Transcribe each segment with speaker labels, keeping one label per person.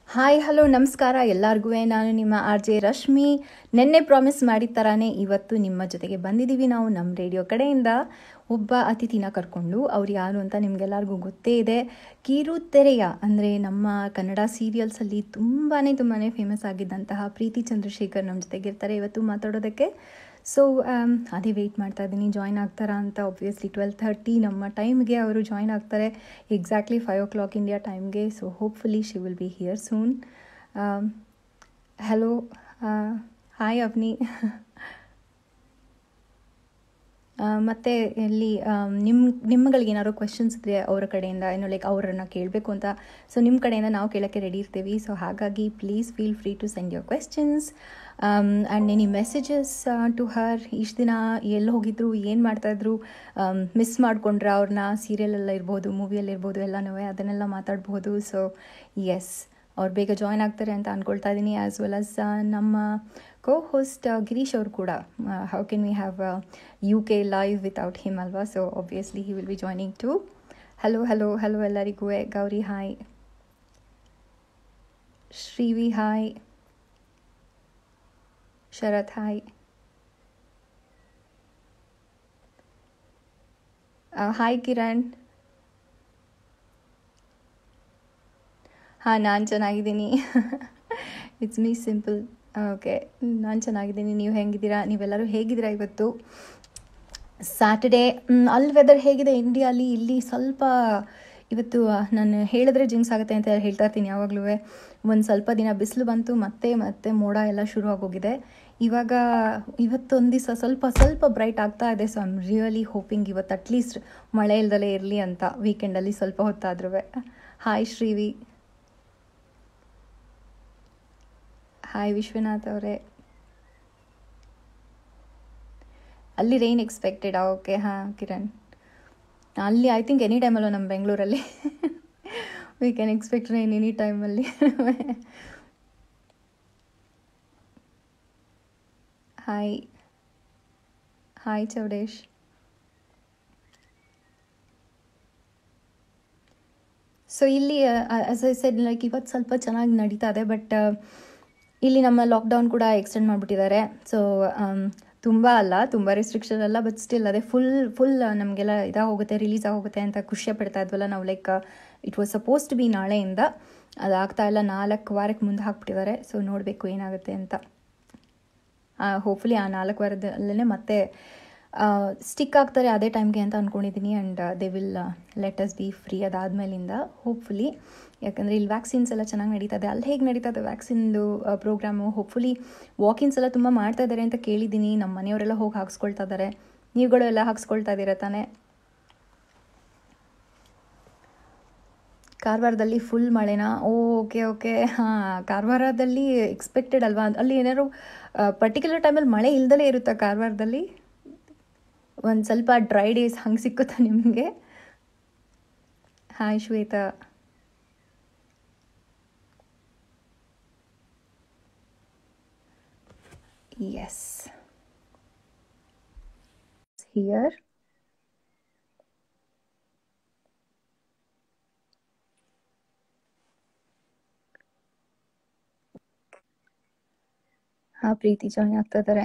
Speaker 1: Hi hello ನಮಸ್ಕಾರ ಎಲ್ಲರಿಗೂ ನಾನು ನಿಮ್ಮ ಆರ್ ಜೆ ರಶ್ಮಿ ನಿನ್ನೆ ಪ್ರಾಮಿಸ್ ಮಾಡಿದ ಥರಾನೇ ಇವತ್ತು ನಿಮ್ಮ ಜೊತೆಗೆ ಬಂದಿದ್ದೀವಿ ನಾವು ನಮ್ಮ ರೇಡಿಯೋ ಕಡೆಯಿಂದ ಒಬ್ಬ ಅತಿಥಿನ ಕರ್ಕೊಂಡು ಅವ್ರು ಯಾರು ಅಂತ ನಿಮಗೆಲ್ಲರಿಗೂ ಗೊತ್ತೇ ಇದೆ ಕಿರು ತೆರೆಯ ಅಂದರೆ ನಮ್ಮ ಕನ್ನಡ ಸೀರಿಯಲ್ಸಲ್ಲಿ ತುಂಬಾ ತುಂಬಾ ಫೇಮಸ್ ಆಗಿದ್ದಂತಹ ಪ್ರೀತಿ ಚಂದ್ರಶೇಖರ್ ನಮ್ಮ ಜೊತೆಗಿರ್ತಾರೆ ಇವತ್ತು ಮಾತಾಡೋದಕ್ಕೆ ಸೊ ಅದೇ ವೆಯ್ಟ್ ಮಾಡ್ತಾ ಇದ್ದೀನಿ ಜಾಯ್ನ್ ಆಗ್ತಾರಾ ಅಂತ ಒಬ್ವಿಯಸ್ಲಿ ಟ್ವೆಲ್ ಥರ್ಟಿ ನಮ್ಮ ಟೈಮ್ಗೆ ಅವರು ಜಾಯ್ನ್ ಆಗ್ತಾರೆ exactly five o'clock India ಟೈಮ್ಗೆ so hopefully she will be here soon hello hi Avani ಮತ್ತು ಇಲ್ಲಿ ನಿಮ್ಮ ನಿಮ್ಮಗಳಿಗೆ ಏನಾದ್ರು ಕ್ವೆಶನ್ಸ್ ಇದ್ದರೆ ಅವರ ಕಡೆಯಿಂದ ಏನೋ ಲೈಕ್ ಅವರನ್ನು ಕೇಳಬೇಕು ಅಂತ ಸೊ ನಿಮ್ಮ ಕಡೆಯಿಂದ ನಾವು ಕೇಳೋಕ್ಕೆ ರೆಡಿ ಇರ್ತೀವಿ ಸೊ ಹಾಗಾಗಿ please feel free to send your questions and any messages to her ಇಷ್ಟು ದಿನ ಎಲ್ಲಿ ಹೋಗಿದ್ರು ಏನು ಮಾಡ್ತಾಯಿದ್ರು ಮಿಸ್ ಮಾಡ್ಕೊಂಡ್ರೆ ಅವ್ರನ್ನ ಸೀರಿಯಲೆಲ್ಲ ಇರ್ಬೋದು ಮೂವಿಯಲ್ಲಿ ಇರ್ಬೋದು ಎಲ್ಲನೂ ಅದನ್ನೆಲ್ಲ ಮಾತಾಡ್ಬೋದು ಸೊ ಎಸ್ ಅವ್ರು ಬೇಗ ಜಾಯ್ನ್ ಆಗ್ತಾರೆ ಅಂತ ಅಂದ್ಕೊಳ್ತಾ ಇದ್ದೀನಿ ಆ್ಯಸ್ ವೆಲ್ ಆಸ್ ನಮ್ಮ ಕೋ ಹೋಸ್ಟ್ ಗಿರೀಶ್ ಅವರು ಕೂಡ how can we have UK live without him ಅಲ್ವಾ so obviously he will be joining too hello hello hello ಎಲ್ಲರಿಗೂ Gowri hi Shrivi hi Sharath hi hi Kiran ಹಾಂ ನಾನು ಚೆನ್ನಾಗಿದ್ದೀನಿ ಇಟ್ಸ್ ಮೀ ಸಿಂಪಲ್ ಓಕೆ ನಾನು ಚೆನ್ನಾಗಿದ್ದೀನಿ ನೀವು ಹೆಂಗಿದ್ದೀರಾ ನೀವೆಲ್ಲರೂ ಹೇಗಿದ್ದೀರಾ ಇವತ್ತು ಸ್ಯಾಟರ್ಡೇ ಅಲ್ಲಿ ವೆದರ್ ಹೇಗಿದೆ ಇಂಡಿಯಾಲಿ ಇಲ್ಲಿ ಸ್ವಲ್ಪ ಇವತ್ತು ನಾನು ಹೇಳಿದ್ರೆ ಜಿಂಕ್ಸ್ ಆಗುತ್ತೆ ಅಂತ ಹೇಳ್ತಾ ಇರ್ತೀನಿ ಯಾವಾಗಲೂ ಒಂದು ಸ್ವಲ್ಪ ದಿನ ಬಿಸಿಲು ಬಂತು ಮತ್ತೆ ಮತ್ತೆ ಮೋಡ ಎಲ್ಲ ಶುರು ಆಗೋಗಿದೆ ಇವಾಗ ಇವತ್ತೊಂದು ದಿವಸ ಸ್ವಲ್ಪ ಸ್ವಲ್ಪ ಬ್ರೈಟ್ ಆಗ್ತಾ ಇದೆ ಸೊ ಐಮ್ ರಿಯಲಿ ಹೋಪಿಂಗ್ ಇವತ್ತು ಅಟ್ಲೀಸ್ಟ್ ಮಳೆ ಇಲ್ದಲೇ ಇರಲಿ ಅಂತ ವೀಕೆಂಡಲ್ಲಿ ಸ್ವಲ್ಪ ಹೊತ್ತಾದ್ರೂ ಹಾಯ್ ಶ್ರೀವಿ ಹಾಯ್ ವಿಶ್ವನಾಥ್ ಅವರೇ ಅಲ್ಲಿ ರೈನ್ ಎಕ್ಸ್ಪೆಕ್ಟೆಡ್ ಓಕೆ ಹಾಂ ಕಿರಣ್ ಅಲ್ಲಿ ಐ ಥಿಂಕ್ ಎನಿ ಟೈಮಲ್ಲೂ ನಮ್ಮ ಬೆಂಗಳೂರಲ್ಲಿ we can expect rain any ಟೈಮಲ್ಲಿ ಹಾಯ್ ಹಾಯ್ ಚೌಡೇಶ್ ಸೊ ಇಲ್ಲಿ ಆಸ್ ಐ ಸೆಡ್ ಲೈಕ್ ಇವತ್ತು ಸ್ವಲ್ಪ ಚೆನ್ನಾಗಿ ನಡೀತಾ ಇದೆ ಬಟ್ ಇಲ್ಲಿ ನಮ್ಮ ಲಾಕ್ಡೌನ್ ಕೂಡ ಎಕ್ಸ್ಟೆಂಡ್ ಮಾಡಿಬಿಟ್ಟಿದ್ದಾರೆ ಸೊ ತುಂಬ ಅಲ್ಲ ತುಂಬ ರೆಸ್ಟ್ರಿಕ್ಷನ್ ಅಲ್ಲ ಬಟ್ ಸ್ಟಿಲ್ ಅದೇ ಫುಲ್ ಫುಲ್ ನಮಗೆಲ್ಲ ಇದಾಗೋಗುತ್ತೆ ರಿಲೀಸ್ ಆಗೋಗುತ್ತೆ ಅಂತ ಖುಷಿ ಪಡ್ತಾ ಇದ್ವಲ್ಲ ನಾವು like it was suppose to be ನಾಳೆಯಿಂದ ಅದಾಗ್ತಾ ಇಲ್ಲ ನಾಲ್ಕು ವಾರಕ್ಕೆ ಮುಂದೆ ಹಾಕ್ಬಿಟ್ಟಿದ್ದಾರೆ ಸೊ ನೋಡಬೇಕು ಏನಾಗುತ್ತೆ ಅಂತ ಹೋಪ್ಫುಲಿ ಆ ನಾಲ್ಕು ವಾರದಲ್ಲೇ ಮತ್ತೆ ಸ್ಟಿಕ್ ಆಗ್ತಾರೆ ಅದೇ ಟೈಮ್ಗೆ ಅಂತ ಅಂದ್ಕೊಂಡಿದ್ದೀನಿ and they will let us be free ಅದಾದಮೇಲಿಂದ ಹೋಪ್ಫುಲಿ ಯಾಕಂದರೆ ಇಲ್ಲಿ ವ್ಯಾಕ್ಸಿನ್ಸ್ ಎಲ್ಲ ಚೆನ್ನಾಗಿ ನಡೀತದೆ ಅಲ್ಲಿ ಹೇಗೆ ನಡೀತದೆ ವ್ಯಾಕ್ಸಿನ್ದು ಪ್ರೋಗ್ರಾಮು ಹೋಪ್ಫುಲಿ ವಾಕಿನ್ಸ್ ಎಲ್ಲ ತುಂಬ ಮಾಡ್ತಾ ಇದ್ದಾರೆ ಅಂತ ಕೇಳಿದ್ದೀನಿ ನಮ್ಮ ಮನೆಯವರೆಲ್ಲ ಹೋಗಿ ಹಾಕ್ಸ್ಕೊಳ್ತಾ ಇದ್ದಾರೆ ನೀವುಗಳು ಎಲ್ಲ ಹಾಕ್ಸ್ಕೊಳ್ತಾ ಇದ್ದೀರಾ ತಾನೇ ಕಾರವಾರದಲ್ಲಿ ಫುಲ್ ಮಳೆನಾ ಓಕೆ ಓಕೆ ಹಾಂ ಕಾರವಾರದಲ್ಲಿ ಎಕ್ಸ್ಪೆಕ್ಟೆಡ್ ಅಲ್ವಾ ಅಲ್ಲಿ ಏನಾದ್ರು ಪರ್ಟಿಕ್ಯುಲರ್ ಟೈಮಲ್ಲಿ ಮಳೆ ಇಲ್ದಲೇ ಇರುತ್ತಾ ಕಾರವಾರದಲ್ಲಿ ಒಂದು ಸ್ವಲ್ಪ ಡ್ರೈ ಡೇಸ್ ಹಂಗೆ ಸಿಕ್ಕುತ್ತಾ ನಿಮಗೆ ಹಾಯ್ ಶ್ವೇತಾ yes here ಹಾ ಪ್ರೀತಿ ಜಾಯಿನ್ ಆಗ್ತಾ ಇದ್ದಾರೆ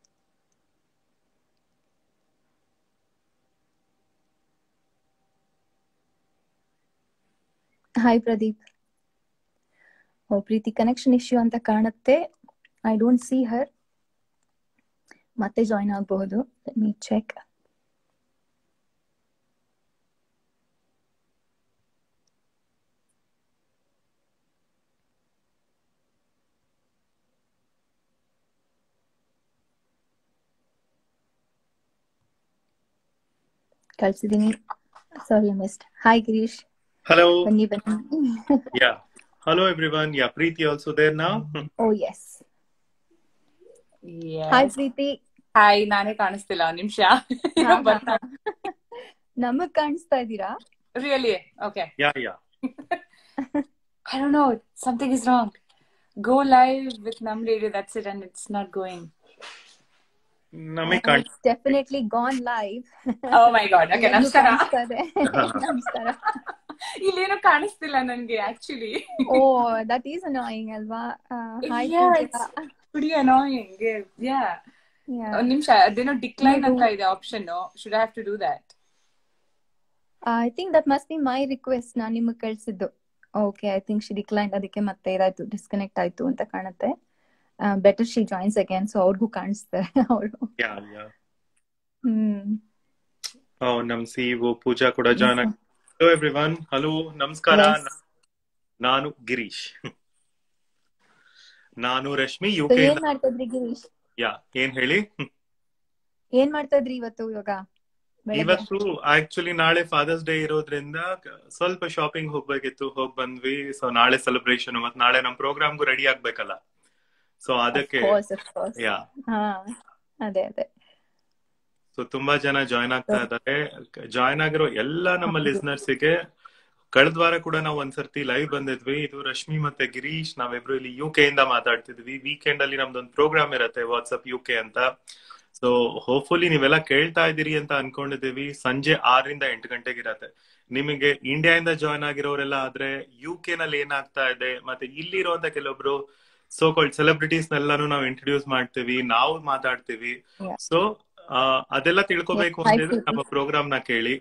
Speaker 1: hi Pradeep oh Preeti connection issue ಅಂತ ಕಾಣುತ್ತೆ ಐ ಡೋಂಟ್ ಸಿ ಹರ್ ಮತ್ತೆ ಜಾಯಿನ್ ಆಗಬಹುದು ಮೀ ಚೆಕ್ ಕಳ್ಸಿದೀನಿ sorry missed hi Girish
Speaker 2: Hello.
Speaker 1: ಬನ್ನಿ ಬನ್ನಿ
Speaker 2: Yeah. Hello, everyone. Yeah, Preeti also there now.
Speaker 1: Oh yes hi Preeti
Speaker 3: hi ನಾನೇ ಕಾಣಿಸ್ತಿಲ್ಲ ಒಂದ್ ನಿಮಿಷ
Speaker 1: ನಮಗ್ ಕಾಣಿಸ್ತಾ ಇದ್ದೀರಾ
Speaker 3: really okay
Speaker 2: Yeah, yeah.
Speaker 3: I don't know something is wrong go live with ನಮ್ radio that's it and it's not going
Speaker 2: ನಮಗೆ ಕಾಣ್
Speaker 1: definitely gone live
Speaker 3: oh my god okay ನಮಸ್ಕಾರ
Speaker 1: ನಮಸ್ಕಾರ
Speaker 3: ಇಲ್ಲೇನೋ ಕಾಣಿಸ್ತಿಲ್ಲ ನನ್ಗೆ actually
Speaker 1: oh that is annoying ಅಲ್ವಾ hi
Speaker 3: pretty annoying yeah ಒಂದ್ ನಿಮಿಷ ಅದೇನೋ ಡಿಕ್ಲೈನ್ ಅಂತ ಇದೆ option should have to do that
Speaker 1: I think that must be my request ನಾನು ನಿಮಗೆ ಕಳ್ಸಿದ್ದು okay I think she decline ಅದಕ್ಕೆ ಮತ್ತೆ ಇದಾಯ್ತು ಡಿಸ್ಕನೆಕ್ಟ್ ಆಯ್ತು ಅಂತ ಕಾಣುತ್ತೆ better she joins again so ಅವ್ರಿಗೂ ಕಾಣಿಸ್ತಾರೆ ಅವರು
Speaker 2: ಯಾ ಯಾ
Speaker 1: ಹ್ಮ್
Speaker 2: ಓ ನಮ್ ಸಿಇಒ ಪೂಜಾ ಕೂಡ ಜಾಯ್ನ್ ಆಗಿ ಹಲೋ ಎವ್ರಿವನ್ ಹಲೋ ನಮಸ್ಕಾರ
Speaker 1: Yes.
Speaker 2: ನಾನು ಗಿರೀಶ್ ನಾನು ರಶ್ಮಿ ಯು
Speaker 1: So
Speaker 2: ಕೆ
Speaker 1: ಏನ್ ಮಾಡ್ತಾ ಇದ್ರಿ ಗಿರೀಶ್
Speaker 2: ಯಾ ಏನ್ ಹೇಳಿ
Speaker 1: ಏನ್ ಮಾಡ್ತಾ ಇದ್ರಿ ಇವತ್ತು ಇವಾಗ ಬೆಳಗ್ಗೆ?
Speaker 2: ಇವತ್ತು ಆಕ್ಚುಲಿ ನಾಳೆ ಫಾದರ್ಸ್ ಡೇ ಇರೋದ್ರಿಂದ ಕ- ಸ್ವಲ್ಪ ಶಾಪಿಂಗ್ ಹೋಗ್ಬೇಕಿತ್ತು ಹೋಗ್ ಬಂದ್ವಿ ಸೊ ನಾಳೆ ಸೆಲೆಬ್ರೇಷನ್ ಮತ್ ನಾಳೆ ನಮ್ ಪ್ರೋಗ್ರಾಮ್ಗೂ ರೆಡಿ ಆಗ್ಬೇಕಲ್ಲ ಸೊ ಅದಕ್ಕೆ
Speaker 1: Of course, of course.
Speaker 2: Yeah
Speaker 1: ಹಾ ಅದೇ ಅದೇ
Speaker 2: ಸೊ ತುಂಬಾ ಜನ ಜಾಯ್ನ್ ಆಗ್ತಾ ಇದ್ದಾರೆ ಜಾಯ್ನ್ ಆಗಿರೋ ಎಲ್ಲಾ ನಮ್ಮ
Speaker 1: ಹೌದು.
Speaker 2: ಲಿಸ್ನರ್ಸ್ ಗೆ ಕಳೆದ ವಾರ ಕೂಡ ನಾವು ಒಂದ್ಸರ್ತಿ ಲೈವ್ ಬಂದಿದ್ವಿ ಇದು ರಶ್ಮಿ ಮತ್ತೆ ಗಿರೀಶ್ ನಾವಿಬ್ರು ಇಲ್ಲಿ ಯು ಕೆ ಇಂದ ಮಾತಾಡ್ತಿದ್ವಿ ವೀಕೆಂಡ್ ಅಲ್ಲಿ ನಮ್ದೊಂದು ಪ್ರೋಗ್ರಾಮ್ ಇರತ್ತೆ ವಾಟ್ಸ್ಆಪ್ ಯು ಕೆ ಅಂತ ಸೊ ಹೋಪ್ಫುಲಿ ನೀವೆಲ್ಲ ಕೇಳ್ತಾ ಇದ್ದೀರಿ ಅಂತ ಅನ್ಕೊಂಡಿದೀವಿ ಸಂಜೆ ಆರರಿಂದ ಎಂಟು ಗಂಟೆಗೆ ಇರತ್ತೆ ನಿಮಗೆ ಇಂಡಿಯಾದಿಂದ ಜಾಯ್ನ್ ಆಗಿರೋರೆಲ್ಲ ಆದ್ರೆ ಯು ಕೆ ನಲ್ಲಿ ಏನಾಗ್ತಾ ಇದೆ ಮತ್ತೆ ಇಲ್ಲಿರುವಂತ ಕೆಲವೊಬ್ರು ಸೋ ಕಾಲ್ಡ್ ಸೆಲೆಬ್ರಿಟೀಸ್ ನೆಲ್ಲಾನು ನಾವು ಇಂಟ್ರೊಡ್ಯೂಸ್ ಮಾಡ್ತೀವಿ ನಾವು ಮಾತಾಡ್ತೀವಿ
Speaker 1: Yeah.
Speaker 2: ಸೊ ಅದೆಲ್ಲ ತಿಳ್ಕೊಬೇಕು
Speaker 1: Yes,
Speaker 2: ಅಂತಿದ್ರೆ
Speaker 1: I
Speaker 2: ನಮ್ಮ ಪ್ರೋಗ್ರಾಮ್ ನ ಕೇಳಿ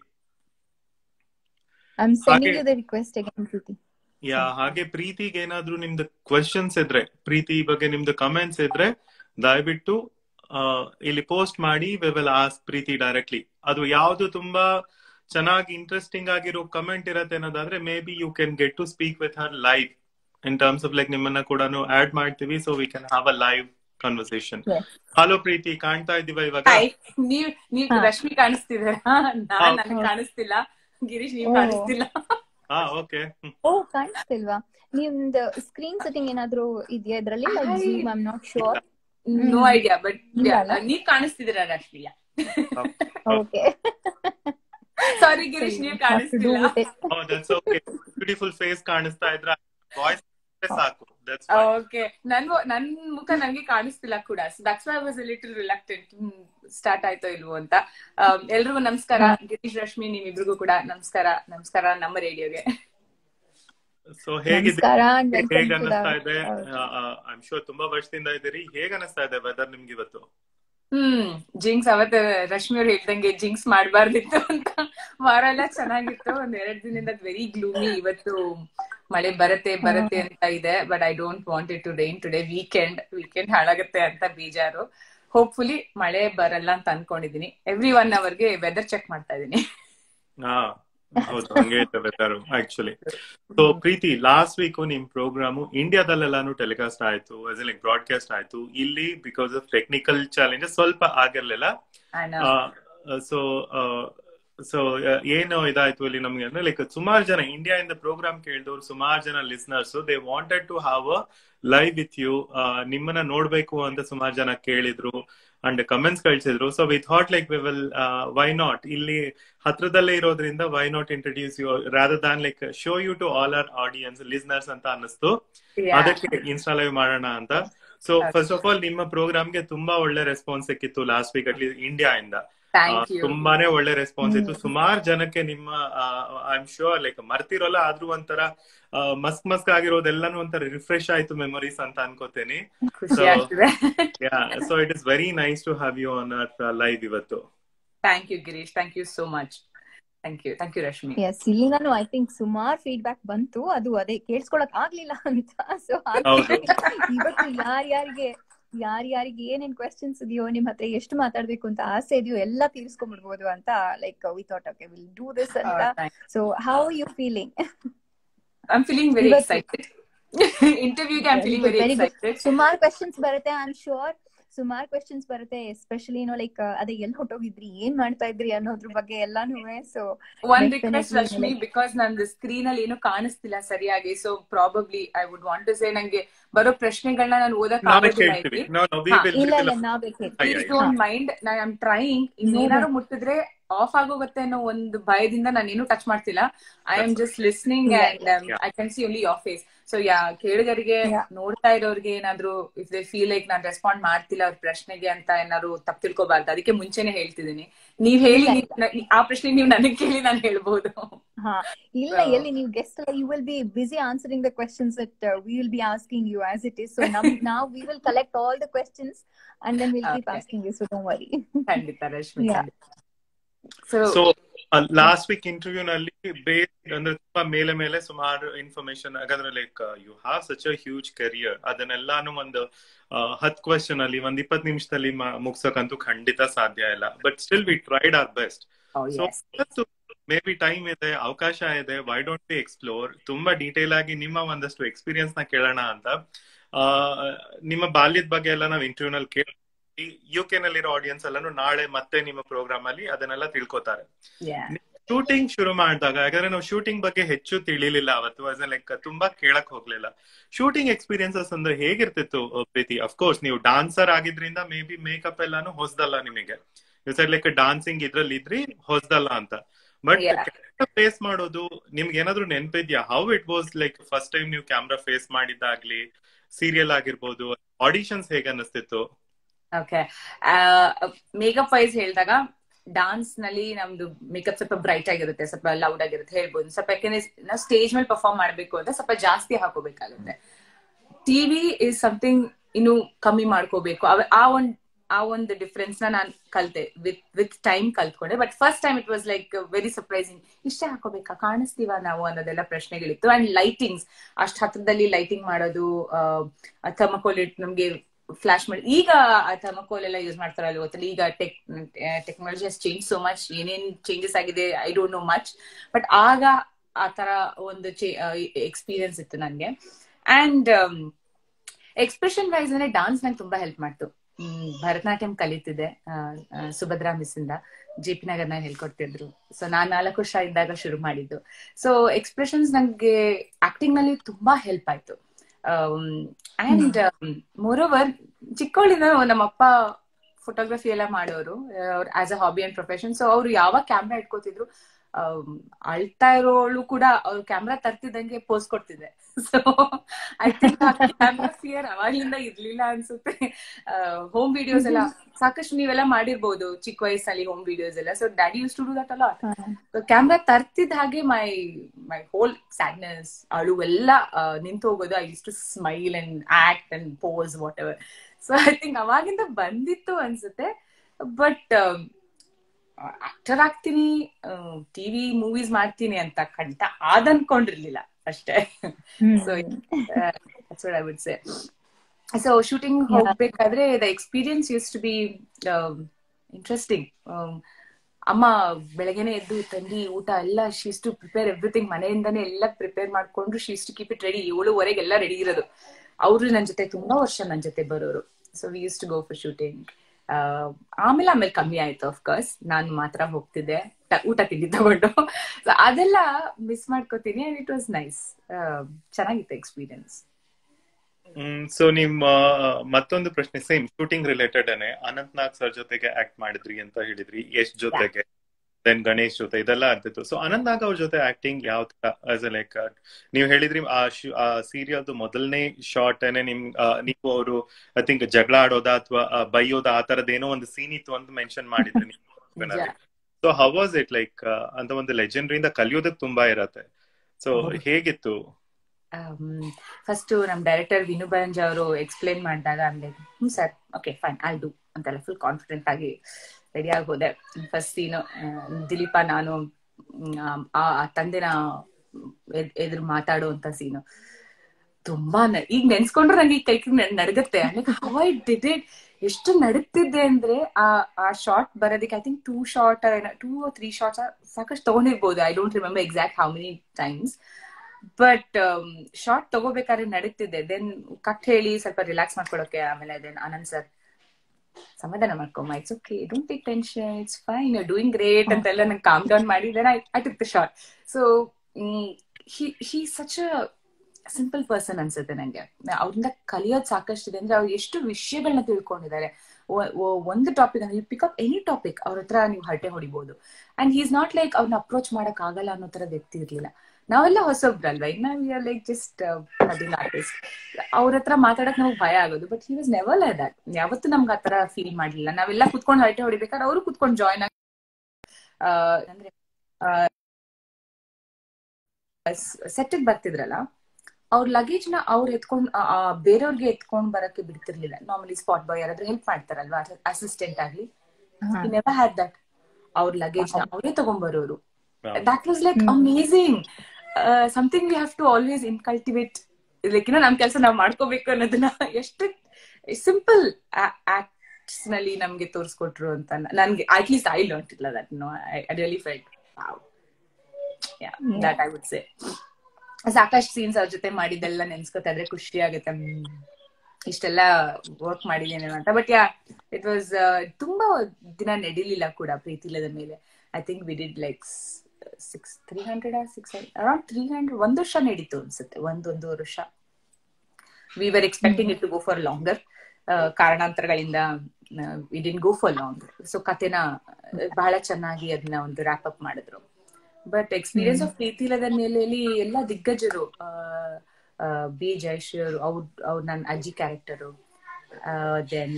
Speaker 1: ಐ ಆಮ್ ಸೆಂಡಿಂಗ್
Speaker 2: ಹಾಗೆ-
Speaker 1: you the request again Preeti
Speaker 2: yeah ಹಾಗೆ ಪ್ರೀತಿಗೆ ಏನಾದ್ರೂ ನಿಮ್ದು ಕ್ವಶನ್ಸ್ ಇದ್ರೆ ಪ್ರೀತಿ ಬಗ್ಗೆ ನಿಮ್ದು ಕಮೆಂಟ್ಸ್ ಇದ್ರೆ ದಯವಿಟ್ಟು ಆ, ಇಲ್ಲಿ ಪೋಸ್ಟ್ ಮಾಡಿ we will ask Preeti directly ಅದು ಯಾವ್ದು ತುಂಬಾ ಚೆನ್ನಾಗಿ ಇಂಟ್ರೆಸ್ಟಿಂಗ್ ಆಗಿರೋ ಕಮೆಂಟ್ ಇರತ್ತೆ ಅನ್ನೋದಾದ್ರೆ may be you can get to speak with her live in terms of like ನಿಮ್ಮನ್ನ ಕೂಡ ಆಡ್ ಮಾಡ್ತೀವಿ so we can have a live conversation
Speaker 1: Yes.
Speaker 2: Hello Preeti ಕಾಣ್ತಾ ಇದೀವ ಇವಾಗ
Speaker 3: ಹಾಯ್ ನೀವ್ ನೀವ್
Speaker 1: ಹಾ.
Speaker 3: ರಶ್ಮಿ ಕಾಣಿಸ್ತಿದ್ದೀರಾ ನಾನ್ ನನಗೆ
Speaker 1: ಹೌದು.
Speaker 3: ಕಾಣಿಸ್ತಿಲ್ಲ ಗಿರೀಶ್ ನೀವ್
Speaker 1: ಓ.
Speaker 3: ಕಾಣಿಸ್ತಿಲ್ಲ
Speaker 2: ಹಾ ಓಕೆ
Speaker 1: ಓ ಕಾಣಿಸ್ತಿಲ್ವಾ ನಿಮ್ದು ಸ್ಕ್ರೀನ್ ಸೆಟ್ಟಿಂಗ್ ಏನಾದ್ರು ಇದೆಯಾ ಇದ್ರಲ್ಲಿ like
Speaker 3: Hi.
Speaker 1: Zoom I am not sure
Speaker 3: no idea but
Speaker 1: ಇಲ್ಲ ಅಲ್ಲ?
Speaker 3: ನೀವ್ ಕಾಣಿಸ್ತಿದ್ದೀರಾ ರಶ್ಮಿಯ
Speaker 1: ಓಕೆ
Speaker 3: ಸಾರಿ ಗಿರೀಶ್ ನೀವ್ ಕಾಣಿಸ್ತಿಲ್ಲ
Speaker 2: ದಟ್ಸ್ ಓಕೆ ಬ್ಯೂಟಿಫುಲ್ ಫೇಸ್ ಕಾಣಿಸ್ತಾ ಇದ್ರ ವಾಯ್ಸ್ ಸಾಕು ದಟ್ಸ್
Speaker 3: ಓಕೆ ನನ್ಗೂ ನನ್ ಮುಖ ನಂಗೆ ಕಾಣಿಸ್ತಿಲ್ಲ ಕೂಡ that's why was little reluctant start ಆಯ್ತೋ ಇಲ್ವೋ ಅಂತ Um, ಎಲ್ರಿಗೂ ನಮಸ್ಕಾರ ಗಿರೀಶ್ ರಶ್ಮಿ ನಿಮ್ಮಿಬ್ರಿಗೂ ಕೂಡ ನಮಸ್ಕಾರ ನಮಸ್ಕಾರ ನಮ್ಮ ರೇಡಿಯೋಗೆ
Speaker 2: ಸೊ ಹೇಗಿದೆ
Speaker 1: ನಮಸ್ಕಾರ and welcome
Speaker 2: ಹೇಗೆ
Speaker 1: to the-
Speaker 2: ಅನಿಸ್ತಾ ಇದೆ
Speaker 1: ಹೌದು.
Speaker 2: ಐ ಆಮ್ ಶೋರ್ ತುಂಬಾ ವರ್ಷದಿಂದ ಇದ್ದೀರಿ ಹೇಗೆ ಅನಿಸ್ತಾ ಇದೆ ವೆದರ್ ನಿಮ್ಗೆ ಇವತ್ತು
Speaker 3: ಹ್ಮ್ ಜಿಂಕ್ಸ್ ಅವತ್ತ ರಶ್ಮಿ ಅವ್ರು ಹೇಳ್ದಂಗೆ ಜಿಂಕ್ಸ್ ಮಾಡಬಾರ್ದಿತ್ತು ಅಂತ ವಾರ ಎಲ್ಲ ಚೆನ್ನಾಗಿತ್ತು ಒಂದ್ ಎರಡ್ ದಿನದಿಂದ ವೆರಿ ಗ್ಲೂಮಿ ಇವತ್ತು ಮಳೆ ಬರತ್ತೆ ಬರತ್ತೆ ಅಂತ ಇದೆ but I don't want it to rain today weekend weekend ಹಾಳಾಗತ್ತೆ ಅಂತ ಬೇಜಾರು ಹೋಪ್ಫುಲಿ ಮಳೆ ಬರಲ್ಲ ಅಂತ ಅನ್ಕೊಂಡಿದೀನಿ ಎವ್ರಿ ಒನ್ ಅವರ್ಗೆ ವೆದರ್ ಚೆಕ್ ಮಾಡ್ತಾ ಇದೀನಿ
Speaker 2: ಹಾ ಹೌದು ಹಂಗೆ ಇದೆ weather actually so Preeti last week ನಿಮ್ ಪ್ರೋಗ್ರಾಮು ಇಂಡಿಯಾದಲ್ಲೆಲ್ಲಾನು ಟೆಲಿಕಾಸ್ಟ್ ಆಯ್ತು ಲೈಕ್ ಬ್ರಾಡ್ಕಾಸ್ಟ್ ಆಯ್ತು ಇಲ್ಲಿ ಬಿಕಾಸ್ ಆಫ್ ಟೆಕ್ನಿಕಲ್ ಚಾಲೆಂಜಸ್ ಸ್ವಲ್ಪ ಆಗಿರ್ಲಿಲ್ಲ ಸೊ ಸೊ ಏನು ಇದಾಯ್ತು ಇಲ್ಲಿ ನಮ್ಗೆ ಅಂದ್ರೆ ಲೈಕ್ ಸುಮಾರು ಜನ ಇಂಡಿಯಾ ಇಂದ ಪ್ರೋಗ್ರಾಮ್ ಕೇಳಿದವ್ರು ಸುಮಾರು ಜನ listeners they wanted to have a live with you ನಿಮ್ಮನ್ನ ನೋಡ್ಬೇಕು ಅಂತ ಸುಮಾರು ಜನ ಕೇಳಿದ್ರು ಅಂಡ್ ಕಮೆಂಟ್ಸ್ ಕಳ್ಸಿದ್ರು so we thought like we will why not ಇಲ್ಲಿ ಹತ್ರದಲ್ಲೇ ಇರೋದ್ರಿಂದ why not introduce you rather than like show you to all our audience listeners ಅಂತ ಅನ್ನಿಸ್ತು ಅದಕ್ಕೆ ಇನ್ಸ್ಟಾ ಲೈವ್ ಮಾಡೋಣ ಅಂತ ಸೊ ಫಸ್ಟ್ ಆಫ್ ಆಲ್ ನಿಮ್ಮ ಪ್ರೋಗ್ರಾಮ್ಗೆ ತುಂಬಾ ಒಳ್ಳೆ ರೆಸ್ಪಾನ್ಸ್ ಸಿಕ್ಕಿತ್ತು ಲಾಸ್ಟ್ ವೀಕ್ ಅಟ್ಲಿ ಇಂಡಿಯಾ ಇಂದ
Speaker 3: ಥ್ಯಾಂಕ್ ಯು
Speaker 2: ತುಂಬಾನೇ ಒಳ್ಳೆ ರೆಸ್ಪಾನ್ಸ್ ಇತ್ತು ಸುಮಾರು ಜನಕ್ಕೆ ನಿಮ್ಮ ಐ ಆಮ್ ಶೋರ್ ಲೈಕ್ ಮರ್ತಿರೋಲ್ಲ ಆದ್ರೂ ಒಂಥರ ಮಸ್ಕ್ ಮಸ್ಕ್ ಆಗಿರೋದೆಲ್ಲಾನು ಒಂಥರ ರಿಫ್ರೆಶ್ ಆಯ್ತು ಮೆಮೊರೀಸ್ ಅಂತ ಅನ್ಕೋತೇನೆ
Speaker 3: ಖುಷಿ ಆಗ್ತಿದೆ
Speaker 2: so it is very nice to have you on our live ಇವತ್ತು
Speaker 3: thank you Girish thank you so much thank you thank you Rashmi
Speaker 1: yes ಇಲ್ಲಿಂದಾನು ಐ ಥಿಂಕ್ ಸುಮಾರು ಫೀಡ್ಬ್ಯಾಕ್ ಬಂತು ಅದು ಅದೇ ಕೇಳಿಸ್ಕೊಳಕ್ ಆಗ್ಲಿಲ್ಲ ಅಂತ ಸೊ
Speaker 2: ಹೌದು.
Speaker 1: ಇವತ್ತು ಯಾರ್ಯಾರಿಗೆ ಯಾರ್ಯಾರಿಗೆ ಏನೇನ್ ಕ್ವೆಶನ್ಸ್ ಇದೆಯೋ ನಿಮ್ ಹತ್ರ ಎಷ್ಟು ಮಾತಾಡ್ಬೇಕು ಅಂತ ಆಸೆ ಇದೆಯೋ ಎಲ್ಲ ತೀರ್ಸ್ಕೊಂಡ್ಬಿಡ್ಬೋದು ಅಂತ like we thought okay will do this ಅಂತ so how you feeling
Speaker 3: I feeling very
Speaker 1: ಇವತ್ತು-
Speaker 3: ಎಕ್ಸೈಟೆಡ್ ಇಂಟರ್ವ್ಯೂಗೆ I feeling very
Speaker 1: very good
Speaker 3: excited
Speaker 1: ಸುಮಾರು ಕ್ವೆಶನ್ಸ್ ಬರುತ್ತೆ ಐ ಆಮ್ ಶೋರ್ ಸುಮಾರು ಕ್ವೆಶನ್ಸ್ ಬರುತ್ತೆ ಎಸ್ಪೆಷಲಿ ಏನೋ ಲೈಕ್ ಅದೇ ಎಲ್ಲಿ ಹೊಟ್ಟೋಗಿದ್ರಿ ಏನ್ ಮಾಡ್ತಾ ಇದ್ರಿ ಅನ್ನೋದ್ರ ಬಗ್ಗೆ ಎಲ್ಲಾನು ಸೊ
Speaker 3: ಒಂದ್
Speaker 1: Definitely,
Speaker 3: request Rashmi
Speaker 1: like-
Speaker 3: because ನಂದು ಸ್ಕ್ರೀನ್ ಅಲ್ಲಿ ಏನು ಕಾಣಿಸ್ತಿಲ್ಲ ಸರಿಯಾಗಿ so probably I would want to say ನಂಗೆ ಬರೋ ಪ್ರಶ್ನೆಗಳನ್ನ ನಾನು ಓದಕ್
Speaker 2: ನಾವೇ
Speaker 3: ಆಗೋದಿಲ್ಲ
Speaker 2: ಕೇಳ್ತೀವಿ
Speaker 3: ಇಲ್ಲಿ
Speaker 2: No, no, we
Speaker 3: ಹಾ,
Speaker 2: will-
Speaker 1: ಇಲ್ಲ
Speaker 2: we
Speaker 1: ಇಲ್ಲ
Speaker 2: will-
Speaker 1: ನಾವೇ ಕೇಳ್ತೀವಿ
Speaker 2: ಅಯ್ಯೋ,
Speaker 3: please don't mind I am trying ಇನ್ನೇನಾದ್ರು ಮುಟ್ಟಿದ್ರೆ ಆಫ್ ಆಗೋಗುತ್ತೆ ಅನ್ನೋ ಒಂದು ಭಯದಿಂದ ನಾನು ಏನು ಟಚ್ ಮಾಡ್ತಿಲ್ಲ I am just listening and I can see only your face so yeah ಕೇಳಿಗರಿಗೆ ನೋಡ್ತಾ ಇರೋರಿಗೆ ಏನಾದ್ರು ಇಫ್ ದೇ ಫೀಲ್ ಲೈಕ್ ನಾನ್ ರೆಸ್ಪಾಂಡ್ ಮಾಡ್ತಿಲ್ಲ ಅವ್ರ ಪ್ರಶ್ನೆಗೆ ಅಂತ ಏನಾದ್ರು ತಪ್ಪು ತಿಳ್ಕೊಬಾರ್ದು ಅದಕ್ಕೆ ಮುಂಚೆನೆ ಹೇಳ್ತಿದ್ದೀನಿ ನೀವ್ ಹೇಳಿ ಆ ಪ್ರಶ್ನೆ ನೀವು ನನಗೆ ಕೇಳಿ ನಾನು ಹೇಳ್ಬಹುದು
Speaker 4: ಹಾ ಇಲ್ಲ ಎಲ್ಲಿ ನೀವು guest you will be busy answering the questions that we will be asking you as it is so ನಮ್ ನಾವು we will collect all the questions and then will keep asking you so don't worry
Speaker 3: ಖಂಡಿತ Rashmi
Speaker 2: so last week interview ನಲ್ಲಿ base ಅಂದ್ರೆ ತುಂಬಾ ಮೇಲೆ ಮೇಲೆ ಸುಮಾರು information ಯಾಕಂದ್ರೆ like you have such a huge career ಅದನ್ನೆಲ್ಲಾನು ಒಂದು ಹತ್ ಕ್ವಶನ್ ಅಲ್ಲಿ ಒಂದ್ ಇಪ್ಪತ್ ನಿಮಿಷದಲ್ಲಿ ಮುಗ್ಸೋಕಂತೂ ಖಂಡಿತ ಸಾಧ್ಯ ಇಲ್ಲ but still we tried our best so may be time ಇದೆ ಅವಕಾಶ ಇದೆ ವೈ ಡೋಂಟ್ ಬಿ ಎಕ್ಸ್ಪ್ಲೋರ್ ತುಂಬಾ ಡೀಟೇಲ್ ಆಗಿ ನಿಮ್ಮ ಒಂದಷ್ಟು ಎಕ್ಸ್ಪೀರಿಯನ್ಸ್ ನ ಕೇಳೋಣ ಅಂತ ನಿಮ್ಮ ಬಾಲ್ಯದ ಬಗ್ಗೆ ಎಲ್ಲ ನಾವು ಇಂಟರ್ವ್ಯೂ ನಲ್ಲಿ ಕೇಳಿ ಯು ಕೆ ನಲ್ಲಿರೋ ಆಡಿಯನ್ಸ್ ಎಲ್ಲಾನು ನಾಳೆ ಮತ್ತೆ ನಿಮ್ಮ ಪ್ರೋಗ್ರಾಮ್ ಅಲ್ಲಿ ಅದನ್ನೆಲ್ಲ ತಿಳ್ಕೊತಾರೆ ಶೂಟಿಂಗ್ ಶುರು ಮಾಡಿದಾಗ ಯಾಕಂದ್ರೆ ನಾವು ಶೂಟಿಂಗ್ ಬಗ್ಗೆ ಹೆಚ್ಚು ತಿಳಿಲಿಲ್ಲ ಅವತ್ತು ಲೈಕ್ ತುಂಬಾ ಕೇಳಕ್ ಹೋಗ್ಲಿಲ್ಲ ಶೂಟಿಂಗ್ ಎಕ್ಸ್ಪೀರಿಯನ್ಸಸ್ ಅಂದ್ರೆ ಹೇಗಿರ್ತಿತ್ತು ಪ್ರೀತಿ ಅಫ್ಕೋರ್ಸ್ ನೀವು ಡಾನ್ಸರ್ ಆಗಿದ್ರಿಂದ ಮೇ ಬಿ ಮೇಕಪ್ ಎಲ್ಲಾನು ಹೊಸದಲ್ಲ ನಿಮಗೆ ಸೈಡ್ ಲೈಕ್ ಡಾನ್ಸಿಂಗ್ ಇದ್ರಲ್ಲಿ ಇದ್ರಿ ಹೊಸದಲ್ಲ ಅಂತ ಬಟ್ ಫೇಸ್ ಮಾಡೋದು ನಿಮ್ಗೆ ಏನಾದ್ರು ನೆನಪಿದ್ಯಾ how it was like first time ನೀವು ಕ್ಯಾಮ್ರಾ ಫೇಸ್ ಮಾಡಿದ್ದಾಗ್ಲಿ ಸೀರಿಯಲ್ ಆಗಿರ್ಬೋದು ಆಡಿಷನ್ಸ್ ಹೇಗೆ ಅನ್ನಿಸ್ತಿತ್ತು
Speaker 3: ಓಕೆ ಮೇಕಪ್ ವೈಸ್ ಹೇಳಿದಾಗ ಡಾನ್ಸ್ ನಲ್ಲಿ ನಮ್ದು ಮೇಕಪ್ ಸ್ವಲ್ಪ ಬ್ರೈಟ್ ಆಗಿರುತ್ತೆ ಸ್ವಲ್ಪ ಲೌಡ್ ಆಗಿರುತ್ತೆ ಹೇಳ್ಬೋದು ಸ್ವಲ್ಪ ಯಾಕೆಂದ್ರೆ ನಾವು ಸ್ಟೇಜ್ ಮೇಲೆ ಪರ್ಫಾರ್ಮ್ ಮಾಡ್ಬೇಕು ಅಂತ ಸ್ವಲ್ಪ ಜಾಸ್ತಿ ಹಾಕೋಬೇಕಾಗುತ್ತೆ ಟಿವಿ ಇಸ್ ಸಮಥಿಂಗ್ ಇನ್ನು ಕಮ್ಮಿ ಮಾಡ್ಕೋಬೇಕು ಆ ಒಂದ್ ಆ ಒಂದು ಡಿಫ್ರೆನ್ಸ್ ನ ನಾನು ಕಲ್ತೆ ವಿತ್ ವಿತ್ ಟೈಮ್ ಕಲ್ತ್ಕೊಂಡೆ but first time it was like very surprising ಇಷ್ಟೇ ಹಾಕೋಬೇಕಾ ಕಾಣಿಸ್ತೀವ ನಾವು ಅನ್ನೋದೆಲ್ಲ ಪ್ರಶ್ನೆಗಳಿತ್ತು ಅಂಡ್ ಲೈಟಿಂಗ್ಸ್ ಅಷ್ಟ್ ಹತ್ರದಲ್ಲಿ ಲೈಟಿಂಗ್ ಮಾಡೋದು ಥರ್ಮಕೋಲ್ ನಮ್ಗೆ ಫ್ಲಾಶ್ ಮಾಡಿ ಈಗ ಥರ್ಮಕೋಲ್ ಎಲ್ಲ ಯೂಸ್ ಮಾಡ್ತಾರಲ್ಲ ಗೊತ್ತಿಲ್ಲ ಈಗ tech technology has change so much ಏನೇನ್ ಚೇಂಜಸ್ ಆಗಿದೆ I don't know much but ಆಗ ಆ ತರ ಒಂದು ಎಕ್ಸ್ಪೀರಿಯನ್ಸ್ ಇತ್ತು ನನ್ಗೆ ಅಂಡ್ ಎಕ್ಸ್ಪ್ರೆಷನ್ ವೈಸ್ ಅಂದ್ರೆ ಡಾನ್ಸ್ ನಂಗೆ ತುಂಬಾ ಹೆಲ್ಪ್ ಮಾಡ್ತು ಭರತನಾಟ್ಯಂ ಕಲಿತಿದ್ದೆ ಸುಭದ್ರಾ ಮಿಸ್ ಇಂದ ಜೆ ಪಿ ನಗರ್ನ ಹೇಳ್ಕೊಡ್ತಿದ್ರು ಸೊ ನಾನ್ ನಾಲ್ಕು ವರ್ಷ ಇದ್ದಾಗ ಶುರು ಮಾಡಿದ್ದು ಸೊ ಎಕ್ಸ್ಪ್ರೆಷನ್ಸ್ ನಂಗೆ ಆಕ್ಟಿಂಗ್ ನಲ್ಲಿ ತುಂಬಾ ಹೆಲ್ಪ್ ಆಯ್ತು ಅಂಡ್ ಮೋರ್ ಓವರ್ ಚಿಕ್ಕವಳಿಂದ ನಮ್ಮಪ್ಪ ಫೋಟೋಗ್ರಫಿ ಎಲ್ಲ ಮಾಡೋರು as a hobby and profession so ಅವ್ರು ಯಾವಾಗ ಕ್ಯಾಮ್ರಾ ಇಟ್ಕೋತಿದ್ರು ಅಳ್ತಾ ಇರೋಳು ಕೂಡ ಅವ್ರು ಕ್ಯಾಮ್ರಾ ತರ್ತಿದ್ದಂಗೆ ಪೋಸ್ ಕೊಡ್ತಿದ್ದೆ so I think camera fear ಅವಾಗ್ಲಿಂದ ಇರ್ಲಿಲ್ಲ ಅನ್ಸುತ್ತೆ ಹೋಮ್ ವಿಡಿಯೋಸ್ ಎಲ್ಲ ಸಾಕಷ್ಟು ನೀವೆಲ್ಲ ಮಾಡಿರ್ಬೋದು ಚಿಕ್ಕ ವಯಸ್ಸಲ್ಲಿ ಹೋಮ್ ವಿಡಿಯೋಸ್ ಎಲ್ಲ so daddy use to do that ಅಲ್ಲ ಕ್ಯಾಮ್ರಾ ತರ್ತಿದ್ದ ಹಾಗೆ ಮೈ ಮೈ ಹೋಲ್ ಸ್ಯಾಡ್ನೆಸ್ ಅಳು ಎಲ್ಲ ನಿಂತು ಹೋಗೋದು I use to smile and act and pose whatever so I think ಅವಾಗಿಂದ ಬಂದಿತ್ತು ಅನ್ಸುತ್ತೆ ಬಟ್ ಆಕ್ಟರ್ ಆಗ್ತೀನಿ ಟಿವಿ ಮೂವೀಸ್ ಮಾಡ್ತೀನಿ ಅಂತ ಖಂಡಿತ ಅದನ್ಕೊಂಡಿರ್ಲಿಲ್ಲ ಅಷ್ಟೇ so I would say so shooting ಹೋಗ್ಬೇಕಾದ್ರೆ the experience use to be interesting ಅಮ್ಮ ಬೆಳಗ್ಗೆನೆ ಎದ್ದು ತಂಡಿ ಊಟ ಎಲ್ಲ ಶೀಸ್ ಟು ಪ್ರಿಪೇರ್ ಎವ್ರಿಥಿಂಗ್ ಮನೆಯಿಂದಾನೇ ಎಲ್ಲ ಪ್ರಿಪೇರ್ ಮಾಡ್ಕೊಂಡ್ರು she's to keep it ready ಏಳುವರೆಗೆ ಎಲ್ಲ ರೆಡಿ ಇರೋದು ಅವರು ನನ್ ಜೊತೆ ತುಂಬಾ ವರ್ಷ ನನ್ ಜೊತೆ ಬರೋರು so we use to go for shooting ಆಮೇಲೆ ಆಮೇಲೆ ಕಮ್ಮಿ ಆಯ್ತು ಅಫ್ಕೋರ್ಸ್ ನಾನು ಮಾತ್ರ ಹೋಗ್ತಿದ್ದೆ ಊಟ ತಿಂಡಿ ತಗೊಂಡು ಸೊ ಅದೆಲ್ಲ ಮಿಸ್ ಮಾಡ್ಕೋತೀನಿ ಅಂಡ್ ಇಟ್ ವಾಸ್ ನೈಸ್ ಚೆನ್ನಾಗಿತ್ತು ಎಕ್ಸ್ಪೀರಿಯನ್ಸ್
Speaker 2: ಸೊ ನಿಮ್ಮ ಮತ್ತೊಂದು ಪ್ರಶ್ನೆ same shooting related Anant Nag sir ಜೊತೆಗೆ ಆಕ್ಟ್ ಮಾಡಿದ್ರಿ ಅಂತ ಹೇಳಿದ್ರಿ ಯಶ್ ಜೊತೆಗೆ ದೆನ್ ಗಣೇಶ್ ಜೊತೆ ಇದೆಲ್ಲ ಆಗ್ತಿತ್ತು ಸೊ ಅನಂತ್ ನಾಗ್ ಅವ್ರ ಜೊತೆ ಆಕ್ಟಿಂಗ್ ಯಾವ ತರ ಆಸ್ ಎ ಲೈಕ್ ನೀವು ಹೇಳಿದ್ರಿ ಆ ಸೀರಿಯಲ್ದು ಮೊದಲನೇ ಶಾರ್ಟ್ ನಿಮ್ ನೀವು ಅವರು ಐ ಥಿಂಕ್ ಜಗಳ ಆಡೋದಾ ಅಥವಾ ಬೈಯೋದ ಆ ತರದ್ ಏನೋ ಒಂದು ಸೀನ್ ಇತ್ತು ಅಂತ ಮೆನ್ಷನ್ ಮಾಡಿದ್ರಿ so how was it like ಅಂತ ಒಂದು ಲೆಜೆಂಡ್ರಿಂದ ಕಲಿಯೋದಕ್ ತುಂಬಾ ಇರತ್ತೆ ಸೊ ಹೇಗಿತ್ತು
Speaker 3: ಫಸ್ಟ್ ನಮ್ ಡೈರೆಕ್ಟರ್ ವಿನು ಬರಂಜ್ ಅವರು ಎಕ್ಸ್ಪ್ಲೇನ್ ಮಾಡಿದಾಗ ಅಂದ್ರೆ hmm sir okay fine I'll do ಅಂತೆಲ್ಲ ಫುಲ್ ಕಾನ್ಫಿಡೆಂಟ್ ಆಗಿ ರೆಡಿ ಆಗಿ ಹೋದೆ ಫಸ್ಟ್ ಸೀನು ದಿಲೀಪ ನಾನು ಆ ತಂದೆನ ಎದುರು ಮಾತಾಡುವಂತ ಸೀನು ತುಂಬಾ ಈಗ ನೆನ್ಸ್ಕೊಂಡ್ರೆ ನಂಗೆ ಈ ಕೈ ನಡಗತ್ತೆ ಹೌ ಐ ಡಿಡ್ ಇಟ್ ಎಷ್ಟು ನಡುತ್ತಿದ್ದೆ ಅಂದ್ರೆ ಆ ಆ ಶಾರ್ಟ್ ಬರೋದಕ್ಕೆ I think two shot two three shots ಸಾಕಷ್ಟು ತಗೊಂಡಿರ್ಬೋದು I don't remember exact how many times but shot ತಗೋಬೇಕಾದ್ರೆ ನಡೀತಿದ್ದೆ ದೆನ್ ಕಟ್ ಹೇಳಿ ಸ್ವಲ್ಪ ರಿಲ್ಯಾಕ್ಸ್ ಮಾಡ್ಕೊಳ್ಳೋಕೆ ಆಮೇಲೆ ದೆನ್ ಆನಂದ್ ಸರ್ ಸಮಾಧಾನ ಮಾಡ್ಕೊಮ್ಮ it's okay don't take tension it's fine you doing great ಅಂತೆಲ್ಲ ನಂಗೆ ಕಾಮ್ ಡೌನ್ ಮಾಡಿ then I I took the shot so he he such a simple person ಅನ್ಸುತ್ತೆ ನಂಗೆ ಅವ್ರಿಂದ ಕಲಿಯೋದ್ ಸಾಕಷ್ಟಿದೆ ಅಂದ್ರೆ ಅವ್ರು ಎಷ್ಟು ವಿಷಯಗಳನ್ನ ತಿಳ್ಕೊಂಡಿದ್ದಾರೆ ಒ- ಒ- ಒಂದು ಟಾಪಿಕ್ ಅಂದ್ರೆ ಪಿಕಪ್ ಎನಿ ಟಾಪಿಕ್ ಅವ್ರ ಹತ್ರ ನೀವು ಹರಟೆ ಹೊಡಿಬಹುದು ಅಂಡ್ ಈಸ್ ನಾಟ್ ಲೈಕ್ ಅವ್ರನ್ನ ಅಪ್ರೋಚ್ ಮಾಡಕ್ ಆಗಲ್ಲ ಅನ್ನೋ ತರ ವ್ಯಕ್ತಿ ಇರ್ಲಿಲ್ಲ ನಾವೆಲ್ಲ ಹೊಸಬ್ರಲ್ವಾ ಈಗ ನಾವ್ ಆರ್ ಲೈಕ್ ಜಸ್ಟ್ ಆರ್ಟಿಸ್ಟ್ ಅವ್ರ ಹತ್ರ ಮಾತಾಡಕ್ ನಮ್ಗೆ ಭಯ ಆಗೋದು but he was never like that ಯಾವತ್ತೂ ನಮ್ಗೆ ಆತರ ಫೀಲ್ ಮಾಡ್ಲಿಲ್ಲ ನಾವೆಲ್ಲ ಕುತ್ಕೊಂಡು ಹರಟೆ ಹೊಡಿಬೇಕಾದ್ರೆ ಅವರು ಕುತ್ಕೊಂಡು ಜಾಯ್ನ್ ಆಗಿ ಆ, ಅಂದ್ರೆ ಸೆಟ್ ಬರ್ತಿದ್ರಲ್ಲ ಅವ್ರ ಲಗೇಜ್ ನ ಅವ್ರು ಎತ್ಕೊಂಡ್ ಆ, ಆ, ಬೇರೆಯವ್ರಿಗೆ ಎತ್ಕೊಂಡ್ ಬರಕ್ಕೆ ಬಿಡ್ತಿರ್ಲಿಲ್ಲ ನಾರ್ಮಲಿ ಸ್ಪಾಟ್ ಬಾಯ್ ಯಾರಾದ್ರೂ ಹೆಲ್ಪ್ ಮಾಡ್ತಾರಲ್ವಾ ಅಸಿಸ್ಟೆಂಟ್ ಆಗ್ಲಿ ನೆವರ್ ಹ್ಯಾಡ್ ದಟ್ ಅವ್ರ ಲಗೇಜ್ ನ ಅವರೇ ತಗೊಂಡ್ಬರೋರು that was like amazing something we have to always inculcate like ಏನೋ ನಮ್ ಕೆಲಸ ನಾವ್ ಮಾಡ್ಕೋಬೇಕು ಅನ್ನೋದನ್ನ ಎಷ್ಟು ಸಿಂಪಲ್ ಆಕ್ಟ್ಸ್ ನಲ್ಲಿ ನಮ್ಗೆ ತೋರಿಸ್ಕೊಟ್ರು ಅಂತ ನ- ನನ್ಗೆ ಅಟ್ ಲೀಸ್ಟ್ ಐ ಲರ್ನ್ ಇಲ್ಲ that no I really felt that I would say ಸಾಕಷ್ಟು ಸೀನ್ಸ್ ಅವ್ರ ಜೊತೆ ಮಾಡಿದ್ದೆಲ್ಲ ನೆನ್ಸ್ಕೊತಾ ಇದ್ರೆ ಖುಷಿ ಆಗುತ್ತೆ ಹ್ಮ್. ಇಷ್ಟೆಲ್ಲ ವರ್ಕ್ ಮಾಡಿದ್ದೇನೆ ಅಂತ ಬಟ್ ಯಾ ಇಟ್ ವಾಸ್ ತುಂಬಾ ದಿನ ನಡೀಲಿಲ್ಲ ಕೂಡ ಪ್ರೀತಿಲದ ಮೇಲೆ I think we did like six three hundred six around three hundred ಒಂದ್ ವರ್ಷ ನಡೀತು ಅನ್ಸುತ್ತೆ ಒಂದ್ ಒಂದೂವರೆ ವರ್ಷ we were expecting it to go for longer ಕಾರಣಾಂತರಗಳಿಂದ we didn't go for longer so ಕತೆನ ಆ, ಬಹಳ ಚೆನ್ನಾಗಿ ಅದನ್ನ ಒಂದು ರ್ಯಾಪ್ ಅಪ್ ಮಾಡಿದ್ರು ಬಟ್ ಎಕ್ಸ್ಪೀರಿಯನ್ಸ್ ಆಫ್ ಪ್ರೀತಿಲದ ಮೇಲೆ ಎಲ್ಲ ದಿಗ್ಗಜರು ಆ, ಆ, ಬಿ ಜಯಶ್ರೀ ಅವ್ರ ಅವ್ರ ನನ್ನ ಅಜ್ಜಿ ಕ್ಯಾರೆಕ್ಟರು ದೆನ್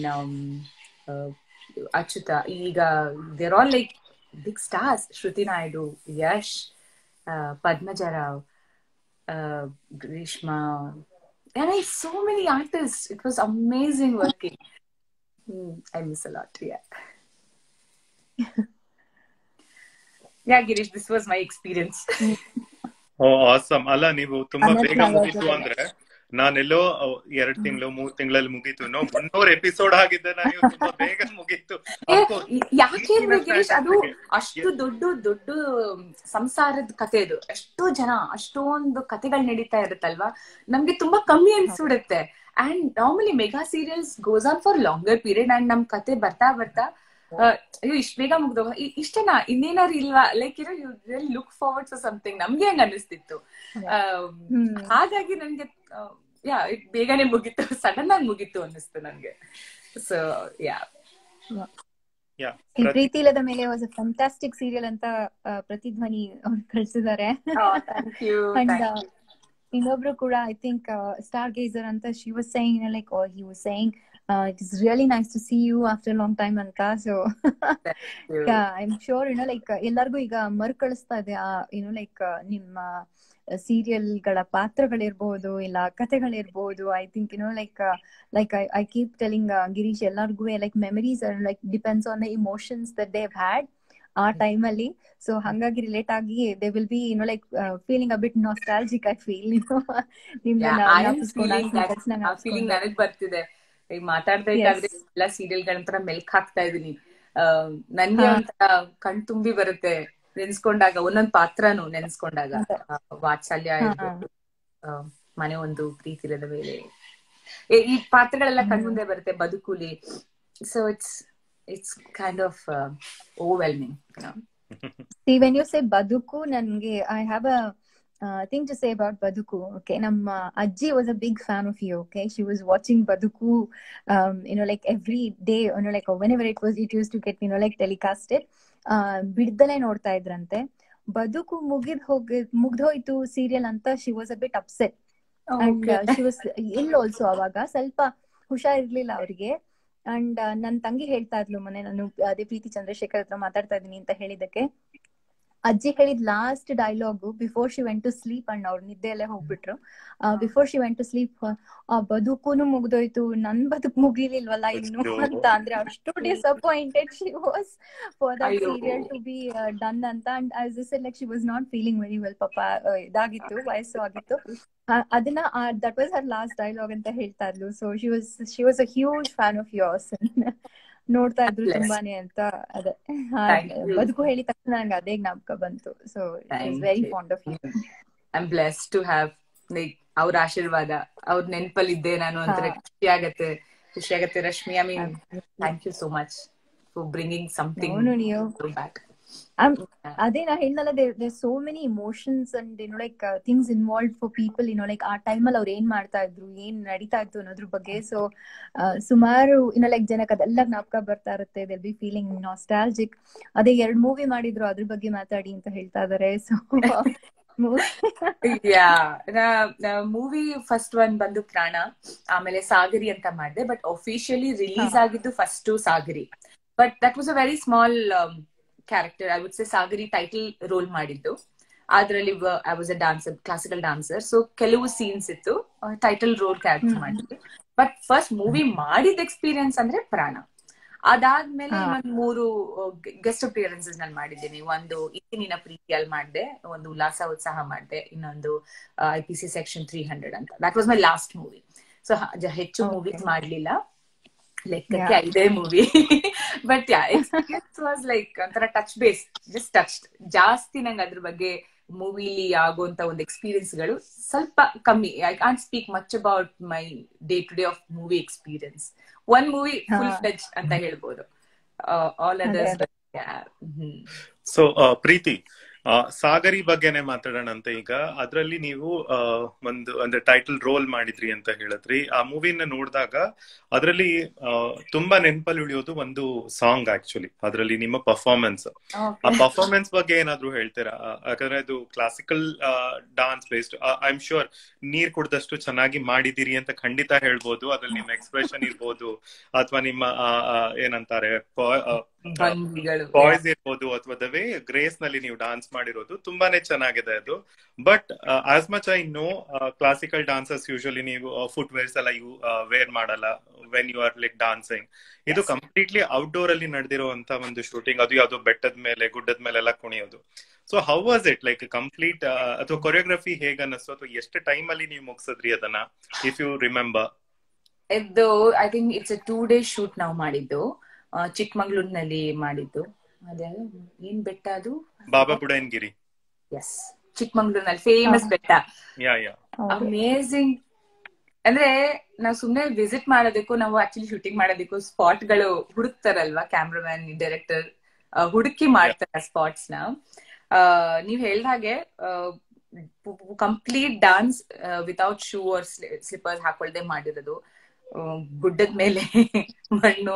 Speaker 3: ಅಚ್ಯುತ ಈಗ there all like big stars Shruti Naidu Yash ಆ, Padmaja Rao uh, Grishma. And I so many artists. It was amazing working. Hmm, I miss a lot. Yeah. yeah, Girish, this was my experience.
Speaker 2: Oh awesome ಅಲ್ಲ ನೀವು ತುಂಬಾ
Speaker 1: ಅನಂತ
Speaker 2: ಬೇಗ
Speaker 1: ನಾಗರಾಜ್
Speaker 2: ಮುಗೀತು ಅಂದ್ರೆ ನಾನೆಲ್ಲೋ ಅಹ್, ಎರಡ್ ತಿಂಗಳು ಮೂರ್ ತಿಂಗಳಲ್ಲಿ ಮುಗೀತು ನೋ ಮುನ್ನೂರ್ ಎಪಿಸೋಡ್ ಆಗಿದ್ದೆ ನಾನು ಇವ್ರು ತುಂಬಾ ಬೇಗ ಮುಗೀತು
Speaker 3: ಏ,
Speaker 2: ಅಪ್ಕೋ,
Speaker 3: ಯಾಕೆ ಅಂದ್ರೆ ಗಿರೀಶ್ ಅದು
Speaker 2: ನನಗೆ.
Speaker 3: ಅಷ್ಟು ದೊಡ್ಡ ದೊಡ್ಡ ಸಂಸಾರದ ಕತೆ ಅದು ಎಷ್ಟೋ ಜನ ಅಷ್ಟೊಂದು ಕತೆಗಳು ನಡೀತಾ ಇರುತ್ತಲ್ವಾ ನಮ್ಗೆ ತುಂಬಾ ಕಮ್ಮಿ ಅನ್ಸ್ಬಿಡುತ್ತೆ and normally mega serials goes on for longer period and ನಮ್ ಕತೆ ಬರ್ತಾ ಬರ್ತಾ ಆ, ಅಯ್ಯೋ ಇಷ್ಟ ಬೇಗ ಮುಗ್ದೋ ಇ- ಇಷ್ಟೇನಾ ಇನ್ನೇನಾರು ಇಲ್ವಾ like you you real look forward for something ನಮ್ಗೆ ಹಂಗ ಅನಿಸ್ತಿತ್ತು ಆ, ಹಾಗಾಗಿ ನನ್ಗೆ ಯಾ ಬೇಗನೆ ಮುಗೀತು ಸಡನ್ ಆಗಿ ಮುಗೀತು ಅನ್ನಿಸ್ತು ನನ್ಗೆ ಸೊ ಯಾ
Speaker 2: Yeah,
Speaker 4: ಈ
Speaker 2: ಪ್ರತಿ-
Speaker 4: ಪ್ರೀತಿ ಇಲ್ಲದ ಮೇಲೆ ವಾಸ್ ಅ ಫ್ಯಾಂಟಾಸ್ಟಿಕ್ ಸೀರಿಯಲ್ ಅಂತ ಆ, ಪ್ರತಿಧ್ವನಿ ಅವ್ರು ಕಳ್ಸಿದ್ದಾರೆ
Speaker 3: ಥ್ಯಾಂಕ್ ಯು
Speaker 4: ಅಂಡ್ ಇನ್ನೊಬ್ರು ಕೂಡ ಐ ಥಿಂಕ್ ಸ್ಟಾರ್ ಗೇಸರ್ ಅಂತ she was saying like he was saying it is really nice to see you after long time ಅಂತ so I am sure you know like ಎಲ್ಲರಿಗೂ ಈಗ ಮರುಕಳಿಸ್ತಾ ಇದೆ ಆ ಯುನೋ ಲೈಕ್ ನಿಮ್ಮ serial ಗಳ ಪಾತ್ರಗಳಿರ್ಬೋದು ಇಲ್ಲ ಕಥೆಗಳಿರ್ಬೋದು I think you know like like I I keep telling Girish ಎಲ್ಲರಿಗೂ like memories like depends on the emotions that they had ಆ ಟೈಮ್ ಅಲ್ಲಿ ಸೊ ಹಂಗಾಗಿ ರಿಲೇಟ್ ಆಗಿ they will be you know like feeling a bit nostalgic I feel ನಿಮ್ದನ್ನ
Speaker 3: feeling ನನಗ್ ಬರ್ತಿದೆ ಈಗ ಮಾತಾಡ್ತಾ ಇದ್ದಾದ್ರೆ ಎಲ್ಲ ಸೀರಿಯಲ್ ಗಳಂತರ ಮೆಲ್ಕ್ ಹಾಕ್ತಾ ಇದೀನಿ ಆ, ನನ್ಗೆ
Speaker 4: ಹಾ.
Speaker 3: ಒಂಥರ ಕಣ್ ತುಂಬಿ ಬರುತ್ತೆ ನೆನ್ಸ್ಕೊಂಡಾಗ ಒಂದೊಂದ್ ಪಾತ್ರನು ನೆನ್ಸ್ಕೊಂಡಾಗ ಆ, ವಾತ್ಸಲ್ಯ
Speaker 4: ಹಾ.
Speaker 3: ಇರ್ಬೋದು ಆ, ಮನೆ ಒಂದು ಪ್ರೀತಿಲದ ಮೇಲೆ ಈ- ಈ ಪಾತ್ರಗಳೆಲ್ಲ ಕಣ್ಮುಂದೆ ಬರುತ್ತೆ ಬದುಕುಲಿ so it's it's kind of overwhelming
Speaker 4: See, when you say Baduku, ನನ್ಗೆ I have a uh, thing to say about Baduku. Okay, ನಮ್ಮ ಅಜ್ಜಿ was a big fan of you. Okay, she was watching Baduku, um, you know, like every day, you know, like whenever it was, it used to get, you know, like telecasted. Uh, ಬಿಡ್ದಲೆ ನೋಡ್ತಾ ಇದ್ರಂತೆ ಬದುಕು ಮುಗಿದ್ ಹೋಗಿ ಮುಗ್ದೋಯ್ತು serial ಅಂತ she was a bit upset and she was ill also ಅವಾಗ ಸ್ವಲ್ಪ ಹುಷಾರಿರ್ಲಿಲ್ಲ ಅವ್ರಿಗೆ ಅಂಡ್ ನನ್ ತಂಗಿ ಹೇಳ್ತಾ ಇದ್ಲು ಮೊನ್ನೆ ನಾನು ಅದೇ ಪ್ರೀತಿ ಚಂದ್ರಶೇಖರ್ ಹತ್ರ ಮಾತಾಡ್ತಾ ಇದೀನಿ ಅಂತ ಹೇಳಿದಕ್ಕೆ ಅಜ್ಜಿ ಹೇಳಿದ್ last dialogue before she went to sleep and ಅವ್ರು ನಿದ್ದೆಯಲ್ಲೇ ಹೋಗ್ಬಿಟ್ರು before she went to sleep ಆ ಬದುಕೂನು ಮುಗ್ದೋಯ್ತು ನನ್ ಬದುಕು ಮುಗಿಲಿಲ್ವಲ್ಲ ಇನ್ನು
Speaker 2: ಅಯ್ಯೋ.
Speaker 4: ಅಂತ ಅಂದ್ರೆ ಅಷ್ಟು disappointed she was for that
Speaker 3: ಅಯ್ಯೋ.
Speaker 4: ಸೀರಿಯಲ್ ಟು ಬಿ ಡನ್ ಅಂತ and as is like she was not feeling very well ಪಾಪ ಆ, ಇದಾಗಿತ್ತು ವಯಸ್ಸು ಆಗಿತ್ತು ಆ, ಅದನ್ನ that was her last dialogue ಅಂತ ಹೇಳ್ತಾ ಇದ್ಲು so she was she was a huge fan of yours ನೋಡ್ತಾ ಇದ್ರು
Speaker 3: Bless.
Speaker 4: ತುಂಬಾನೇ ಅಂತ ಅದೇ ಆ,
Speaker 3: Thank you.
Speaker 4: ಬದುಕು ಹೇಳಿದ ತಕ್ಷಣ ನಂಗೆ ಅದೇ ಜ್ಞಾಪಕ ಬಂತು so
Speaker 3: Thank
Speaker 4: very
Speaker 3: you.
Speaker 4: Fond of you
Speaker 3: I am bless to have like ಅವ್ರ ಆಶೀರ್ವಾದ ಅವ್ರ ನೆನಪಲ್ಲಿದ್ದೆ ನಾನು ಅಂತಾರೆ
Speaker 4: ಹಾ.
Speaker 3: ಖುಷಿ ಆಗತ್ತೆ ಖುಷಿ ಆಗತ್ತೆ Rashmi I mean thank you so much for bringing something
Speaker 4: ಅವನು ನೀವು
Speaker 3: ಬ್ಯಾಕ್
Speaker 4: ಅದೇ ನಾ ಹೇಳ್ದಲ್ಲ there so many emotions and ಏನೋ like things involve for people ಏನೋ ಲೈಕ್ ಆ ಟೈಮಲ್ಲಿ ಅವ್ರು ಏನ್ ಮಾಡ್ತಾ ಇದ್ರು ಏನ್ ನಡೀತಾ ಇತ್ತು ಅನ್ನೋದ್ರ ಬಗ್ಗೆ ಸೊ ಸುಮಾರು ಏನೋ ಲೈಕ್ ಜನಕ್ಕೆ ಅದೆಲ್ಲ ಜ್ಞಾಪಕ ಬರ್ತಾ ಇರುತ್ತೆ ದಿಲ್ ಬಿ ಫೀಲಿಂಗ್ ನಾಸ್ಟಾಲಜಿಕ್ ಅದೇ ಎರಡ್ ಮೂವಿ ಮಾಡಿದ್ರು ಅದ್ರ ಬಗ್ಗೆ ಮಾತಾಡಿ ಅಂತ ಹೇಳ್ತಾ ಇದಾರೆ so
Speaker 3: yeah movie first one ಬಂದು ಪ್ರಾಣ ಆಮೇಲೆ ಸಾಗರಿ ಅಂತ ಮಾಡಿದೆ ಬಟ್ ಅಫಿಷಿಯಲಿ ರಿಲೀಸ್ ಆಗಿದ್ದು first Sagari but that was a very small character I would say Sagari title role ಮಾಡಿದ್ದು ಅದ್ರಲ್ಲಿ I was a dancer classical dancer so ಕೆಲವು ಸೀನ್ಸ್ ಇತ್ತು ಟೈಟಲ್ ರೋಲ್ ಕ್ಯಾರೆಕ್ಟರ್ ಮಾಡಿದ್ದು ಬಟ್ ಫಸ್ಟ್ ಮೂವಿ ಮಾಡಿದ ಎಕ್ಸ್ಪೀರಿಯನ್ಸ್ ಅಂದ್ರೆ ಪ್ರಾಣ ಅದಾದ್ಮೇಲೆ ಒಂದ್ ಮೂರು ಗೆಸ್ಟ್ ಅಪಿಯರೆನ್ಸಸ್ ನಾನು ಮಾಡಿದ್ದೀನಿ ಒಂದು ಇತ್ತಿನ ಪ್ರೀತಿಯಲ್ಲಿ ಮಾಡಿದೆ ಒಂದು ಉಲ್ಲಾಸ ಉತ್ಸಾಹ ಮಾಡಿದೆ ಇನ್ನೊಂದು I P C section three hundred ಅಂತ that was my last movie so ಹೆಚ್ಚು ಮೂವೀಸ್ ಮಾಡ್ಲಿಲ್ಲ ಲೆಕ್ಕಕ್ಕೆ ಐದೇ movie but yeah experience was like ಒಂಥರ ಟಚ್ ಬೇಸ್ ಜಸ್ಟ್ ಟಚ್ ಜಾಸ್ತಿ ನಂಗೆ ಅದ್ರ ಬಗ್ಗೆ ಮೂವಿಲಿ ಆಗುವಂತ ಒಂದು ಎಕ್ಸ್ಪೀರಿಯನ್ಸ್ ಗಳು ಸ್ವಲ್ಪ ಕಮ್ಮಿ I can't speak much about my day to day of movie experience one movie full fledge ಅಂತ ಹೇಳ್ಬೋದು all others
Speaker 2: so Preethi Sagari ಬಗ್ಗೆನೆ ಮಾತಾಡೋಣ ಅಂತ ಈಗ ಅದ್ರಲ್ಲಿ ನೀವು ಒಂದು ಅಂದ್ರೆ ಟೈಟಲ್ ರೋಲ್ ಮಾಡಿದ್ರಿ ಅಂತ ಹೇಳಿದ್ರಿ ಆ ಮೂವಿನ ನೋಡಿದಾಗ ಅದರಲ್ಲಿ ತುಂಬಾ ನೆನಪಲ್ಲಿ ಉಳಿಯೋದು ಒಂದು ಸಾಂಗ್ ಆಕ್ಚುಲಿ ಅದರಲ್ಲಿ ನಿಮ್ಮ ಪರ್ಫಾರ್ಮೆನ್ಸ್ ಆ ಪರ್ಫಾರ್ಮೆನ್ಸ್ ಬಗ್ಗೆ ಏನಾದ್ರು ಹೇಳ್ತೀರಾ ಯಾಕಂದ್ರೆ ಅದು classical dance based I am sure ನೀರ್ ಕುಡ್ದಷ್ಟು ಚೆನ್ನಾಗಿ ಮಾಡಿದಿರಿ ಅಂತ ಖಂಡಿತ ಹೇಳ್ಬೋದು ಅದ್ರಲ್ಲಿ ನಿಮ್ಮ ಎಕ್ಸ್ಪ್ರೆಷನ್ ಇರ್ಬೋದು ಅಥವಾ ನಿಮ್ಮ ಏನಂತಾರೆ ಬಾಯ್ಸ್ ಇರ್ಬೋದು ಅಥವಾ ದ ವೇ ಗ್ರೇಸ್ ನಲ್ಲಿ ನೀವು ಡಾನ್ಸ್ ಮಾಡಿರೋದು ತುಂಬಾನೇ ಚೆನ್ನಾಗಿದೆ ಅದು but as much I know classical dancers usually ನೀವು ಫುಟ್ ವೇರ್ಸ್ ಎಲ್ಲ ಯು ವೇರ್ ಮಾಡಲ್ಲ when you are like dancing ಇದು ಕಂಪ್ಲೀಟ್ಲಿ ಔಟ್ಡೋರ್ ಅಲ್ಲಿ ನಡೆದಿರುವಂತ ಒಂದು ಶೂಟಿಂಗ್ ಅದು ಯಾವ್ದೋ ಬೆಟ್ಟದ ಮೇಲೆ ಗುಡ್ಡದ ಮೇಲೆ ಎಲ್ಲ ಕುಣಿಯೋದು so how was it like complete ಅಥವಾ ಕೊರಿಯೋಗ್ರಫಿ ಹೇಗ ಅನ್ನಿಸ್ತು ಅಥವಾ ಎಷ್ಟು ಟೈಮ್ ಅಲ್ಲಿ ನೀವು ಮುಗಿಸಿದ್ರಿ ಅದನ್ನ ಇಫ್ ಯು ರಿಮೆಂಬರ್
Speaker 3: ಇದು I think it's two day shoot ನಾವು ಮಾಡಿದ್ದು ಚಿಕ್ಕಮಂಗ್ಳೂರ್ನಲ್ಲಿ ಮಾಡಿದ್ದು ಅದೇ ಏನ್ ಬೆಟ್ಟ ಅದು
Speaker 2: ಬಾಬಾ ಬುಡನ್ಗಿರಿ
Speaker 3: ಎಸ್ ಚಿಕ್ಕಮಂಗ್ಳೂರ್ನಲ್ಲಿ ಫೇಮಸ್ ಬೆಟ್ಟ
Speaker 2: ಯಾ ಯಾ
Speaker 3: ಅಮೇಸಿಂಗ್ ಅಂದ್ರೆ ನಾವು ಸುಮ್ನೆ ವಿಸಿಟ್ ಮಾಡೋದಕ್ಕೂ ನಾವು ಆಕ್ಚುಲಿ ಶೂಟಿಂಗ್ ಮಾಡೋದಕ್ಕೂ ಸ್ಪಾಟ್ ಗಳು ಹುಡುಕ್ತಾರಲ್ವಾ ಕ್ಯಾಮ್ರಾಮನ್ ಡೈರೆಕ್ಟರ್ ಹುಡುಕಿ ಮಾಡ್ತಾರೆ ಸ್ಪಾಟ್ಸ್ ನ ನೀವ್ ಹೇಳ್ದ ಹಾಗೆ complete dance without shoe or slippers ಹಾಕೊಳ್ದೆ ಮಾಡಿರೋದು ಗುಡ್ಡದ ಮೇಲೆ ಮಣ್ಣು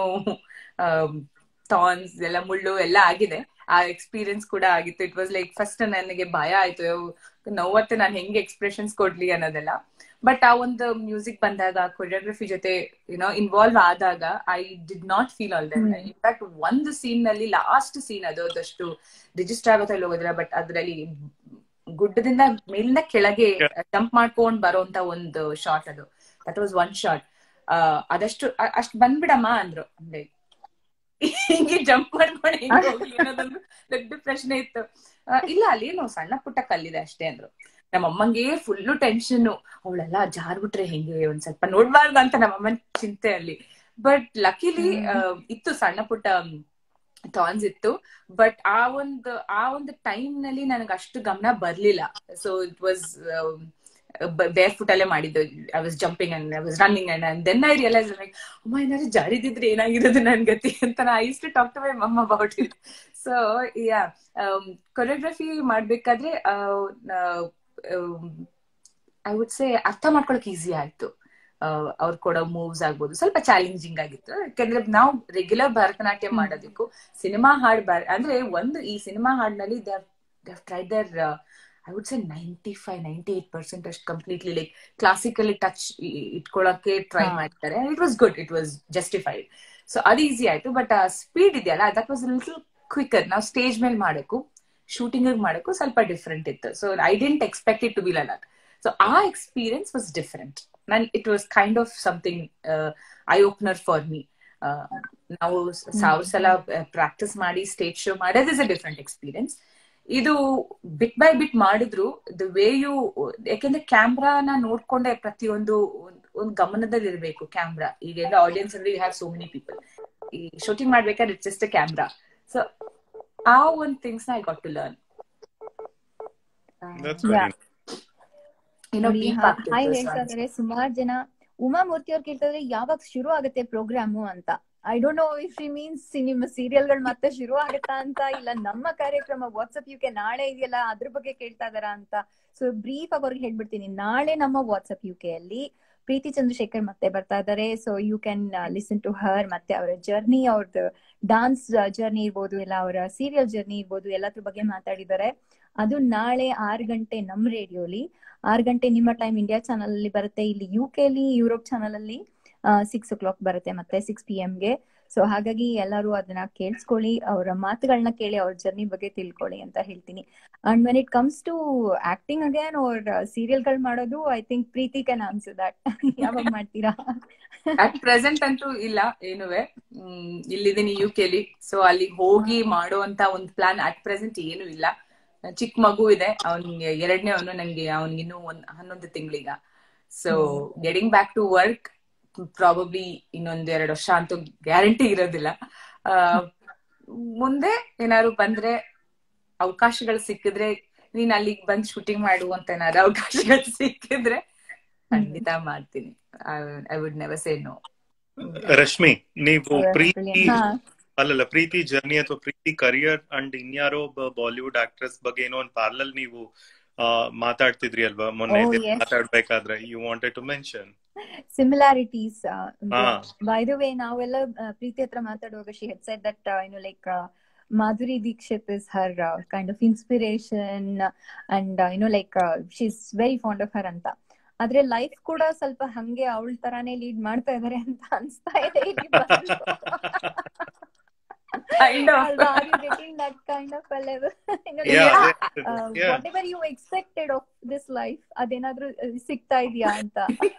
Speaker 3: ಥಾನ್ಸ್ ಎಲ್ಲ ಮುಳ್ಳು ಎಲ್ಲ ಆಗಿದೆ ಆ ಎಕ್ಸ್ಪೀರಿಯನ್ಸ್ ಕೂಡ ಆಗಿತ್ತು ಇಟ್ ವಾಸ್ ಲೈಕ್ ಫಸ್ಟ್ ನನಗೆ ಭಯ ಆಯ್ತು ನೋವತ್ತೆ ನಾನು ಹೆಂಗೆ ಎಕ್ಸ್ಪ್ರೆಷನ್ಸ್ ಕೊಡ್ಲಿ ಅನ್ನೋದೆಲ್ಲ ಬಟ್ ಆ ಒಂದು ಮ್ಯೂಸಿಕ್ ಬಂದಾಗ ಕೊರಿಯೋಗ್ರಫಿ ಜೊತೆ ಯುನೋ ಇನ್ವಾಲ್ವ್ ಆದಾಗ I did not feel all that in fact ಒಂದು ಸೀನ್ ನಲ್ಲಿ ಲಾಸ್ಟ್ ಸೀನ್ ಅದು ಅದಷ್ಟು ರಿಜಿಸ್ಟರ್ ಆಗುತ್ತೆ ಅಲ್ಲಿ ಹೋಗೋದಿಲ್ಲ ಬಟ್ ಅದ್ರಲ್ಲಿ ಗುಡ್ಡದಿಂದ ಮೇಲಿಂದ ಕೆಳಗೆ ಜಂಪ್ ಮಾಡ್ಕೊಂಡ್ ಬರೋಂತ ಒಂದು ಶಾರ್ಟ್ ಅದು ದಟ್ ವಾಸ್ ಒನ್ ಶಾರ್ಟ್ ಅದಷ್ಟು ಅಷ್ಟ್ ಬಂದ್ಬಿಡಮ್ಮ ಅಂದ್ರು ಅಂದ್ರೆ ಹಿಂಗೆ ಜಂಪ್ ಮಾಡ್ಕೊಂಡು ಹೆಂಗ್ ಹೋಗ್ಲಿ ಅನ್ನೋದೊಂದು ದೊಡ್ಡ ಪ್ರಶ್ನೆ ಇತ್ತು ಇಲ್ಲ ಅಲ್ಲಿ ಏನು ಸಣ್ಣ ಪುಟ್ಟ ಕಲ್ಲಿದೆ ಅಷ್ಟೇ ಅಂದ್ರು ನಮ್ಮಮ್ಮಂಗೆ ಫುಲ್ಲು ಟೆನ್ಷನ್ ಅವಳೆಲ್ಲ ಜಾರ್ಬಿಟ್ರೆ ಹೆಂಗೆ ಒಂದ್ ಸ್ವಲ್ಪ ನೋಡ್ಬಾರ್ದು ಅಂತ ನಮ್ಮಮ್ಮನ್ ಚಿಂತೆ ಅಲ್ಲಿ ಬಟ್ ಲಕಿಲಿ ಇತ್ತು ಸಣ್ಣ ಪುಟ್ಟ ಥಾನ್ಸ್ ಇತ್ತು ಬಟ್ ಆ ಒಂದು ಆ ಒಂದು ಟೈಮ್ ನಲ್ಲಿ ನನಗೆ ಅಷ್ಟು ಗಮನ ಬರ್ಲಿಲ್ಲ so it was barefoot ಅಲ್ಲೇ ಮಾಡಿದ್ದು I was jumping and I was running and and then I realise like ಅಮ್ಮ ಏನಾದ್ರು ಜಾರಿದಿದ್ರೆ ಏನಾಗಿರೋದು ನನ್ ಗತಿ ಅಂತ ನಾ used to talk to my mamma about it so yeah choreography ಮಾಡ್ಬೇಕಾದ್ರೆ ಐ ವುಡ್ ಸೇ ಅರ್ಥ ಮಾಡ್ಕೊಳಕ್ ಈಸಿ ಆಯ್ತು ಅವ್ರು ಕೊಡೋ ಮೂವ್ಸ್ ಆಗ್ಬೋದು ಸ್ವಲ್ಪ ಚಾಲೆಂಜಿಂಗ್ ಆಗಿತ್ತು ಯಾಕಂದ್ರೆ ನಾವು ರೆಗ್ಯುಲರ್ ಭರತನಾಟ್ಯ ಮಾಡೋದಕ್ಕೂ ಸಿನಿಮಾ ಹಾಡ್ ಬರ್ ಅಂದ್ರೆ ಒಂದು ಈ ಸಿನಿಮಾ ಹಾಡ್ನಲ್ಲಿ they try there I would say ninety five ninety eight percent ಅಷ್ಟು ಕಂಪ್ಲೀಟ್ಲಿ ಲೈಕ್ ಕ್ಲಾಸಿಕಲಿ ಟಚ್ ಇಟ್ಕೊಳಕ್ಕೆ ಟ್ರೈ ಮಾಡ್ತಾರೆ it was good it was justified so ಅದು ಈಸಿ ಆಯ್ತು ಬಟ್ ಆ ಸ್ಪೀಡ್ ಇದೆಯಲ್ಲ ದಟ್ ವಾಸ್ ಲಿಟಲ್ ಕ್ವಿಕರ್ ನಾವು stage ಮೇಲೆ ಮಾಡೋಕ್ಕೂ ಶೂಟಿಂಗ್ ಮಾಡೋಕ್ಕೂ ಸ್ವಲ್ಪ ಡಿಫ್ರೆಂಟ್ ಇತ್ತು so I didn't expect it to be like so ಆ ಎಕ್ಸ್ಪೀರಿಯನ್ಸ್ ವಾಸ್ ಡಿಫ್ರೆಂಟ್ ನನ್ it was kind of something eye opener for me ನಾವು ಸಾವಿರ ಸಲ ಪ್ರಾಕ್ಟೀಸ್ ಮಾಡಿ ಸ್ಟೇಜ್ ಶೋ ಮಾಡೋದ್ ಇಸ್ ಅ ಡಿಫ್ರೆಂಟ್ ಎಕ್ಸ್ಪೀರಿಯನ್ಸ್ ಇದು ಬಿಟ್ ಬೈ ಬಿಟ್ ಮಾಡಿದ್ರು ದ ವೇ ಯು ಯಾಕೆಂದ್ರೆ ಕ್ಯಾಮ್ರಾನ ನೋಡ್ಕೊಂಡೆ ಪ್ರತಿಯೊಂದು ಒಂದು ಗಮನದಲ್ಲಿ ಇರಬೇಕು ಕ್ಯಾಮ್ರಾ ಈಗೆಲ್ಲ ಆಡಿಯನ್ಸ್ ಅಲ್ಲಿ ಹ್ಯಾವ್ ಸೋ ಮೆನಿ ಪೀಪಲ್ ಈ ಶೂಟಿಂಗ್ ಮಾಡ್ಬೇಕಾದ್ರೆ it's just a camera so ಆ ಒಂದ್ ಥಿಂಗ್ಸ್ ನ I got to learn
Speaker 4: hi ಹೇಳ್ತಾ ಇದಾರೆ ಸುಮಾರು ಜನ ಉಮಾ ಮೂರ್ತಿ ಅವ್ರು ಕೇಳ್ತಾ ಇದ್ರೆ ಯಾವಾಗ ಶುರು ಆಗುತ್ತೆ ಪ್ರೋಗ್ರಾಮು ಅಂತ I don't know if she means ನಿಮ್ಮ ಸೀರಿಯಲ್ಗಳು ಮತ್ತೆ ಶುರು ಆಗುತ್ತಾ ಅಂತ ಇಲ್ಲ ನಮ್ಮ ಕಾರ್ಯಕ್ರಮ ವಾಟ್ಸ್ಆಪ್ ಯು ಕೆ ನಾಳೆ ಇದೆಯಲ್ಲ ಅದ್ರ ಬಗ್ಗೆ ಕೇಳ್ತಾ ಇದಾರಾ ಅಂತ ಸೊ ಬ್ರೀಫ್ ಆಗಿ ಅವ್ರಿಗೆ ಹೇಳ್ಬಿಡ್ತೀನಿ ನಾಳೆ ನಮ್ಮ ವಾಟ್ಸ್ಆಪ್ ಯು ಕೆ ಅಲ್ಲಿ ಪ್ರೀತಿ ಚಂದ್ರಶೇಖರ್ ಮತ್ತೆ ಬರ್ತಾ ಇದ್ದಾರೆ so you can listen to her ಮತ್ತೆ ಅವರ ಜರ್ನಿ ಅವ್ರದ್ದು ಡಾನ್ಸ್ ಜರ್ನಿ ಇರ್ಬೋದು ಇಲ್ಲ ಅವರ ಸೀರಿಯಲ್ ಜರ್ನಿ ಇರ್ಬೋದು ಎಲ್ಲದ್ರ ಬಗ್ಗೆ ಮಾತಾಡಿದ್ದಾರೆ ಅದು ನಾಳೆ ಆರು ಗಂಟೆ ನಮ್ ರೇಡಿಯೋಲಿ ಆರು ಗಂಟೆ ನಿಮ್ಮ ಟೈಮ್ ಇಂಡಿಯಾ ಚಾನಲ್ ಅಲ್ಲಿ ಬರುತ್ತೆ ಇಲ್ಲಿ ಯು ಲಿ ಯುರೋಪ್ ಚಾನಲ್ ಅಲ್ಲಿ ಸಿಕ್ಸ್ ಓ ಕ್ಲಾಕ್ ಬರುತ್ತೆ ಮತ್ತೆ ಸಿಕ್ಸ್ ಪಿ ಗೆ ಸೊ ಹಾಗಾಗಿ ಎಲ್ಲರೂ ಅದನ್ನ ಕೇಳಿಸ್ಕೊಳ್ಳಿ ಅವರ ಮಾತುಗಳನ್ನ ಕೇಳಿ ಅವ್ರ ಜರ್ನಿ ಬಗ್ಗೆ ತಿಳ್ಕೊಳ್ಳಿ ಅಂತ ಹೇಳ್ತೀನಿ and when it comes to acting again ಅವ್ರ ಸೀರಿಯಲ್ ಗಳು ಮಾಡೋದು I think Preethi can answer that ಯಾವಾಗ ಮಾಡ್ತೀರಾ
Speaker 3: ಅಟ್ ಪ್ರೆಸೆಂಟ್ ಅಂತೂ ಇಲ್ಲ ಏನುವೆ ಹ್ಮ್, ಇಲ್ಲಿದ್ದೀನಿ ಯು ಕೆಲಿ ಸೊ ಅಲ್ಲಿಗೆ ಹೋಗಿ ಮಾಡುವಂತ ಒಂದು ಪ್ಲಾನ್ ಅಟ್ ಪ್ರೆಸೆಂಟ್ ಏನು ಇಲ್ಲ ಚಿಕ್ಕ ಮಗು ಇದೆ ಅವ್ನಿಗೆ ಎರಡನೇ ಅವನು ನಂಗೆ ಅವ್ನಿಗೆ ಇನ್ನೂ ಒಂದ್ ಹನ್ನೊಂದು ತಿಂಗಳೀಗ so getting back to work probably ಇನ್ನೊಂದ್ ಎರಡು ವರ್ಷ ಅಂತೂ ಗ್ಯಾರಂಟಿ ಇರೋದಿಲ್ಲ ಆ, ಮುಂದೆ ಏನಾದ್ರು ಬಂದ್ರೆ ಅವಕಾಶಗಳು ಸಿಕ್ಕಿದ್ರೆ ನೀನ್ ಅಲ್ಲಿಗೆ ಬಂದ್ ಶೂಟಿಂಗ್ ಮಾಡುವಂತ ಏನಾದ್ರು ಅವಕಾಶಗಳು ಸಿಕ್ಕಿದ್ರೆ ಖಂಡಿತ ಮಾಡ್ತೀನಿ I would never say no
Speaker 2: Rashmi ನೀವು ಪ್ರೀತಿ
Speaker 4: ಹಾ
Speaker 2: ಅಲ್ಲಲ್ಲ ಪ್ರೀತಿ ಜರ್ನಿ ಅಥವಾ ಪ್ರೀತಿ ಕರಿಯರ್ ಅಂಡ್ ಇನ್ಯಾರೋ ಒಬ್ಬ ಬಾಲಿವುಡ್ ಆಕ್ಟ್ರೆಸ್ ಬಗ್ಗೆ ಏನೋ ಒಂದು ಪಾರ್ಲಲ್ ನೀವು ಆ, ಮಾತಾಡ್ತಿದ್ರಿ ಅಲ್ವಾ ಮೊನ್ನೆ
Speaker 4: Oh,
Speaker 2: ಇದನ್ನ
Speaker 4: yes.
Speaker 2: ಮಾತಾಡ್ಬೇಕಾದ್ರೆ you wanted to mention
Speaker 4: similarities
Speaker 2: ಹಾ.
Speaker 4: ಬೈ ದ ವೇ ನಾವೆಲ್ಲ ಆ, ಪ್ರೀತಿ ಹತ್ರ ಮಾತಾಡುವಾಗ she had said that you know like Madhuri Dixit is her kind of inspiration and you know like she is very fond of her ಅಂತ ಆದ್ರೆ ಲೈಫ್ ಕೂಡ ಸ್ವಲ್ಪ ಹಂಗೆ ಅವಳ ತರಾನೇ ಲೀಡ್ ಮಾಡ್ತಾ ಇದಾರೆ ಅಂತ ಅನ್ಸ್ತಾ ಇದೆ ಇಲ್ಲಿ ಬಂದು.
Speaker 3: Kind of.
Speaker 4: ಅಲ್ವಾ? Are you getting that kind of a level? You know,
Speaker 2: Yeah,
Speaker 4: like,
Speaker 2: yeah,
Speaker 4: uh,
Speaker 2: yeah.
Speaker 4: whatever you expected of this life ಅದೇನಾದ್ರೂ uh, ಸಿಗ್ತಾ ಇದೆಯಾ ಅಂತ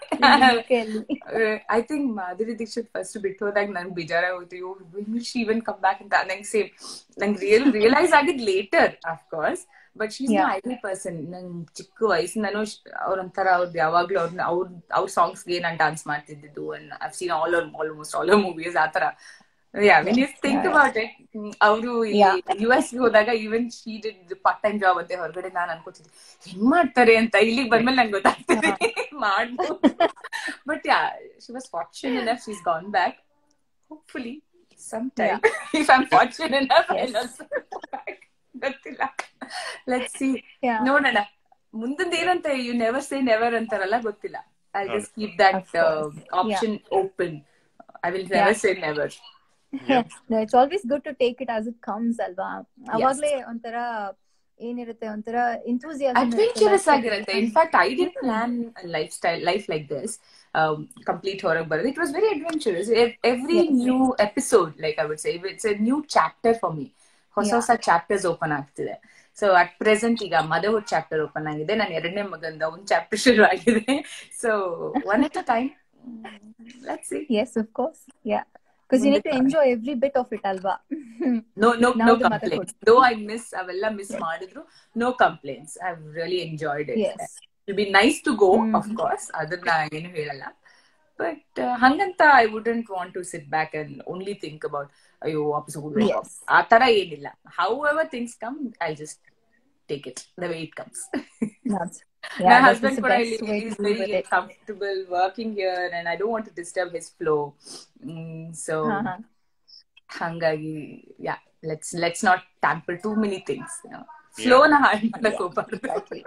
Speaker 3: I think Madhuri Dixit first ಬಿಟ್ಟು ಹೋದಾಗ ನಂಗೆ ಬೇಜಾರ ಹೋಯ್ತು ಶಿ ಇವನ್ ಕಮ್ ಬ್ಯಾಕ್ ಅಂತ ನಂಗೆ ಸೇಮ್ ನಂಗೆ ರಿಯಲ್ ರಿಯಲೈಸ್ ಆಗಿದ್ later of course but she's
Speaker 4: Yeah.
Speaker 3: Idol person ನಂಗೆ ಚಿಕ್ಕ ವಯಸ್ಸಿಂದನೂ ಅವ್ರೊಂಥರ ಅವ್ರದ್ದು ಯಾವಾಗ್ಲೂ ಅವ್ರನ್ನ ಅವ್ರ ಅವ್ರ ಸಾಂಗ್ಸ್ಗೆ ನಾನು ಡಾನ್ಸ್ ಮಾಡ್ತಿದ್ದಿದ್ದು and I've seen all almost all movies ಆತರ yeah when you think about it ಅವರು
Speaker 4: Yeah.
Speaker 3: ಯು ಎಸ್ ಹೋದಾಗ even she did part time job ಅಂತೆ ಹೊರಗಡೆ ನಾನು ಅನ್ಕೋತಿದ್ದೆ ಹೆಂಗ್ ಮಾಡ್ತಾರೆ ಅಂತ ಇಲ್ಲಿಗೆ ಬಂದ್ಮೇಲೆ ನಂಗೆ ಗೊತ್ತಾಗ್ತದೆ ಮಾಡ್ಬೋದು but yeah she was fortune enough she's gone back hopefully some time if I am fortune enough I
Speaker 4: Yes.
Speaker 3: Also ಗೊತ್ತಿಲ್ಲ ಲೆಟ್ಸ್ ಸಿ
Speaker 4: Yeah.
Speaker 3: ನೋಡೋಣ ಮುಂದಿಂದ ಏನಂತ ಯು ನೆವರ್ ಸೇ ನೆವರ್ ಅಂತಾರಲ್ಲ ಗೊತ್ತಿಲ್ಲ I just keep that
Speaker 4: Of course.
Speaker 3: Option open I will never say never
Speaker 4: it's always good to take it as it comes ಅಲ್ವಾ ಅವಾಗ್ಲೇ ಒಂಥರ ಏನಿರುತ್ತೆ ಒಂಥರ
Speaker 3: ಅಡ್ವೆಂಚರಸ್ ಆಗಿರುತ್ತೆ in fact I didn't plan lifestyle life like this complete ಹೊರಗೆ ಬರೋದು it was very adventurous every
Speaker 4: Yes.
Speaker 3: New episode like I would say it's a new chapter for me ಹೊಸ
Speaker 4: Yeah.
Speaker 3: ಹೊಸ ಚಾಪ್ಟರ್ಸ್ ಓಪನ್ ಆಗ್ತಿದೆ so at present ಈಗ motherhood chapter open ಆಗಿದೆ ನಾನು ಎರಡನೇ ಮಗಂದ ಒಂದ್ ಚಾಪ್ಟರ್ ಶುರು ಆಗಿದೆ so one at a time let's see
Speaker 4: yes of course yeah because you need to enjoy every bit of it ಅಲ್ವಾ
Speaker 3: no no
Speaker 4: Now
Speaker 3: no
Speaker 4: the
Speaker 3: complaints
Speaker 4: motherhood.
Speaker 3: Though I miss ಅವೆಲ್ಲ miss ಮಾಡಿದ್ರು no complaints I really enjoyed it
Speaker 4: yes
Speaker 3: will be nice to go
Speaker 4: hmm.
Speaker 3: Of course ಅದನ್ನ ಏನು ಹೇಳಲ್ಲ but ಹಂಗಂತ I wouldn't want to sit back and only think about ಅಯ್ಯೋ ವಾಪಸ್ ಹೋಗ್ಬೇಕು
Speaker 4: Yes.
Speaker 3: ಆ ತರ ಏನಿಲ್ಲ however things come I just take it the way it comes
Speaker 4: Yeah,
Speaker 3: My
Speaker 4: that is
Speaker 3: husband
Speaker 4: the
Speaker 3: ಕೂಡ
Speaker 4: best way
Speaker 3: is
Speaker 4: to live with
Speaker 3: very
Speaker 4: it.
Speaker 3: comfortable working here and I don't want to disturb his flow. Mm, so
Speaker 4: Uh-huh.
Speaker 3: ಹಂಗಾಗಿ yeah let's let's not tamper too many things flow ನ ಹಾಳು ಮಾಡಕ್ ಹೋಗ್ಬಾರ್ದು
Speaker 4: Exactly.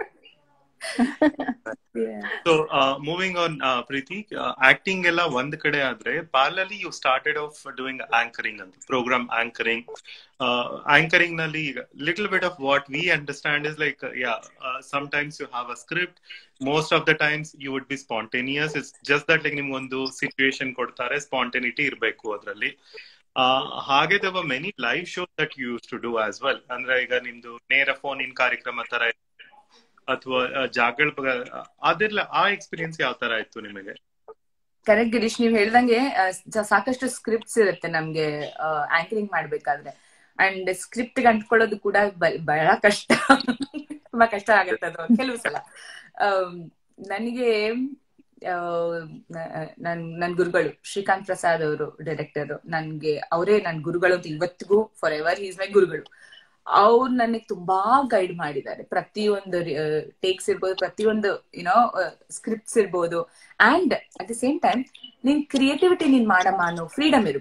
Speaker 3: Yeah.
Speaker 2: So moving on Preethi acting ಎಲ್ಲ ಒಂದ್ ಕಡೆ ಆದ್ರೆ parallelly you started of doing anchoring ಅಂತ ಪ್ರೋಗ್ರಾಮ್ ಆಂಕರಿಂಗ್ ಆಂಕರಿಂಗ್ ನಲ್ಲಿ little bit of what we understand is like yeah sometimes you have a script most of the times you would be spontaneous it's just that like ನಿಮ್ಗೊಂದು situation ಕೊಡ್ತಾರೆ spontaneity ಇರಬೇಕು ಅದರಲ್ಲಿ ಹಾಗೆ they were many live show that used to do as well ಅಂದ್ರೆ ಈಗ ನಿಮ್ದು ನೇರ phone in ಕಾರ್ಯಕ್ರಮ ತರ ಅಥವಾ ಜಾಗಳ ಅದೆಲ್ಲ ಆ ಎಕ್ಸ್ಪೀರಿಯನ್ಸ್ ಯಾವ ತರ ಇತ್ತು ನಿಮಗೆ
Speaker 3: ಕರೆಕ್ಟ್ ಗಿರೀಶ್ ನೀವ್ ಹೇಳ್ದಂಗೆ ಆ, ಸ- ಸಾಕಷ್ಟು ಸ್ಕ್ರಿಪ್ಟ್ಸ್ ಇರುತ್ತೆ ನಮ್ಗೆ ಆಂಕರಿಂಗ್ ಮಾಡ್ಬೇಕಾದ್ರೆ ಅಂಡ್ ಸ್ಕ್ರಿಪ್ಟ್ ಅಂಟ್ಕೊಳ್ಳೋದು ಕೂಡ ಬ- ಬಹಳ ಕಷ್ಟ ತುಂಬಾ ಕಷ್ಟ ಆಗುತ್ತೆ ಅದು ಕೆಲವು ಸಲ ಆಮ್, ನನಗೆ ಆ, ನ- ನನ್ ನನ್ ಗುರುಗಳು ಶ್ರೀಕಾಂತ್ ಪ್ರಸಾದ್ ಅವರು ಡೈರೆಕ್ಟರ್ ನನ್ಗೆ ಅವರೇ ನನ್ ಗುರುಗಳು ಅಂತ ಇವತ್ತಿಗೂ ಫಾರ್ ಎವರ್ ಈಸ್ ಮೈ ಗುರುಗಳು ಅವ್ರು ನನಗೆ ತುಂಬಾ ಗೈಡ್ ಮಾಡಿದ್ದಾರೆ ಪ್ರತಿಯೊಂದು ಟೇಕ್ಸ್ ಇರ್ಬೋದು ಪ್ರತಿಯೊಂದು ಯುನೋ ಸ್ಕ್ರಿಪ್ಟ್ಸ್ ಇರ್ಬೋದು and at the same time ನಿನ್ ಕ್ರಿಯೇಟಿವಿಟಿ ನೀನ್ ಮಾಡಮ್ಮ ಅನ್ನೋ ಫ್ರೀಡಮ್ ಇರ್ಬೋದು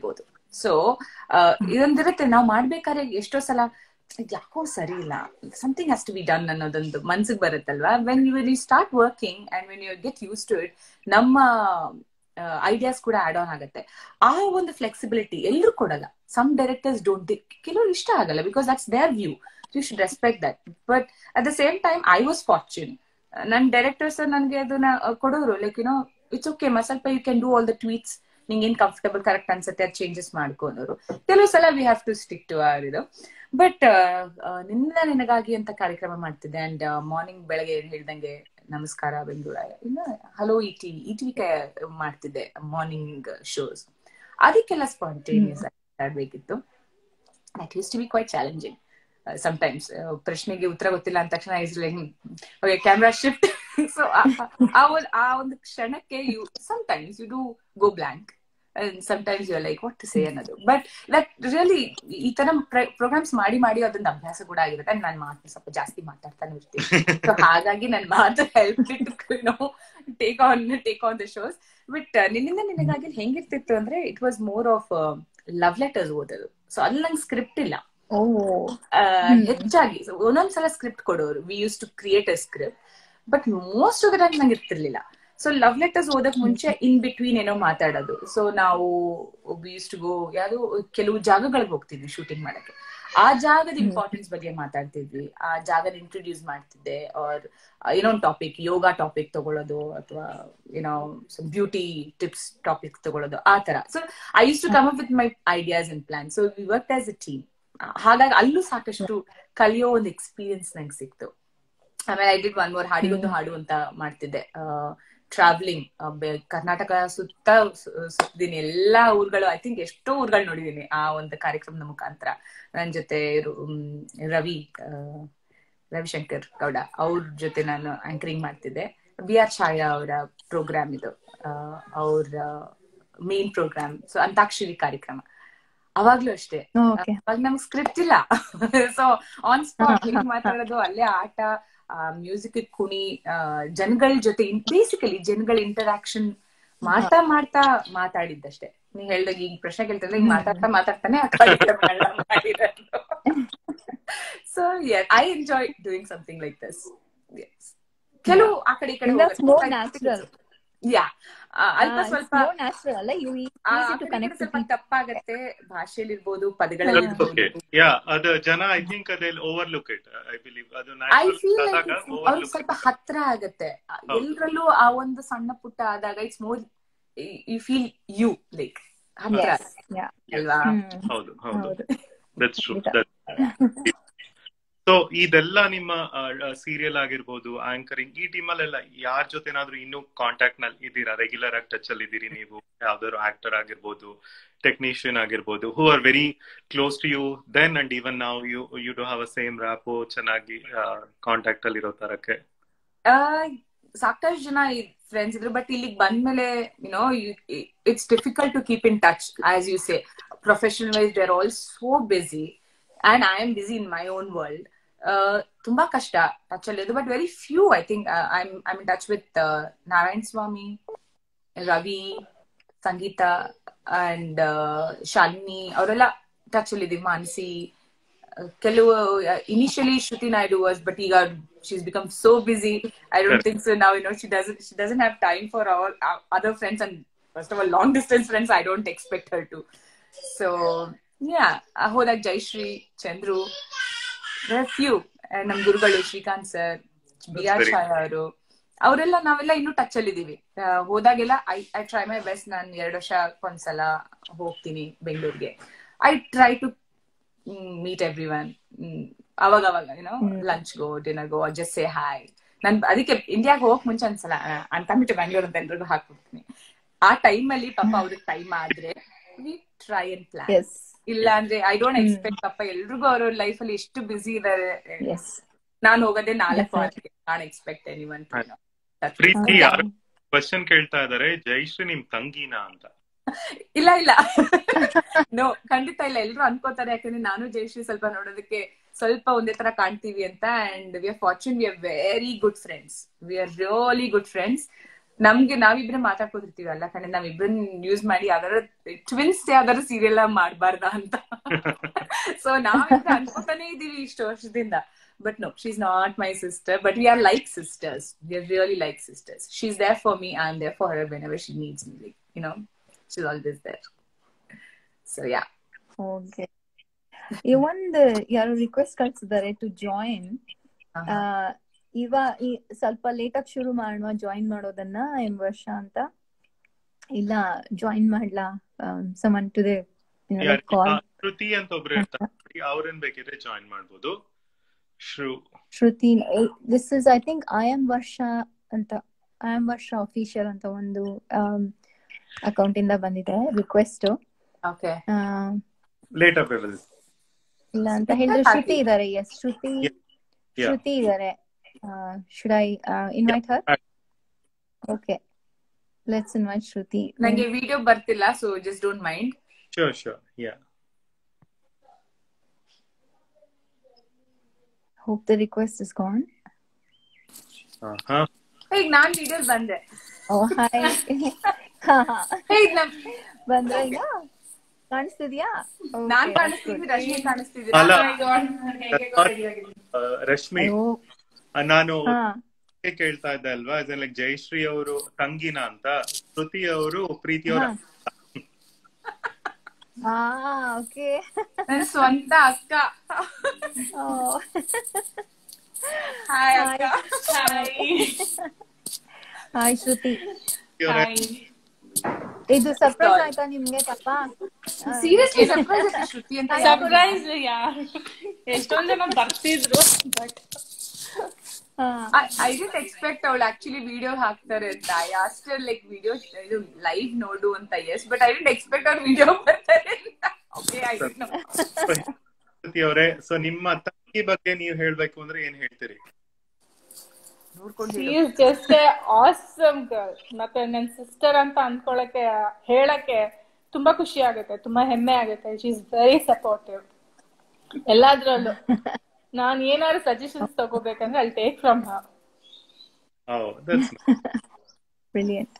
Speaker 3: ಸೊ ಇದೊಂದಿರುತ್ತೆ ನಾವು ಮಾಡ್ಬೇಕಾದ್ರೆ ಎಷ್ಟೋ ಸಲ ಇದ್ ಯಾಕೋ ಸರಿ ಇಲ್ಲ something has to be done ಅನ್ನೋದೊಂದು ಮನ್ಸಿಗೆ ಬರುತ್ತಲ್ವಾ when you when you start working and when you get used to it ನಮ್ಮ ಐಡಿಯಾಸ್ ಕೂಡ ಆಡ್ ಆನ್ ಆಗುತ್ತೆ ಆ ಒಂದು ಫ್ಲೆಕ್ಸಿಬಿಲಿಟಿ ಎಲ್ಲರೂ ಕೊಡಲ್ಲ ಸಮ್ ಡೈರೆಕ್ಟರ್ಸ್ ಡೋಂಟ್ ಕೆಲವರು ಇಷ್ಟ ಆಗಲ್ಲ because that's their view you should respect that but at the same time I was fortune ನನ್ನ ಡೈರೆಕ್ಟರ್ಸ್ ನನಗೆ ಅದನ್ನ ಕೊಡೋರು ಲೈಕ್ ಯುನೋ ಇಟ್ಸ್ ಓಕೆ ಮ ಸ್ವಲ್ಪ you can do all the tweaks ನಿಂಗೆ ಏನ್ ಕಂಫರ್ಟಬಲ್ ಕರೆಕ್ಟ್ ಅನ್ಸುತ್ತೆ ಅದು ಚೇಂಜಸ್ ಮಾಡ್ಕೊಂಡವರು ಕೆಲವು ಸಲ we have to stick to our ಇದು ಬಟ್ ನಿನ್ನ ನಿನಗಾಗಿ ಅಂತ ಕಾರ್ಯಕ್ರಮ ಮಾಡ್ತಿದ್ದೆ ಅಂಡ್ ಮಾರ್ನಿಂಗ್ ಬೆಳಗ್ಗೆ ಹೇಳ್ದಂಗೆ ನಮಸ್ಕಾರ ಬೆಂಗಳೂರ ಇನ್ನು hello E TV E TV ಮಾಡ್ತಿದ್ದೆ ಮಾರ್ನಿಂಗ್ ಶೋಸ್ ಅದಕ್ಕೆಲ್ಲ ಸ್ಪಾಂಟೇನಿಯಸ್ ಆಡ್ಬೇಕಿತ್ತು that used to be quite challenging sometimes ಪ್ರಶ್ನೆಗೆ ಉತ್ತರ ಗೊತ್ತಿಲ್ಲ ಅಂದ ತಕ್ಷಣ is like camera shift so ಆ ಒಂದು ಕ್ಷಣಕ್ಕೆ you sometimes you do go blank sometimes you like what to say ಅನ್ನೋದು ಬಟ್ ದಟ್ ರಿಯಲಿ ಈ ತರ ಪ್ರೋಗ್ರಾಮ್ಸ್ ಮಾಡಿ ಮಾಡಿ ಅದೊಂದು ಅಭ್ಯಾಸ ಕೂಡ ಆಗಿರುತ್ತೆ ಅಂಡ್ ನಾನು ಮಾತು ಸ್ವಲ್ಪ ಜಾಸ್ತಿ ಮಾತಾಡ್ತಾನೆ ಇರ್ತೀನಿ ಸೊ ಹಾಗಾಗಿ ನನ್ನ ಮಾತು help no take on take on the shows but ನಿನ್ನಿಂದ ನಿನಗಾಗಿ ಹೆಂಗಿರ್ತಿತ್ತು ಅಂದ್ರೆ it was more of love letters ಓದೋದು ಸೊ ಅಲ್ಲಿ ನಂಗೆ ಸ್ಕ್ರಿಪ್ಟ್ ಇಲ್ಲ ಹೆಚ್ಚಾಗಿ ಒಂದೊಂದ್ಸಲ ಸ್ಕ್ರಿಪ್ಟ್ ಕೊಡೋರು we use to create a script but most of the time ನಂಗೆ ಇರ್ತಿರ್ಲಿಲ್ಲ ಸೊ ಲವ್ ಲೆಟರ್ಸ್ ಓದಕ್ ಮುಂಚೆ ಇನ್ ಬಿಟ್ವೀನ್ ಏನೋ ಮಾತಾಡೋದು ಸೊ ನಾವು ಯೂಸ್ ಟು ಗೋ ಯಾವ್ದು ಕೆಲವು ಜಾಗಗಳಿಗೆ ಹೋಗ್ತಿದ್ವಿ ಶೂಟಿಂಗ್ ಮಾಡಕ್ಕೆ ಆ ಜಾಗದ ಇಂಪಾರ್ಟೆನ್ಸ್ ಬಗ್ಗೆ ಮಾತಾಡ್ತಿದ್ವಿ ಆ ಜಾಗದ ಇಂಟ್ರೊಡ್ಯೂಸ್ ಮಾಡ್ತಿದ್ದೆ ಆರ್ ಏನೋ ಒಂದು ಟಾಪಿಕ್ ಯೋಗ ಟಾಪಿಕ್ ತಗೊಳ್ಳೋದು ಅಥವಾ ಏನೋ ಬ್ಯೂಟಿ ಟಿಪ್ಸ್ ಟಾಪಿಕ್ ತಗೊಳ್ಳೋದು ಆ ತರ so I use to come up with my ideas and plan so we work as a team ಹಾಗಾಗಿ ಅಲ್ಲೂ ಸಾಕಷ್ಟು ಕಲಿಯೋ ಒಂದು ಎಕ್ಸ್ಪೀರಿಯನ್ಸ್ ನಂಗೆ ಸಿಕ್ತು ಆಮೇಲೆ ಐ ಡಿಡ್ ಒನ್ ಮೋರ್ ಹಾಡಿಗೊಂದು ಹಾಡು ಅಂತ ಮಾಡ್ತಿದ್ದೆ ಟ್ರಾವ್ಲಿಂಗ್ ಕರ್ನಾಟಕ ಸುತ್ತ ಸುತ್ತಿದೀನಿ ಎಲ್ಲಾ ಊರುಗಳು ಐ ಥಿಂಕ್ ಎಷ್ಟೋ ಊರುಗಳು ನೋಡಿದೀನಿ ಆ ಒಂದು ಕಾರ್ಯಕ್ರಮದ ಮುಖಾಂತರ ನನ್ನ ಜೊತೆ ರವಿ ರವಿಶಂಕರ್ ಗೌಡ ಅವ್ರ ಜೊತೆ ನಾನು ಆಂಕರಿಂಗ್ ಮಾಡ್ತಿದ್ದೆ ಬಿ ಆರ್ ಛಾಯಾ ಅವರ ಪ್ರೋಗ್ರಾಮ್ ಇದು ಅವ್ರ ಮೇನ್ ಪ್ರೋಗ್ರಾಮ್ ಸೊ ಅಂತಾಕ್ಷರಿ ಕಾರ್ಯಕ್ರಮ ಅವಾಗ್ಲೂ ಅಷ್ಟೇ ಅವಾಗ ನಮ್ಗೆ ಸ್ಕ್ರಿಪ್ಟ್ ಇಲ್ಲ ಸೊ ಆನ್ ಸ್ಪಾಟ್ ಹೇಗೆ ಮಾತಾಡೋದು ಅಲ್ಲೇ ಆಟ ಮ್ಯೂಸಿಕ್ ಕುಣಿ ಜನಗಳ ಜೊತೆ ಬೇಸಿಕಲಿ ಜನಗಳ ಇಂಟರಾಕ್ಷನ್ ಮಾಡ್ತಾ ಮಾಡ್ತಾ ಮಾತಾಡಿದ್ದಷ್ಟೇ ನೀ ಹೇಳ್ದಾಗ ಈಗ ಪ್ರಶ್ನೆ ಕೇಳ್ತಿದ್ರೆ ಈಗ ಮಾತಾಡ್ತಾ ಮಾತಾಡ್ತಾನೆ so I enjoy doing something like this ಕೆಲವು ಆ ಕಡೆ ಈ ಕಡೆ ಯಾ ಅಲ್ಪ ಸ್ವಲ್ಪ ಸ್ವಲ್ಪ ತಪ್ಪಾಗತ್ತೆ ಭಾಷೆಯಲ್ಲಿ ಇರ್ಬೋದು ಪದಗಳಲ್ಲಿ
Speaker 2: ಅದು ಜನ ಐ ಥಿಂಕ್ ಅದೇ ಓವರ್ಲುಕ್ ಇಟ್ ಐ ಬಿಲೀವ್ ಅದು
Speaker 3: ಐ ಫೀಲ್ ಅವ್ರಿಗೆ ಸ್ವಲ್ಪ ಹತ್ರ ಆಗತ್ತೆ ಎಲ್ರಲ್ಲೂ ಆ ಒಂದು ಸಣ್ಣ ಪುಟ್ಟ ಆದಾಗ it's more you feel you like ಹತ್ರ ಅಲ್ವಾ
Speaker 2: ಹೌದು ಹೌದು ದಟ್ಸ್ ಟ್ರೂ ಸೊ ಇದೆಲ್ಲ ನಿಮ್ಮ ಸೀರಿಯಲ್ ಆಗಿರ್ಬೋದು ಆಂಕರಿಂಗ್ ಈ ಟೀಮಲ್ಲೆಲ್ಲ ಯಾರ ಜೊತೆನಾದ್ರೂ ಇನ್ನೂ ಕಾಂಟ್ಯಾಕ್ಟ್ ನಲ್ಲಿ ಇದ್ದೀರಾ ರೆಗ್ಯುಲರ್ ಆಗಿ ಟಚ್ ಅಲ್ಲಿ ಇದ್ದೀರಿ ನೀವು ಯಾವ್ದಾದ್ರು ಆಕ್ಟರ್ ಆಗಿರ್ಬೋದು ಟೆಕ್ನಿಷಿಯನ್ ಆಗಿರ್ಬೋದು who are very close to you then and even ನಾವು you you do have a same rapport ಚೆನ್ನಾಗಿ ಕಾಂಟ್ಯಾಕ್ಟ್ ಅಲ್ಲಿ ಇರೋ ತರಕ್ಕೆ
Speaker 3: ಸಾಕಷ್ಟು ಜನ ಫ್ರೆಂಡ್ಸ್ ಇದ್ರು ಬಟ್ ಇಲ್ಲಿಗೆ ಬಂದ್ಮೇಲೆ you know it's difficult to keep in touch as you say professional wise they are all so busy and I am busy in my own world ತುಂಬಾ ಕಷ್ಟ ಟಚ್ ಅಲ್ಲಿ but very few I think I in touch with Narayan Swamy Ravi Sangeetha and Shalini ಅವರೆಲ್ಲ touch ಅಲ್ಲಿ ಇದೀವಿ ಮಾನಸಿ ಕೆಲವು initially Shruti Naidu was but ಈಗ she's become so busy I don't think so ನಾವು you know she doesn't she doesn't have time for our other friends and first of all long distance friends I don't expect her to so yeah ಹೋದಾಗ Jayashree Chandru few ನಮ್ ಗುರುಗಳು Srikanth sir B R Chhaya ಅವರು ಅವರೆಲ್ಲ ನಾವೆಲ್ಲ ಇನ್ನೂ touch ಅಲ್ಲಿ ಇದೀವಿ ಹೋದಾಗೆಲ್ಲ I I try my best ನಾನು ಎರಡು ವರ್ಷ ಒಂದ್ಸಲ ಹೋಗ್ತೀನಿ ಬೆಂಗಳೂರಿಗೆ I try to meet everyone ಅವಾಗ ಅವಾಗ ಏನೋ lunch go dinner go just say hi ನನ್ ಅದಕ್ಕೆ ಇಂಡಿಯಾಗ ಹೋಗಕ್ ಮುಂಚೆ ಒಂದ್ಸಲ ಅನ್ಕಮಿಟ್ ಬ್ಯಾಂಗ್ಳೂರ್ ಅಂತ ಎಲ್ರಿಗೂ ಹಾಕ್ಬಿಡ್ತೀನಿ ಆ ಟೈಮ್ ಅಲ್ಲಿ ಪಾಪ ಅವ್ರಿಗೆ ಟೈಮ್ ಆದ್ರೆ ವಿ ಟ್ರೈ ಅಂಡ್ ಪ್ಲಾನ್ ಇಲ್ಲ ಅಂದ್ರೆ ಐ ಡೋಂಟ್ ಎಕ್ಸ್ಪೆಕ್ಟ್ ಪಾಪ ಎಲ್ರಿಗೂ ಅವ್ರ ಲೈಫ್ ಅಲ್ಲಿ ಎಷ್ಟು ಬಿಸಿ ಇದಾರೆ ನಾನು ಹೋಗೋದೇ ನಾಲ್ಕು ವಾರಕ್ಕೆ ನಾನ್ ಎಕ್ಸ್ಪೆಕ್ಟ್ ಎನಿ ಒನ್
Speaker 2: ಪ್ರೀತಿ ಯಾರು ಕ್ವಶನ್ ಕೇಳ್ತಾ ಇದಾರೆ ಜಯಶ್ರೀ ನಿಮ್ ತಂಗಿನಾ ಅಂತ
Speaker 3: ಇಲ್ಲ ಇಲ್ಲ ನೋ ಖಂಡಿತ ಇಲ್ಲ ಎಲ್ರು ಅನ್ಕೋತಾರೆ ಯಾಕಂದ್ರೆ ನಾನು ಜಯಶ್ರೀ ಸ್ವಲ್ಪ ನೋಡೋದಕ್ಕೆ ಸ್ವಲ್ಪ ಒಂದೇ ತರ ಕಾಣ್ತೀವಿ ಅಂತ and we are fortune we are very good friends we are really good friends ನಮ್ಗೆ ನಾವಿಬ್ರೆ ಮಾತಾಡ್ಕೊತಿರ್ತೀವಿ ಅಲ್ಲ ಕಣೆ ನಾವಿಬ್ರನ್ ಯೂಸ್ ಮಾಡಿ ಯಾವ್ದಾರ ಟ್ವಿನ್ಸ್ ಯಾವ್ದಾರ ಸೀರಿಯಲ್ ಮಾಡ್ಬಾರ್ದ ಅಂತ ಸೊ ನಾವಿಬ್ರು ಅನ್ಕೋತಾನೆ ಇದೀವಿ ಇಷ್ಟು ವರ್ಷದಿಂದ but no she's not my sister but we are like sisters we are really like sisters she's there for me I am there for her whenever she needs me like you know she's always there so yeah
Speaker 4: okay ಒಂದು ಯಾರು request ಕಳ್ಸಿದ್ದಾರೆ to join ಇವ ಈ ಸ್ವಲ್ಪ late ಆಗಿ ಶುರು ಮಾಡುವ join ಮಾಡೋದನ್ನ ಎಂ ವರ್ಷ ಅಂತ ಇಲ್ಲ ಜಾಯಿನ್ ಮಾಡ್ಲಾ someone to the call
Speaker 2: Shruti ಅಂತ ಒಬ್ರು ಇರ್ತಾರೆ ಅವ್ರನ್ ಬೇಕಿದ್ರೆ ಜಾಯಿನ್ ಮಾಡ್ಬೋದು ಶ್ರು
Speaker 4: Shruti this is I think I am ವರ್ಷ ಅಂತ ಐ ಎಂ ವರ್ಷ ಅಫಿಷಿಯಲ್ ಅಂತ ಒಂದು ಅಕೌಂಟ್ ಇಂದ ಬಂದಿದೆ ರಿಕ್ವೆಸ್ಟ್
Speaker 3: ಓಕೆ
Speaker 2: ಲೇಟ್ ಅವೈಲೇಬಲ್
Speaker 4: ಇಲ್ಲ ಅಂತ ಹೇಳಿದ್ರೆ ಶ್ರುತಿ ಇದಾರೆ ಎಸ್ ಶ್ರುತಿ
Speaker 2: Yeah.
Speaker 4: ಶ್ರುತಿ ಇದಾರೆ should I invite her okay let's invite Shruti
Speaker 3: ನಂಗೆ ವಿಡಿಯೋ ಬರ್ತಿಲ್ಲ so just don't mind
Speaker 2: sure sure yeah
Speaker 4: hope the request is gone
Speaker 2: ಹಾ
Speaker 3: ಈಗ ನಾನ್ ವಿಡಿಯೋ ಬಂದೆ
Speaker 4: ಓ ಹಾಯ್
Speaker 3: ಈಗ ನಮ್
Speaker 4: ಬಂದ್ರ ಈಗ ಕಾಣಿಸ್ತಿದ್ಯಾ
Speaker 3: ನಾನ್ ಕಾಣಿಸ್ತಿದ್ದೀನಿ ರಶ್ಮಿ ಕಾಣಿಸ್ತಿದ್ದೀನಿ
Speaker 2: ಅಲ್ಲ.
Speaker 3: ಹೇಗೆ ಗೊತ್ತಾಗಿದೆ?
Speaker 2: ಆ, ರಶ್ಮಿ
Speaker 4: ಅಯ್ಯೋ
Speaker 2: ಆ, ನಾನು
Speaker 4: ಹಾ
Speaker 2: ಒಟ್ಟಿಗೆ ಕೇಳ್ತಾ ಇದ್ದೆ ಅಲ್ವಾ ಲೈಕ್ ಜಯಶ್ರೀ ಅವರು ತಂಗಿನ ಅಂತ ಶ್ರುತಿ ಅವರು ಪ್ರೀತಿ ಅವರ
Speaker 4: ಹಾ ಓಕೆ
Speaker 3: ನನ್ ಸ್ವಂತ ಅಕ್ಕ ಹಾಯ್ ಅಕ್ಕ
Speaker 4: ಹಾಯ್ ಶ್ರುತಿ
Speaker 2: ಅವರೇ
Speaker 4: ಇದು ಸರ್ಪ್ರೈಸ್ ಆಯ್ತಾ ನಿಮ್ಗೆ ಪಾಪ
Speaker 3: ಸೀರಿಯಸ್ಲಿ ಸರ್ಪ್ರೈಸ್ ಶ್ರುತಿ ಅಂತ ಯಾರು?
Speaker 5: ಸರ್ಪ್ರೈಸ್ ಯಾರು ಎಷ್ಟೊಂದ್ ಜನ ಬರ್ತಿದ್ರು ಬಟ್
Speaker 4: ಹಾ
Speaker 3: I, I didn't expect ಅವಳು ಆಕ್ಚುಲಿ ವಿಡಿಯೋ ಹಾಕ್ತಾರೆ ಅಂತ ಐ ಆಸ್ಟರ್ ಲೈಕ್ ವಿಡಿಯೋ ಇದು ಲೈವ್ ನೋಡು ಅಂತ yes but I didn't expect ಅವ್ರು ವಿಡಿಯೋ ಬರ್ತಾರೆ ಅಂತ okay I did know
Speaker 2: Shruti ಅವರೇ ಸೊ ನಿಮ್ಮ ತಂಗಿ ಬಗ್ಗೆ ನೀವು ಹೇಳ್ಬೇಕು ಅಂದ್ರೆ ಏನ್ ಹೇಳ್ತೀರಿ
Speaker 3: ನೋಡ್ಕೊಂಡು
Speaker 5: she is just a awesome girl ಮತ್ತೆ ನನ್ ಸಿಸ್ಟರ್ ಅಂತ ಅನ್ಕೊಳಕ್ಕೆ ಹೇಳಕ್ಕೆ ತುಂಬಾ ಖುಷಿ ಆಗುತ್ತೆ ತುಂಬಾ ಹೆಮ್ಮೆ ಆಗುತ್ತೆ ಶಿ ಇಸ್ ವೆರಿ ಸಪೋರ್ಟಿವ್ ಎಲ್ಲಾದ್ರಲ್ಲೂ ನಾನ್ ಏನಾದ್ರು ಸಜೆಷನ್ಸ್ ತಗೋಬೇಕಂದ್ರೆ ಅಲ್ಲಿ take from her
Speaker 2: oh that's
Speaker 4: brilliant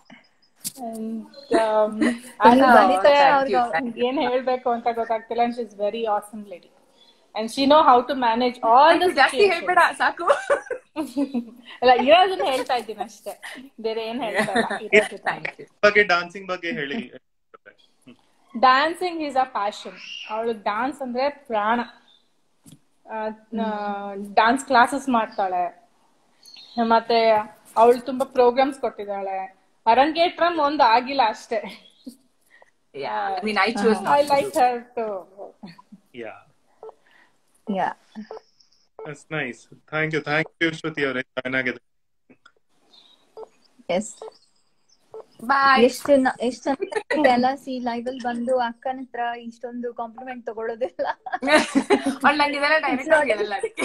Speaker 5: And,
Speaker 3: Oh,
Speaker 5: ಬಂದಿದ್ದೆ
Speaker 3: thank
Speaker 5: ಅವ್ರಿಗೆ
Speaker 3: you,
Speaker 5: ಅವ್ರಿಗೆ ಏನ್ ಹೇಳ್ಬೇಕು ಅಂತ ಗೊತ್ತಾಗ್ತಿಲ್ಲ and she is very awesome lady and she know how to manage all the
Speaker 3: ಜಾಸ್ತಿ ಹೇಳ್ಬೇಡ ಸಾಕು
Speaker 5: ಅಲ್ಲ ಇರೋದನ್ನ ಹೇಳ್ತಾ ಇದ್ದೀನಿ ಅಷ್ಟೇ ಬೇರೆ ಏನ್ ಹೇಳ್ತಾ ಇಲ್ಲ ಇರೋದನ್ನ.
Speaker 3: ಥ್ಯಾಂಕ್ ಯು
Speaker 2: ಬಗ್ಗೆ ಡಾನ್ಸಿಂಗ್ ಬಗ್ಗೆ ಹೇಳಿ
Speaker 5: ಡ್ಯಾನ್ಸಿಂಗ್ ಈಸ್ ಅ ಪ್ಯಾಷನ್ ಅವಳು ಡಾನ್ಸ್ ಅಂದ್ರೆ ಪ್ರಾಣ ಡಾನ್ಸ್ ಕ್ಲಾಸಸ್ ಮಾಡ್ತಾಳೆ ಮತ್ತೆ ಅವಳು ತುಂಬಾ ಪ್ರೋಗ್ರಾಮ್ಸ್ ಕೊಟ್ಟಿದ್ದಾಳೆ ಅರಂಗೇಟ್ರಂ ಒಂದು ಆಗಿಲ್ಲ ಅಷ್ಟೇ
Speaker 3: I mean I choose
Speaker 5: I like her to
Speaker 2: yeah
Speaker 4: yeah
Speaker 2: that's nice thank you thank you Shruti ಅವರೇ ಚೆನ್ನಾಗಿದೆ
Speaker 4: ಎಸ್
Speaker 3: ಬಾಯ್
Speaker 4: ಎಷ್ಟು ನ- ಎಷ್ಟು ಚೆನ್ನಾಗಿದೆ ಅಲ್ಲ ಸಿ ಲೈವ್ ಅಲ್ಲಿ ಬಂದು ಅಕ್ಕನ ಹತ್ರ ಇಷ್ಟೊಂದು ಕಾಂಪ್ಲಿಮೆಂಟ್ ತಗೊಳ್ಳೋದಿಲ್ಲ
Speaker 3: ಅವ್ಳು ನಂಗೆ ಇದೆಲ್ಲ ಡೈರೆಕ್ಟ್ ಆಗಿ ಹೇಳಲ್ಲ ಅದಕ್ಕೆ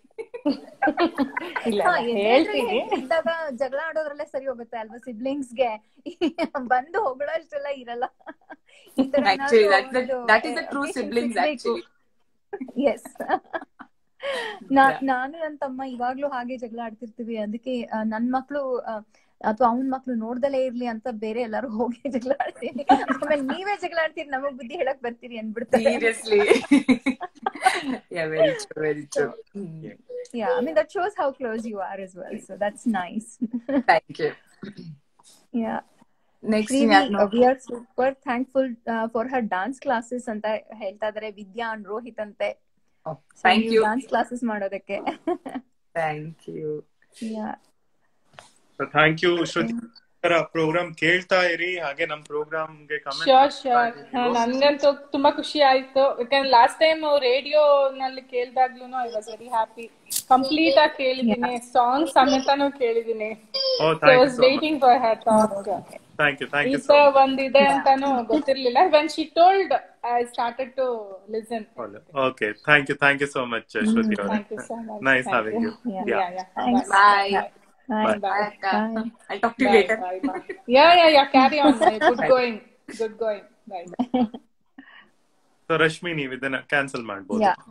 Speaker 5: ಇಲ್ಲ
Speaker 4: ಹಾ,
Speaker 5: ಇಲ್ಲ,
Speaker 4: ಎದುರಾಳಿ
Speaker 5: ಹೇಳ್ತೀನಿ
Speaker 4: ಇದ್ದಾಗ ಜಗಳ ಆಡೋದ್ರಲ್ಲೇ ಸರಿ ಹೋಗುತ್ತೆ ಅಲ್ವಾ ಸಿಬ್ಲಿಂಗ್ಸ್ ಗೆ ಬಂದು ಹೊಗಳೋ ಅಷ್ಟೆಲ್ಲ ಇರಲ್ಲ ಈ ತರ
Speaker 3: Actually,
Speaker 4: ಏನಾದ್ರು
Speaker 3: that's the-
Speaker 4: ಒಂದು
Speaker 3: that is the true
Speaker 4: patience
Speaker 3: siblings,
Speaker 4: ಇರ್ಬೇಕು.
Speaker 3: actually.
Speaker 4: Yes. ನಾ- ನಾನು ನನ್ನ ತಮ್ಮ ಇವಾಗ್ಲೂ ಹಾಗೆ ಜಗಳ ಆಡ್ತಿರ್ತೀವಿ ಅದಕ್ಕೆ ಆ, ನನ್ ಮಕ್ಳು ಅಥವಾ ಅವನ್ ಮಕ್ಳು ನೋಡ್ದಲೇ ಇರ್ಲಿ ಅಂತ ಬೇರೆ ಎಲ್ಲಾರು ಹೋಗಿ ಜಗಳ ಆಡ್ತೀನಿ ಆಮೇಲೆ ನೀವೇ ಜಗಳ ಆಡ್ತೀರಿ ನಮಗ್ ಬುದ್ಧಿ ಹೇಳಕ್ ಬರ್ತೀರಿ ಅನ್ಬಿಡ್ತಾರೆ
Speaker 3: seriously yeah very true very true
Speaker 4: Yeah, I mean that shows how close you are as well. So that's nice.
Speaker 3: Thank you
Speaker 4: yeah.
Speaker 3: Next
Speaker 4: Srivi, uh, we are super thankful uh, for her dance classes ಅಂತ ಹೇಳ್ತಾ ಇದಾರೆ ವಿದ್ಯಾ and Rohit ಅಂತೆ
Speaker 3: thank you
Speaker 4: dance classes ಮಾಡೋದಕ್ಕೆ
Speaker 3: thank you
Speaker 4: Yeah.
Speaker 2: Thank you Shruti program ಕೇಳ್ತಾ ಇರಿ ಹಾಗೆ ನಮ್ program ಗೆ
Speaker 5: ಶೋರ್ ಶೋರ್
Speaker 2: ಕಮೆಂಟ್
Speaker 5: ನನ್ಗಂತೂ ತುಂಬಾ ಖುಷಿ ಆಯ್ತು ಯಾಕಂದ್ರೆ ಲಾಸ್ಟ್ ಟೈಮ್ ರೇಡಿಯೋ ನಲ್ಲಿ ಕೇಳ್ದಾಗ್ಲೂ I was very happy complete ಆಗಿ ಕೇಳಿದೀನಿ ಸಾಂಗ್ ಸಮೇತನೂ ಕೇಳಿದೀನಿ
Speaker 2: oh
Speaker 5: I
Speaker 2: thank you
Speaker 5: was waiting for her talk
Speaker 2: thank you thank
Speaker 5: ಈ
Speaker 2: ಯು
Speaker 5: ತರ ಒಂದಿದೆ ಅಂತಾನು ಗೊತ್ತಿರ್ಲಿಲ್ಲ when she told I started to listen
Speaker 2: okay thank you thank you so much Shruti ಅವರೇ
Speaker 5: thank you so much
Speaker 2: nice having you
Speaker 4: Yeah.
Speaker 5: Yeah yeah
Speaker 4: Thanks.
Speaker 3: Bye
Speaker 4: Bye.
Speaker 3: Bye ಅಕ್ಕ
Speaker 4: Bye.
Speaker 3: I talk to later
Speaker 5: yeah yeah yeah carry on good going good going bye
Speaker 2: so Rashmi ನೀವು ಇದನ್ನ cancel ಮಾಡ್ಬೋದು
Speaker 4: Yeah.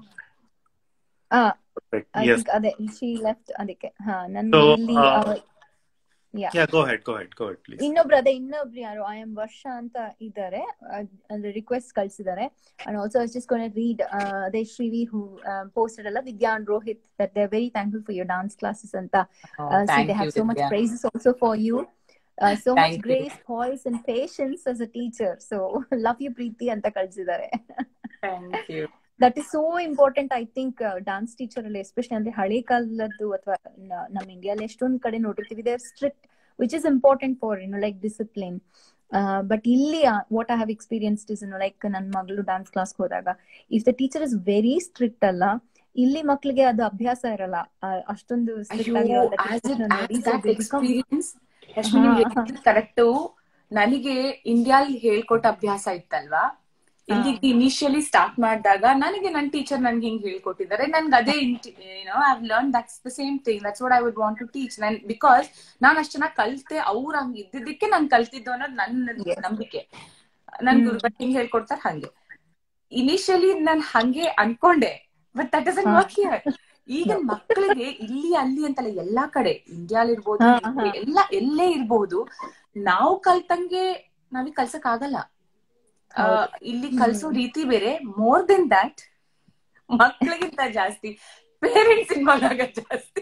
Speaker 4: Ah, I
Speaker 2: yes
Speaker 4: think ಅದೇ she left ಅದಕ್ಕೆ ಹಾ ನನ್
Speaker 2: So,
Speaker 4: ಇಲ್ಲಿ
Speaker 2: uh,
Speaker 4: ಅವ-
Speaker 1: ಯಾ
Speaker 2: Yeah, go ahead, go ahead, go ahead, please.
Speaker 1: ಇನ್ನೊಬ್ರು ಅದೇ ಇನ್ನೊಬ್ರು ಯಾರು ಐ ಎಂ ವರ್ಷ ಅಂತ ಇದ್ದಾರೆ ಅಂದ್ರೆ ರಿಕ್ವೆಸ್ಟ್ ಕಳ್ಸಿದ್ದಾರೆ and also just gone read ಅದೇ ಶ್ರೀವಿ ಹೂ ಪೋಸ್ಟೆಡ್ ಅಲ್ಲ Vidya and Rohit that they very thankful for your dance classes ಅಂತ uh, so they have so much praises also for you uh, so
Speaker 3: Thank
Speaker 1: much
Speaker 3: you.
Speaker 1: grace poise and patience as a teacher so love you Preethi ಅಂತ ಕಳ್ಸಿದ್ದಾರೆ
Speaker 3: thank you
Speaker 1: that is so important I think dance teacher ಅಲ್ಲಿ especially ಅಂದ್ರೆ ಹಳೆ ಕಾಲದ್ದು ಅಥವಾ ನಮ್ಮ ಇಂಡಿಯಾದಲ್ಲಿ ಎಷ್ಟೊಂದ್ ಕಡೆ ನೋಡಿರ್ತೀವಿ they strict which is important for you know like discipline but ಇಲ್ಲಿ what I have experienced is like ನನ್ನ ಮಗಳು ಡಾನ್ಸ್ ಕ್ಲಾಸ್ ಹೋದಾಗ if the teacher is very strict ಅಲ್ಲ ಇಲ್ಲಿ ಮಕ್ಳಿಗೆ ಅದು ಅಭ್ಯಾಸ ಇರಲ್ಲ ಆ, ಅಷ್ಟೊಂದು ಸ್ಟ್ರಿಕ್ಟ್
Speaker 3: ಅಯ್ಯೋ
Speaker 1: ಆಗಿರೋ
Speaker 3: ಎಕ್ಸ್ಪೀರಿಯನ್ಸ್ ಕರೆಕ್ಟ್ ನನಗೆ ಇಂಡಿಯಾಲ್ ಹೇಳ್ಕೊಟ್ಟ ಅಭ್ಯಾಸ ಇತ್ತಲ್ವಾ ಇಲ್ಲಿ ಇನಿಷಿಯಲಿ ಸ್ಟಾರ್ಟ್ ಮಾಡಿದಾಗ ನನಗೆ ನನ್ನ ಟೀಚರ್ ನನ್ಗೆ ಹಿಂಗ್ ಹೇಳ್ಕೊಟ್ಟಿದ್ದಾರೆ ನನ್ಗೆ ಅದೇ you know I learn that's the same thing that's what I would want to teach ನನ್ ಬಿಕಾಸ್ ನಾನ್ ಅಷ್ಟ್ ಚೆನ್ನಾಗಿ ಕಲ್ತೆ ಅವ್ರು ಹಂಗ್ ಇದ್ದಿದ್ದಕ್ಕೆ ನಾನ್ ಕಲ್ತಿದ್ದು ಅನ್ನೋದು ನನ್ನ ನಂಬಿಕೆ ನನ್ ಗುರುಗಳು ಹಿಂಗ್ ಹೇಳ್ಕೊಡ್ತಾರೆ ಹಂಗೆ ಇನಿಷಿಯಲಿ ನಾನ್ ಹಂಗೆ ಅನ್ಕೊಂಡೆ but that is work here ಈಗ ಮಕ್ಕಳಿಗೆ ಇಲ್ಲಿ ಅಲ್ಲಿ ಅಂತಲ್ಲ ಎಲ್ಲಾ ಕಡೆ ಇಂಡಿಯಾಲ್ ಇರ್ಬೋದು
Speaker 1: ಹಾ, ಹಾ.
Speaker 3: ಎಲ್ಲ ಎಲ್ಲೇ ಇರ್ಬೋದು ನಾವು ಕಲ್ತಂಗೆ ನಾವೀಗ ಕಲ್ಸಕ್ ಆಗಲ್ಲ ಆ, ಇಲ್ಲಿ ಕಲ್ಸೋ ರೀತಿ ಬೇರೆ ಮೋರ್ ದೆನ್ ದಟ್ ಮಕ್ಕಳಿಗಿಂತ ಜಾಸ್ತಿ ಪೇರೆಂಟ್ಸ್ ಇನ್ವಾಲ್ವ್ ಆಗೋದು ಜಾಸ್ತಿ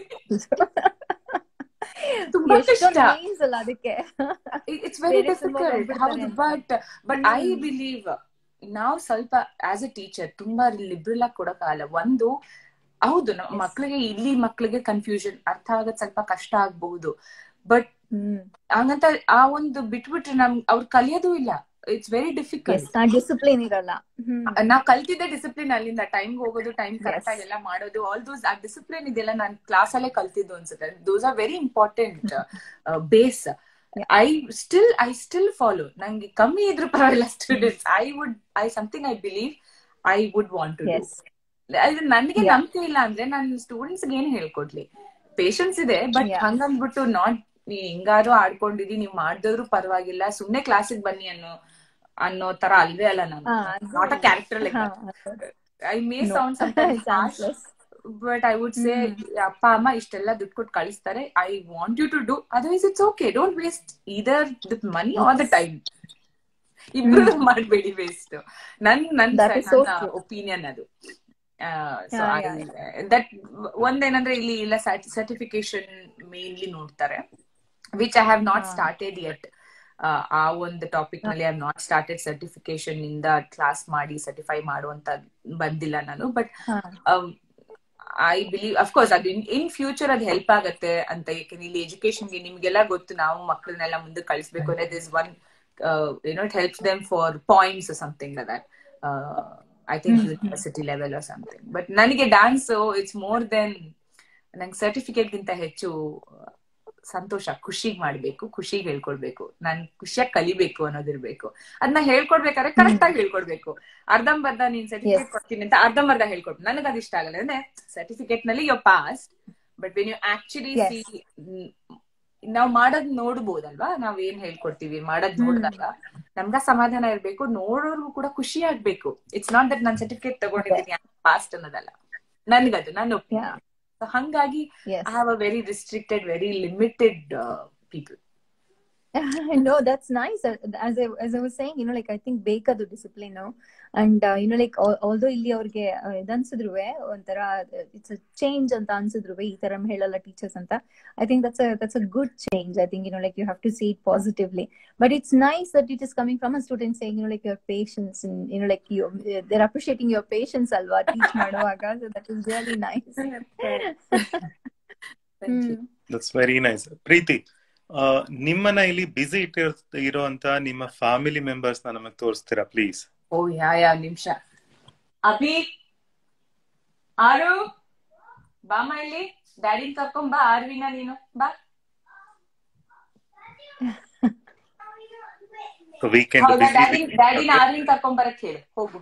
Speaker 3: ತುಂಬಾ ಕಷ್ಟ
Speaker 1: ಅಲ್ಲ ಅದಕ್ಕೆ
Speaker 3: it's very
Speaker 1: Parents involve
Speaker 3: difficult
Speaker 1: ಆಗ್ಬಿಡ್ತಾರೆ
Speaker 3: ಹೌದು
Speaker 1: ಅಂತ.
Speaker 3: ಬಟ್ ಬಟ್ ಐ ಬಿಲೀವ್ ನಾವು ಸ್ವಲ್ಪ ಆಸ್ ಎ ಟೀಚರ್ ತುಂಬಾ ಲಿಬ್ರಲ್ ಆಗಿ ಕೊಡಕ್ಕಾಗಲ್ಲ ಒಂದು ಹೌದು ನಮ್ಮ ಮಕ್ಳಿಗೆ ಇಲ್ಲಿ ಮಕ್ಳಿಗೆ ಕನ್ಫ್ಯೂಷನ್ ಅರ್ಥ ಆಗೋದ್ ಸ್ವಲ್ಪ ಕಷ್ಟ ಆಗ್ಬಹುದು ಬಟ್
Speaker 1: ಹ್ಮ್
Speaker 3: ಹಂಗಂತ ಆ ಒಂದು ಬಿಟ್ಬಿಟ್ರೆ ನಮ್ ಅವ್ರು ಕಲಿಯೋದು ಇಲ್ಲ ಇಟ್ಸ್ ವೆರಿ ಡಿಫಿಕಲ್ಟ್
Speaker 1: ಡಿಸಿಪ್ಲಿನ್ ಇರಲ್ಲ ಹ್ಮ್
Speaker 3: ನಾವ್ ಕಲ್ತಿದ್ದೆ ಡಿಸಿಪ್ಲಿನ್ ಅಲ್ಲಿಂದ ಟೈಮ್ ಹೋಗೋದು ಟೈಮ್ ಕರೆಕ್ಟ್ ಆಗಿ ಎಲ್ಲ ಮಾಡೋದು ಆಲ್ ದೋಸ್ ಆ ಡಿಸಿಪ್ಲಿನ್ ಇದೆಲ್ಲ ನಾನ್ ಕ್ಲಾಸ್ ಅಲ್ಲೇ ಕಲ್ತಿದ್ದು ಅನ್ಸುತ್ತೆ those are very important base I still I still follow ನಂಗೆ ಕಮ್ಮಿ ಇದ್ರು ಪರವಾಗಿಲ್ಲ students I would I something I believe I would want to
Speaker 1: Yes.
Speaker 3: ನನಗೆ
Speaker 1: Yeah.
Speaker 3: ನಂಬಿಕೆ ಇಲ್ಲ ಅಂದ್ರೆ ನಾನು ಸ್ಟೂಡೆಂಟ್ಸ್ ಏನ್ ಹೇಳ್ಕೊಡ್ಲಿ ಪೇಶನ್ಸ್ ಇದೆ ಬಟ್
Speaker 1: Yeah.
Speaker 3: ಹಂಗಂದ್ಬಿಟ್ಟು ನಾಟ್ ನೀ ಹೆಂಗಾರು ಆಡ್ಕೊಂಡಿದಿ ನೀವ್ ಮಾಡ್ದವ್ರು ಪರವಾಗಿಲ್ಲ ಸುಮ್ನೆ ಕ್ಲಾಸಿಗೆ ಬನ್ನಿ ಅನ್ನೋ ಅನ್ನೋ ತರ ಅಲ್ವೇ ಅಲ್ಲ ನಾನು
Speaker 1: ಹಾ, ಅದು-
Speaker 3: ನಾಟ್ ಅ ಕ್ಯಾರೆಕ್ಟರ್ ಲೈಕ್
Speaker 1: ಹಾ,
Speaker 3: I may
Speaker 1: No.
Speaker 3: Sound sometimes
Speaker 1: Chanceless.
Speaker 3: But I would say ಅಪ್ಪ ಅಮ್ಮ ಇಷ್ಟೆಲ್ಲ ದುಡ್ಡು ಕೊಟ್ಟು ಕಳಿಸ್ತಾರೆ I want you to do otherwise it's okay don't waste either the money or the time ಇಬ್ರು ಮಾಡ್ಬೇಡಿ ವೇಸ್ಟ್ ನನ್ ನನ್
Speaker 1: That is so true.
Speaker 3: Opinion ಅದು ಸೊ
Speaker 1: Yeah, yeah,
Speaker 3: ದಟ್ ಒಂದೇನಂದ್ರೆ ಇಲ್ಲಿ ಇಲ್ಲ ಸರ್ಟಿಫಿಕೇಶನ್ ಮೇನ್ಲಿ ನೋಡ್ತಾರೆ which I have not started yet ಆ ಒಂದು ಟಾಪಿಕ್ ನಲ್ಲಿ ಐ ನಾಟ್ ಸ್ಟಾರ್ಟೆಡ್ ಸರ್ಟಿಫಿಕೇಶನ್ ಇಂದ ಕ್ಲಾಸ್ ಮಾಡಿ ಸರ್ಟಿಫೈ ಮಾಡುವಂತ ಬಂದಿಲ್ಲ ನಾನು ಬಟ್
Speaker 1: ಹಾ.
Speaker 3: ಐ ಬಿಲೀವ್ ಅಫ್ಕೋರ್ಸ್ ಅದು ಇನ್ ಫ್ಯೂಚರ್ ಅದು ಹೆಲ್ಪ್ ಆಗತ್ತೆ ಅಂತ ಯಾಕಂದ್ರೆ ಇಲ್ಲಿ ಎಜುಕೇಶನ್ಗೆ ನಿಮ್ಗೆಲ್ಲ ಗೊತ್ತು ನಾವು ಮಕ್ಕಳನ್ನೆಲ್ಲ ಮುಂದೆ ಕಳಿಸ್ಬೇಕು ಅಂದ್ರೆ this one you know it helps them for points something that I think university level or something but ನನಗೆ ಡ್ಯಾನ್ಸ್ ಇಟ್ಸ್ ಮೋರ್ ದೆನ್ ನಂಗೆ ಸರ್ಟಿಫಿಕೇಟ್ ಗಿಂತ ಹೆಚ್ಚು ಸಂತೋಷ ಖುಷಿಗ್ ಮಾಡ್ಬೇಕು ಖುಷಿಗ್ ಹೇಳ್ಕೊಡ್ಬೇಕು ನಾನ್ ಖುಷಿಯಾಗಿ ಕಲಿಬೇಕು ಅನ್ನೋದಿರ್ಬೇಕು ಅದನ್ನ ಹೇಳ್ಕೊಡ್ಬೇಕಾದ್ರೆ ಕರೆಕ್ಟ್ ಆಗಿ ಹೇಳ್ಕೊಡ್ಬೇಕು ಅರ್ಧಂಬರ್ಧ ನೀನ್ ಸರ್ಟಿಫಿಕೇಟ್ ಕೊಡ್ತೀನಿ ಅಂತ ಅರ್ಧಂಬರ್ಧ ಹೇಳ್ಕೊಡ್ ನನಗೆ ಅದು ಇಷ್ಟ ಆಗಲ್ಲ ಅಂದ್ರೆ ಸರ್ಟಿಫಿಕೇಟ್ ನಲ್ಲಿ ಯೋ past but when you actually
Speaker 1: Yes.
Speaker 3: See ನಾವ್ ಮಾಡೋದ್ ನೋಡ್ಬೋದಲ್ವಾ ನಾವ್ ಏನ್ ಹೇಳ್ಕೊಡ್ತೀವಿ ಮಾಡೋದ್ ನೋಡಿದಾಗ ನಮ್ಗ ಸಮಾಧಾನ ಇರ್ಬೇಕು ನೋಡೋರ್ಗು ಕೂಡ ಖುಷಿ ಆಗ್ಬೇಕು ಇಟ್ಸ್ ನಾಟ್ ದಟ್ ನಾನ್ ಸರ್ಟಿಫಿಕೇಟ್ ತಗೊಂಡಿದ್ದೀನಿ ಪಾಸ್ಟ್ ಅನ್ನೋದಲ್ಲ ನನ್ಗದು ನನ್ನ
Speaker 1: Yeah.
Speaker 3: ಒಪಿನಿಯನ್ ಹಂಗಾಗಿ
Speaker 1: Yes.
Speaker 3: I have a very restricted, very limited uh, people.
Speaker 1: no, that's nice. Uh, As I as I was saying, you know, like I think ಬೇಕದು discipline and you know like although ಇಲ್ಲಿ ಅವ್ರಿಗೆ ಇದನ್ಸಿದ್ರು ಒಂಥರ it's a change ಅಂತ ಅನ್ಸಿದ್ರು ಈ ತರ ಹೇಳಲ್ಲ teachers ಅಂತ I think that's that's a good change I think you know like you have to see it positively but it's nice that it is coming from a student saying you know like your patience you know like you there appreciating your patience ಅಲ್ವಾ teach ಮಾಡುವಾಗ so that is really nice
Speaker 3: Thank you.
Speaker 2: That's very nice Preethi ಆ, ನಿಮ್ಮನ್ನ ಇಲ್ಲಿ ಬಿಸಿ ಇಟ್ಟಿರ್ ಇರುವಂತ ನಿಮ್ಮ family members ನ ನಮಗೆ ತೋರಿಸ್ತೀರಾ ಪ್ಲೀಸ್
Speaker 3: ಓ ಯಾ ಯಾ ನಿಮಿಷ ಅಭಿ ಆರು ಬಾಮ ಇಲ್ಲಿ ಡ್ಯಾಡಿನ ಕರ್ಕೊಂಡ್ ಬಾ ಆರ್ವಿನ ನೀನು ಬಾ
Speaker 2: ವೀಕೆಂಡ್
Speaker 3: ಹೌದಾ ಡ್ಯಾಡಿ
Speaker 2: ಬಿಸಿ
Speaker 3: ಡ್ಯಾಡಿನ ಆರ್ವಿನ್ ಕರ್ಕೊಂಡ್ ಬರಕ್ ಹೇಳು ಹೋಗು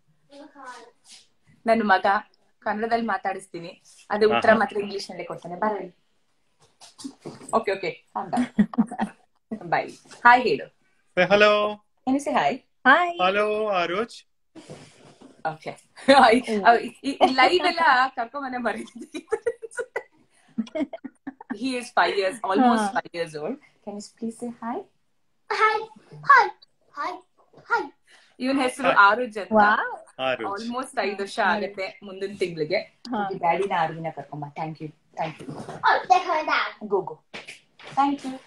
Speaker 3: ನನ್ನ ಮಗ ಕನ್ನಡದಲ್ಲಿ ಮಾತಾಡಿಸ್ತೀನಿ ಅದೇ ಉತ್ತರ
Speaker 2: ಆಹಾ.
Speaker 3: ಮಾತ್ರ ಇಂಗ್ಲಿಷ್ ನಲ್ಲೇ ಕೊಡ್ತಾನೆ ಬರಲಿ ಓಕೆ ಓಕೆ ಬಾಯ್ ಹಾಯ್ ಹೇಳು
Speaker 2: ಹಲೋ
Speaker 3: ಏನು ಸೆ ಹಾಯ್
Speaker 1: ಹಾಯ್
Speaker 2: ಹಲೋ ಆರೋಜ್
Speaker 3: ಓಕೆ ಲೈವ್ ಎಲ್ಲ ಕರ್ಕೊಂಡ್ ಮನೆ ಬರೀತಿದ್ದೆ he is five years, almost
Speaker 1: Huh.
Speaker 3: five years old. Can you please say hi?
Speaker 6: Hi. Hi. Hi. Hi.
Speaker 3: ಇವನ್ ಹೆಸರು ಆರುಜ್ ಅಂತ
Speaker 1: ವಾವ್
Speaker 2: ಆರು
Speaker 3: ಆಲ್ಮೋಸ್ಟ್ ಐದು ವರ್ಷ ಆಗತ್ತೆ ಮುಂದಿನ ತಿಂಗಳಿಗೆ ಡ್ಯಾಡಿನ ಆರುವಿನ ಕರ್ಕೊಂಬ thank you thank you
Speaker 6: Oh, take her down.
Speaker 3: Go go thank you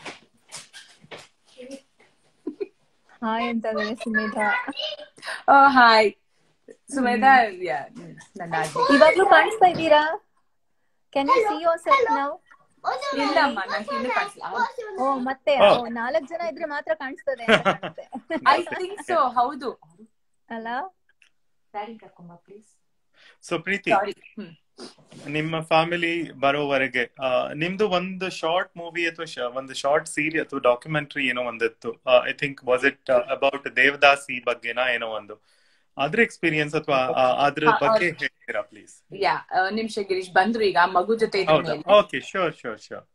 Speaker 1: hi ಅಂತ ಇದಾರೆ ಸುಮೇಧಾ
Speaker 3: ಹಾಯ್ ಸುಮೇಧಾ ಯಾ ನನ್ನ ಆಜ್ಞೆ.
Speaker 1: ಇವಾಗ್ಲೂ ಕಾಣಿಸ್ತಾ ಇದ್ದೀರಾ can you see yourself ನಾವು
Speaker 6: What's your
Speaker 3: ಇಲ್ಲಮ್ಮ
Speaker 6: name?
Speaker 3: ನಂಗೆ ಇನ್ನೂ ಕಾಣಿಸ್ಲಿಲ್ಲ
Speaker 6: What's your
Speaker 1: ಓ
Speaker 6: name?
Speaker 1: ಮತ್ತೆ
Speaker 2: Oh.
Speaker 1: ಓ, ನಾಲ್ಕ್ ಜನ ಇದ್ರೆ ಮಾತ್ರ ಕಾಣಿಸ್ತದೆ ಅಂತ ಕಾಣುತ್ತೆ
Speaker 3: ಐ ಥಿಂಕ್ ಸೊ ಹೌದು
Speaker 1: ಅಲ್ಲ
Speaker 3: ಡ್ಯಾಡಿ ಕರ್ಕೊಂಬ ಪ್ಲೀಸ್
Speaker 2: ಸೊ ಪ್ರೀತಿ
Speaker 3: ಸಾರಿ ಹ್ಮ್
Speaker 2: ನಿಮ್ಮ ಫ್ಯಾಮಿಲಿ ಬರೋವರೆಗೆ ಆ, ನಿಮ್ದು ಒಂದು ಶಾರ್ಟ್ ಮೂವಿ ಅಥವಾ ಶ- ಒಂದು ಶಾರ್ಟ್ ಸೀರಿ ಅಥವಾ ಡಾಕ್ಯುಮೆಂಟರಿ ಏನೋ ಒಂದಿತ್ತು I think was it about devadasi ಬಗ್ಗೆನಾ ಏನೋ ಒಂದು ಅದ್ರ ಎಕ್ಸ್ಪೀರಿಯನ್ಸ್ ಅಥವಾ ಅದ್ರ
Speaker 3: ಹಾ,
Speaker 2: ಬಗ್ಗೆ
Speaker 3: ಹೌದು.
Speaker 2: ಹೇಳ್ತೀರಾ ಪ್ಲೀಸ್
Speaker 3: ಯಾ ನಿಮಿಷ ಗಿರೀಶ್ ಬಂದ್ರು ಈಗ ಮಗು ಜೊತೆ ಇದ್ರ
Speaker 2: ಹೌದಾ
Speaker 3: ಮೇಲೆ
Speaker 2: okay sure sure sure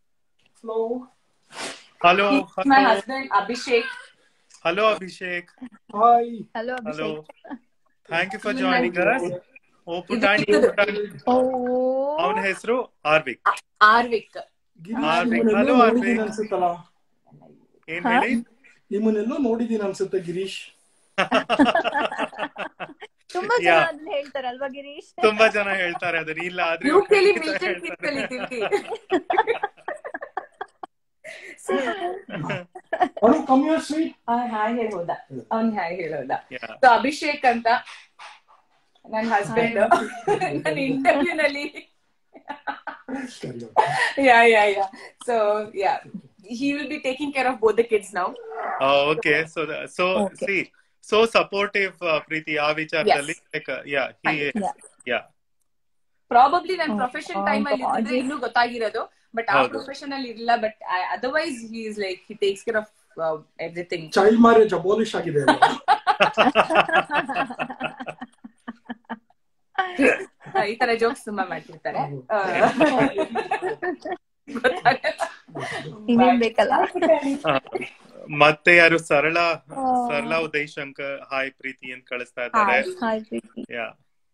Speaker 2: hello
Speaker 3: my husband Abhishek
Speaker 2: hello Abhishek
Speaker 7: Hi.
Speaker 1: Hello
Speaker 2: hello
Speaker 1: Abhishek
Speaker 2: thank you for joining us oh ಪುಟಾಣಿ
Speaker 3: ಇದು-
Speaker 2: ಪುಟಾಣಿ
Speaker 1: ಓ
Speaker 2: ಅವನ ಹೆಸರು ಆರ್ವಿಕ್
Speaker 3: ಆರ್ವಿಕ್
Speaker 7: ಗಿರೀಶ್
Speaker 2: Harvik.
Speaker 7: ನಿಮ್ಮನ್ನೆಲ್ಲೋ
Speaker 2: Hello,
Speaker 7: ನೋಡಿದೀನಿ
Speaker 2: Harvik.
Speaker 7: ಅನ್ಸುತ್ತಲ್ಲ
Speaker 2: ಏನ್ ಹೇಳಿ
Speaker 7: ನಿಮ್ಮನ್ನೆಲ್ಲೋ ನೋಡಿದೀನಿ ಅನ್ಸುತ್ತೆ ಗಿರೀಶ್
Speaker 1: ತುಂಬಾ ಜನ
Speaker 2: Yeah.
Speaker 1: ಅದನ್ನ ಹೇಳ್ತಾರಲ್ವಾ ಗಿರೀಶ್
Speaker 2: ತುಂಬಾ ಜನ ಹೇಳ್ತಾರೆ ಅದನ್ನ ಇಲ್ಲ ಆದ್ರೆ
Speaker 3: ಯು
Speaker 2: ಇವ್ರು
Speaker 3: ಕೆಲಿ
Speaker 2: ಖಂಡಿತ
Speaker 3: ಮಿಲ್ಟನ್
Speaker 2: ಹೇಳ್ತಾರೆ.
Speaker 3: ಕೀರ್ತಿ
Speaker 7: ಅವನು ಕಮ್ಮಿ ಸ್ವೀಟ್
Speaker 3: ಹಾಯ್ ಹೇಳೋದ ಅವ್ನ್ ಹಾಯ್ ಹೇಳೋದ
Speaker 2: Yeah.
Speaker 3: ಸೊ ಅಭಿಷೇಕ್ ಅಂತ ನನ್ನ ಹಸ್ಬೆಂಡ್ ನನ್ನ ಇಂಟರ್ವ್ಯೂ ನಲ್ಲಿ yeah yeah yeah so yeah he will be taking care of both the kids now
Speaker 2: Oh, okay. So, the, so
Speaker 1: Okay.
Speaker 2: see, so supportive, uh, Preeti, ಆ ವಿಚಾರದಲ್ಲಿ like, uh, yeah, he is,
Speaker 1: Yeah.
Speaker 2: yeah.
Speaker 3: Probably ನನ್ನ
Speaker 1: Oh,
Speaker 3: profession
Speaker 1: oh,
Speaker 3: time ಅಲ್ಲಿ
Speaker 1: God.
Speaker 3: ಇದ್ದಿದ್ರೆ ಇನ್ನೂ ಗೊತ್ತಾಗಿರೋದು but ಆ
Speaker 2: ಹೌದು.
Speaker 3: Profession ಅಲ್ಲಿ ಇರಲಿಲ್ಲ but otherwise he is like he takes care of everything
Speaker 7: child marriage abolish ಆಗಿದೆ ಅಲ್ವಾ?
Speaker 3: ಈ ತರ ಜೋಕ್ಸ್ ತುಂಬಾ ಮಾಡ್ತಿರ್ತಾರೆ ಆ,
Speaker 1: ಇನ್ನೇನ್ ಬೇಕಲ್ಲ
Speaker 2: ಆ, ಮತ್ತೆ ಯಾರು ಸರಳ
Speaker 1: Oh.
Speaker 2: ಸರಳ ಉದಯ್ ಶಂಕರ್ ಹಾಯ್ ಪ್ರೀತಿ ಅಂತ ಕಳಿಸ್ತಾ ಇದ್ದಾರೆ
Speaker 3: Hi.
Speaker 1: ಹಾಯ್ ಪ್ರೀತಿ
Speaker 2: ಯಾ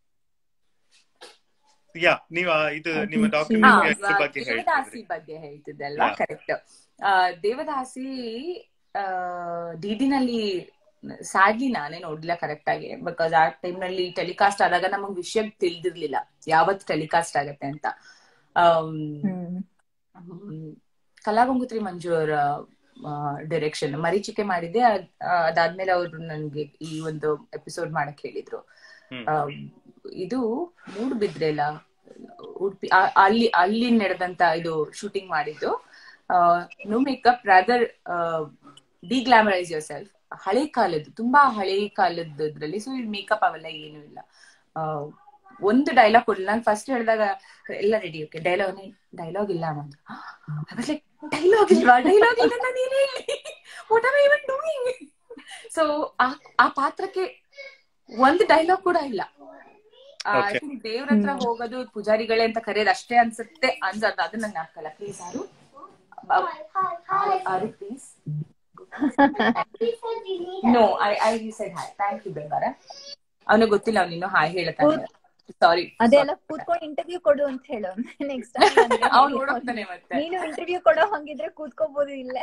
Speaker 2: ಯಾ ನೀವ್ ಆ ಇದು ನಿಮ್ಮ
Speaker 1: ಅಭಿಷೇಕ್.
Speaker 2: ಡಾಕ್ಯುಮೆಂಟರಿ
Speaker 3: ಹಾ,
Speaker 2: ಬಗ್ಗೆ
Speaker 3: ದೇವದಾಸಿ
Speaker 2: ಹೇಳ್ತಿದ್ರಿ
Speaker 3: ಬಗ್ಗೆ ಹೇಳ್ತಿದ್ದೆ ಅಲ್ವಾ
Speaker 2: Yeah.
Speaker 3: ಕರೆಕ್ಟ್ ದೇವದಾಸಿ ಡಿಡಿನಲ್ಲಿ ಸ್ಯಾಡ್ಲಿ ನಾನೇ ನೋಡ್ಲಿಲ್ಲ ಕರೆಕ್ಟ್ ಆಗಿ ಬಿಕಾಸ್ ಆ ಟೈಮ್ ನಲ್ಲಿ ಟೆಲಿಕಾಸ್ಟ್ ಆದಾಗ ನಮಗ್ ವಿಷಯ ತಿಳಿದಿರ್ಲಿಲ್ಲ ಯಾವತ್ ಟೆಲಿಕಾಸ್ಟ್ ಆಗತ್ತೆ ಅಂತ ಆಮ್,
Speaker 1: ಹ್ಮ್
Speaker 3: ಹ್ಮ್, ಕಲಾಗಂಗುತ್ರಿ ಮಂಜು ಅವರ ಡೈರೆಕ್ಷನ್ ಮರೀಚಿಕೆ ಮಾಡಿದ್ದೆ ಅದ್- ಆ, ಅದಾದ್ಮೇಲೆ ಅವ್ರು ನನ್ಗೆ ಈ ಒಂದು ಎಪಿಸೋಡ್ ಮಾಡಕ್ ಹೇಳಿದ್ರು
Speaker 2: ಹ್ಮ್.
Speaker 3: ಆಮ್, ಇದು ಮೂಡ್ಬಿದ್ರೆಲ್ಲ ಉಡುಪಿ ಆ- ಅಲ್ಲಿ ಅಲ್ಲಿ ನಡೆದಂತ ಇದು ಶೂಟಿಂಗ್ ಮಾಡಿದ್ದು no makeup rather deglamorise yourself ಹಳೆ ಕಾಲದ್ದು ತುಂಬಾ ಹಳೆ ಕಾಲದ್ರಲ್ಲಿ ಸೊ ಮೇಕಪ್ ಅವೆಲ್ಲ ಏನು ಇಲ್ಲ ಆ, ಒಂದು ಡೈಲಾಗ್ ಕೊಡ್ಲಿಲ್ಲ ನಾನು ಫಸ್ಟ್ ಹೇಳಿದಾಗ ಎಲ್ಲ ರೆಡಿ ಓಕೆ ಡೈಲಾಗ್ ಡೈಲಾಗ್ ಇಲ್ಲ ಅನ್ನೋದು ಲೈಕ್ ಡೈಲಾಗ್ ಇಲ್ವಾ ಡೈಲಾಗ್ ಇಲ್ಲ ನಾನು ಏನ್ ಹೇಳಿ what are even doing so ಆ ಪಾತ್ರಕ್ಕೆ ಒಂದು ಡೈಲಾಗ್ ಕೂಡ ಇಲ್ಲ
Speaker 2: Okay.
Speaker 3: ದೇವ್ರ ಹತ್ರ ಹೋಗೋದು ಪೂಜಾರಿಗಳೇ ಅಂತ ಕರೆಯೋದು ಅಷ್ಟೇ ಅನ್ಸುತ್ತೆ ಅನ್ಸೋದು ಅದು ನಂಗೆ ಹಾಕಲ್ಲ ಪ್ಲೀಸ್ ಯಾರು
Speaker 6: Hi, hi, hi.
Speaker 3: ಆರು please
Speaker 6: Please send me here.
Speaker 3: No I I said hi thank you ಬೆಂಗಾರ ಅವನಿಗೆ ಗೊತ್ತಿಲ್ಲ ಅವ್ನು ಇನ್ನೂ ಹಾಯ್ ಹೇಳ್ತಾನೆ ಸಾರಿ
Speaker 1: ಅದೆಲ್ಲ ಕೂತ್ಕೊಂಡು ಇಂಟರ್ವ್ಯೂ ಕೊಡು ಅಂತ ಹೇಳು ನೆಕ್ಸ್ಟ್
Speaker 3: ಅವ್ನು ನೋಡೋಗ್ತಾನೆ ಮತ್ತೆ
Speaker 1: ನೀನು ಇಂಟರ್ವ್ಯೂ ಕೊಡೋ ಹಂಗಿದ್ರೆ ಕೂತ್ಕೋಬಹುದು ಇಲ್ಲೇ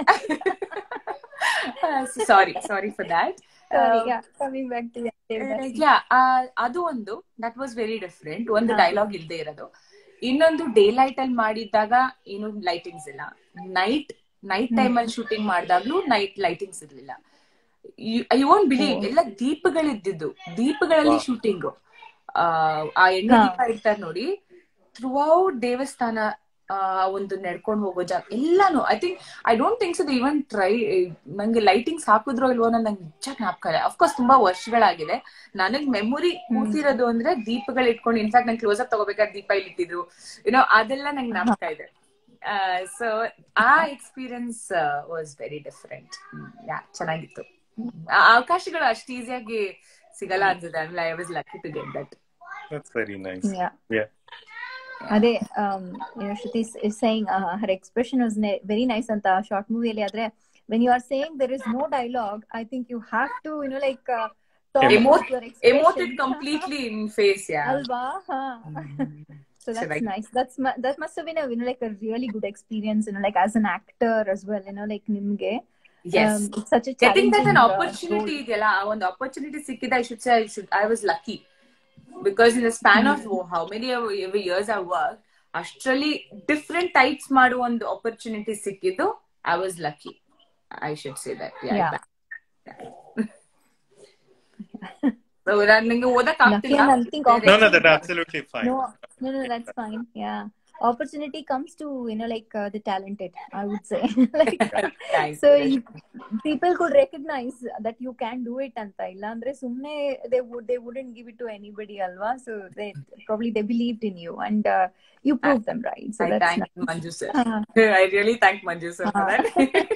Speaker 3: sorry sorry for that
Speaker 1: coming back to
Speaker 3: yeah ಅದು ಒಂದು ದಟ್ ವಾಸ್ ವೆರಿ ಡಿಫ್ರೆಂಟ್ ಒಂದು ಡೈಲಾಗ್ ಇಲ್ದೇ ಇರೋದು ಇನ್ನೊಂದು ಡೇ ಲೈಟ್ ಅಲ್ಲಿ ಮಾಡಿದ್ದಾಗ ಏನು ಲೈಟಿಂಗ್ಸ್ ಇಲ್ಲ ನೈಟ್ ನೈಟ್ ಟೈಮ್ ಅಲ್ಲಿ ಶೂಟಿಂಗ್ ಮಾಡಿದಾಗ್ಲೂ ನೈಟ್ ಲೈಟಿಂಗ್ಸ್ ಇರ್ಲಿಲ್ಲ ಐ ವೋಂಟ್ ಬಿಲೀವ್ ಎಲ್ಲ ದೀಪಗಳಿದ್ದಿದ್ದು ದೀಪಗಳಲ್ಲಿ ಶೂಟಿಂಗ್ ಆ ಎಣ್ಣೆ ದೀಪ ಇರ್ತಾರೆ ನೋಡಿ ಥ್ರೂ ಔಟ್ ದೇವಸ್ಥಾನ ಆ ಒಂದು ನಡ್ಕೊಂಡು ಹೋಗೋ ಜಾಗ ಎಲ್ಲಾನು I think I don't think ಇದು ಇವನ್ ಟ್ರೈ ನಂಗೆ ಲೈಟಿಂಗ್ಸ್ ಹಾಕಿದ್ರೋ ಇಲ್ವೋ ಅನ್ನೋದು ನಂಗೆ ನಿಜ ಜ್ಞಾಪಕ ಇಲ್ಲ ಅಫ್ಕೋರ್ಸ್ ತುಂಬಾ ವರ್ಷಗಳಾಗಿದೆ ನನಗ್ ಮೆಮೊರಿ ಕೂತಿರೋದು ಅಂದ್ರೆ ದೀಪಗಳು ಇಟ್ಕೊಂಡು ಇನ್ಫ್ಯಾಕ್ಟ್ ನಂಗೆ ಕ್ಲೋಸ್ ಅಪ್ ತಗೋಬೇಕಾದ್ರೆ ದೀಪ ಇಲ್ಲಿ ಇಟ್ಟಿದ್ರು ಏನೋ ಅದೆಲ್ಲ ನಂಗೆ ಜ್ಞಾಪಕ ಇದೆ ಸೊ ಆ experience was very different yeah ಚೆನ್ನಾಗಿತ್ತು ಆ ಅವಕಾಶಗಳು ಅಷ್ಟು ಈಸಿಯಾಗಿ ಸಿಗಲ್ಲ ಅನ್ಸುತ್ತೆ ಆಮೇಲೆ I was lucky to get that
Speaker 2: That's very nice.
Speaker 1: Yeah.
Speaker 2: Yeah.
Speaker 1: ಅದೇ you know, Shruti is saying uh, her expression was ne- very nice ಅಂತ ಶಾರ್ಟ್ ಮೂವಿಯಲ್ಲಿ ಆದ್ರೆ when you are saying there is no dialogue I think you have to you know like uh, talk
Speaker 3: Emote-
Speaker 1: with your expression.
Speaker 3: emoted completely in face yeah
Speaker 1: ಅಲ್ವಾ ಹಾ
Speaker 4: So that's
Speaker 3: like-
Speaker 4: nice. That's mu- that must have been a you know like a really good experience, you know, like as an actor as well, you know, like nimge.
Speaker 3: Yes.
Speaker 4: Um, it's such a
Speaker 3: getting that
Speaker 4: challenging
Speaker 3: an
Speaker 4: uh,
Speaker 3: opportunity
Speaker 4: role.
Speaker 3: ಇದೆಯಲ್ಲ ಆ ಒಂದು opportunity ಸಿಕ್ಕಿದೆ I should say I should I was lucky because in the span of how many years I work ಅಷ್ಟರಲ್ಲಿ different types ಮಾಡುವ ಒಂದು opportunity ಸಿಕ್ಕಿದ್ದು I was lucky I should say that
Speaker 4: Yeah.
Speaker 3: ನಂಗೆ ಓದಕ್
Speaker 4: Lucky
Speaker 3: ಆಗ್ತಿಲ್ಲ
Speaker 4: and I think
Speaker 2: No, no,
Speaker 4: opportunity-
Speaker 2: that's absolutely fine.
Speaker 4: No, no, no, that's fine. Yeah. Opportunity comes to, you know, like uh, the talented, I would say. like,
Speaker 3: Thank
Speaker 4: so
Speaker 3: you.
Speaker 4: you- people could recognize that you can do it ಅಂತ ಇಲ್ಲ ಅಂದ್ರೆ ಸುಮ್ನೆ they would they wouldn't give it to anybody ಅಲ್ವಾ so they probably they believed in you and uh, you proved them right so
Speaker 3: I
Speaker 4: that's
Speaker 3: thank
Speaker 4: nice.
Speaker 3: Manju sir.
Speaker 4: Uh,
Speaker 3: I really thank Manju sir for that.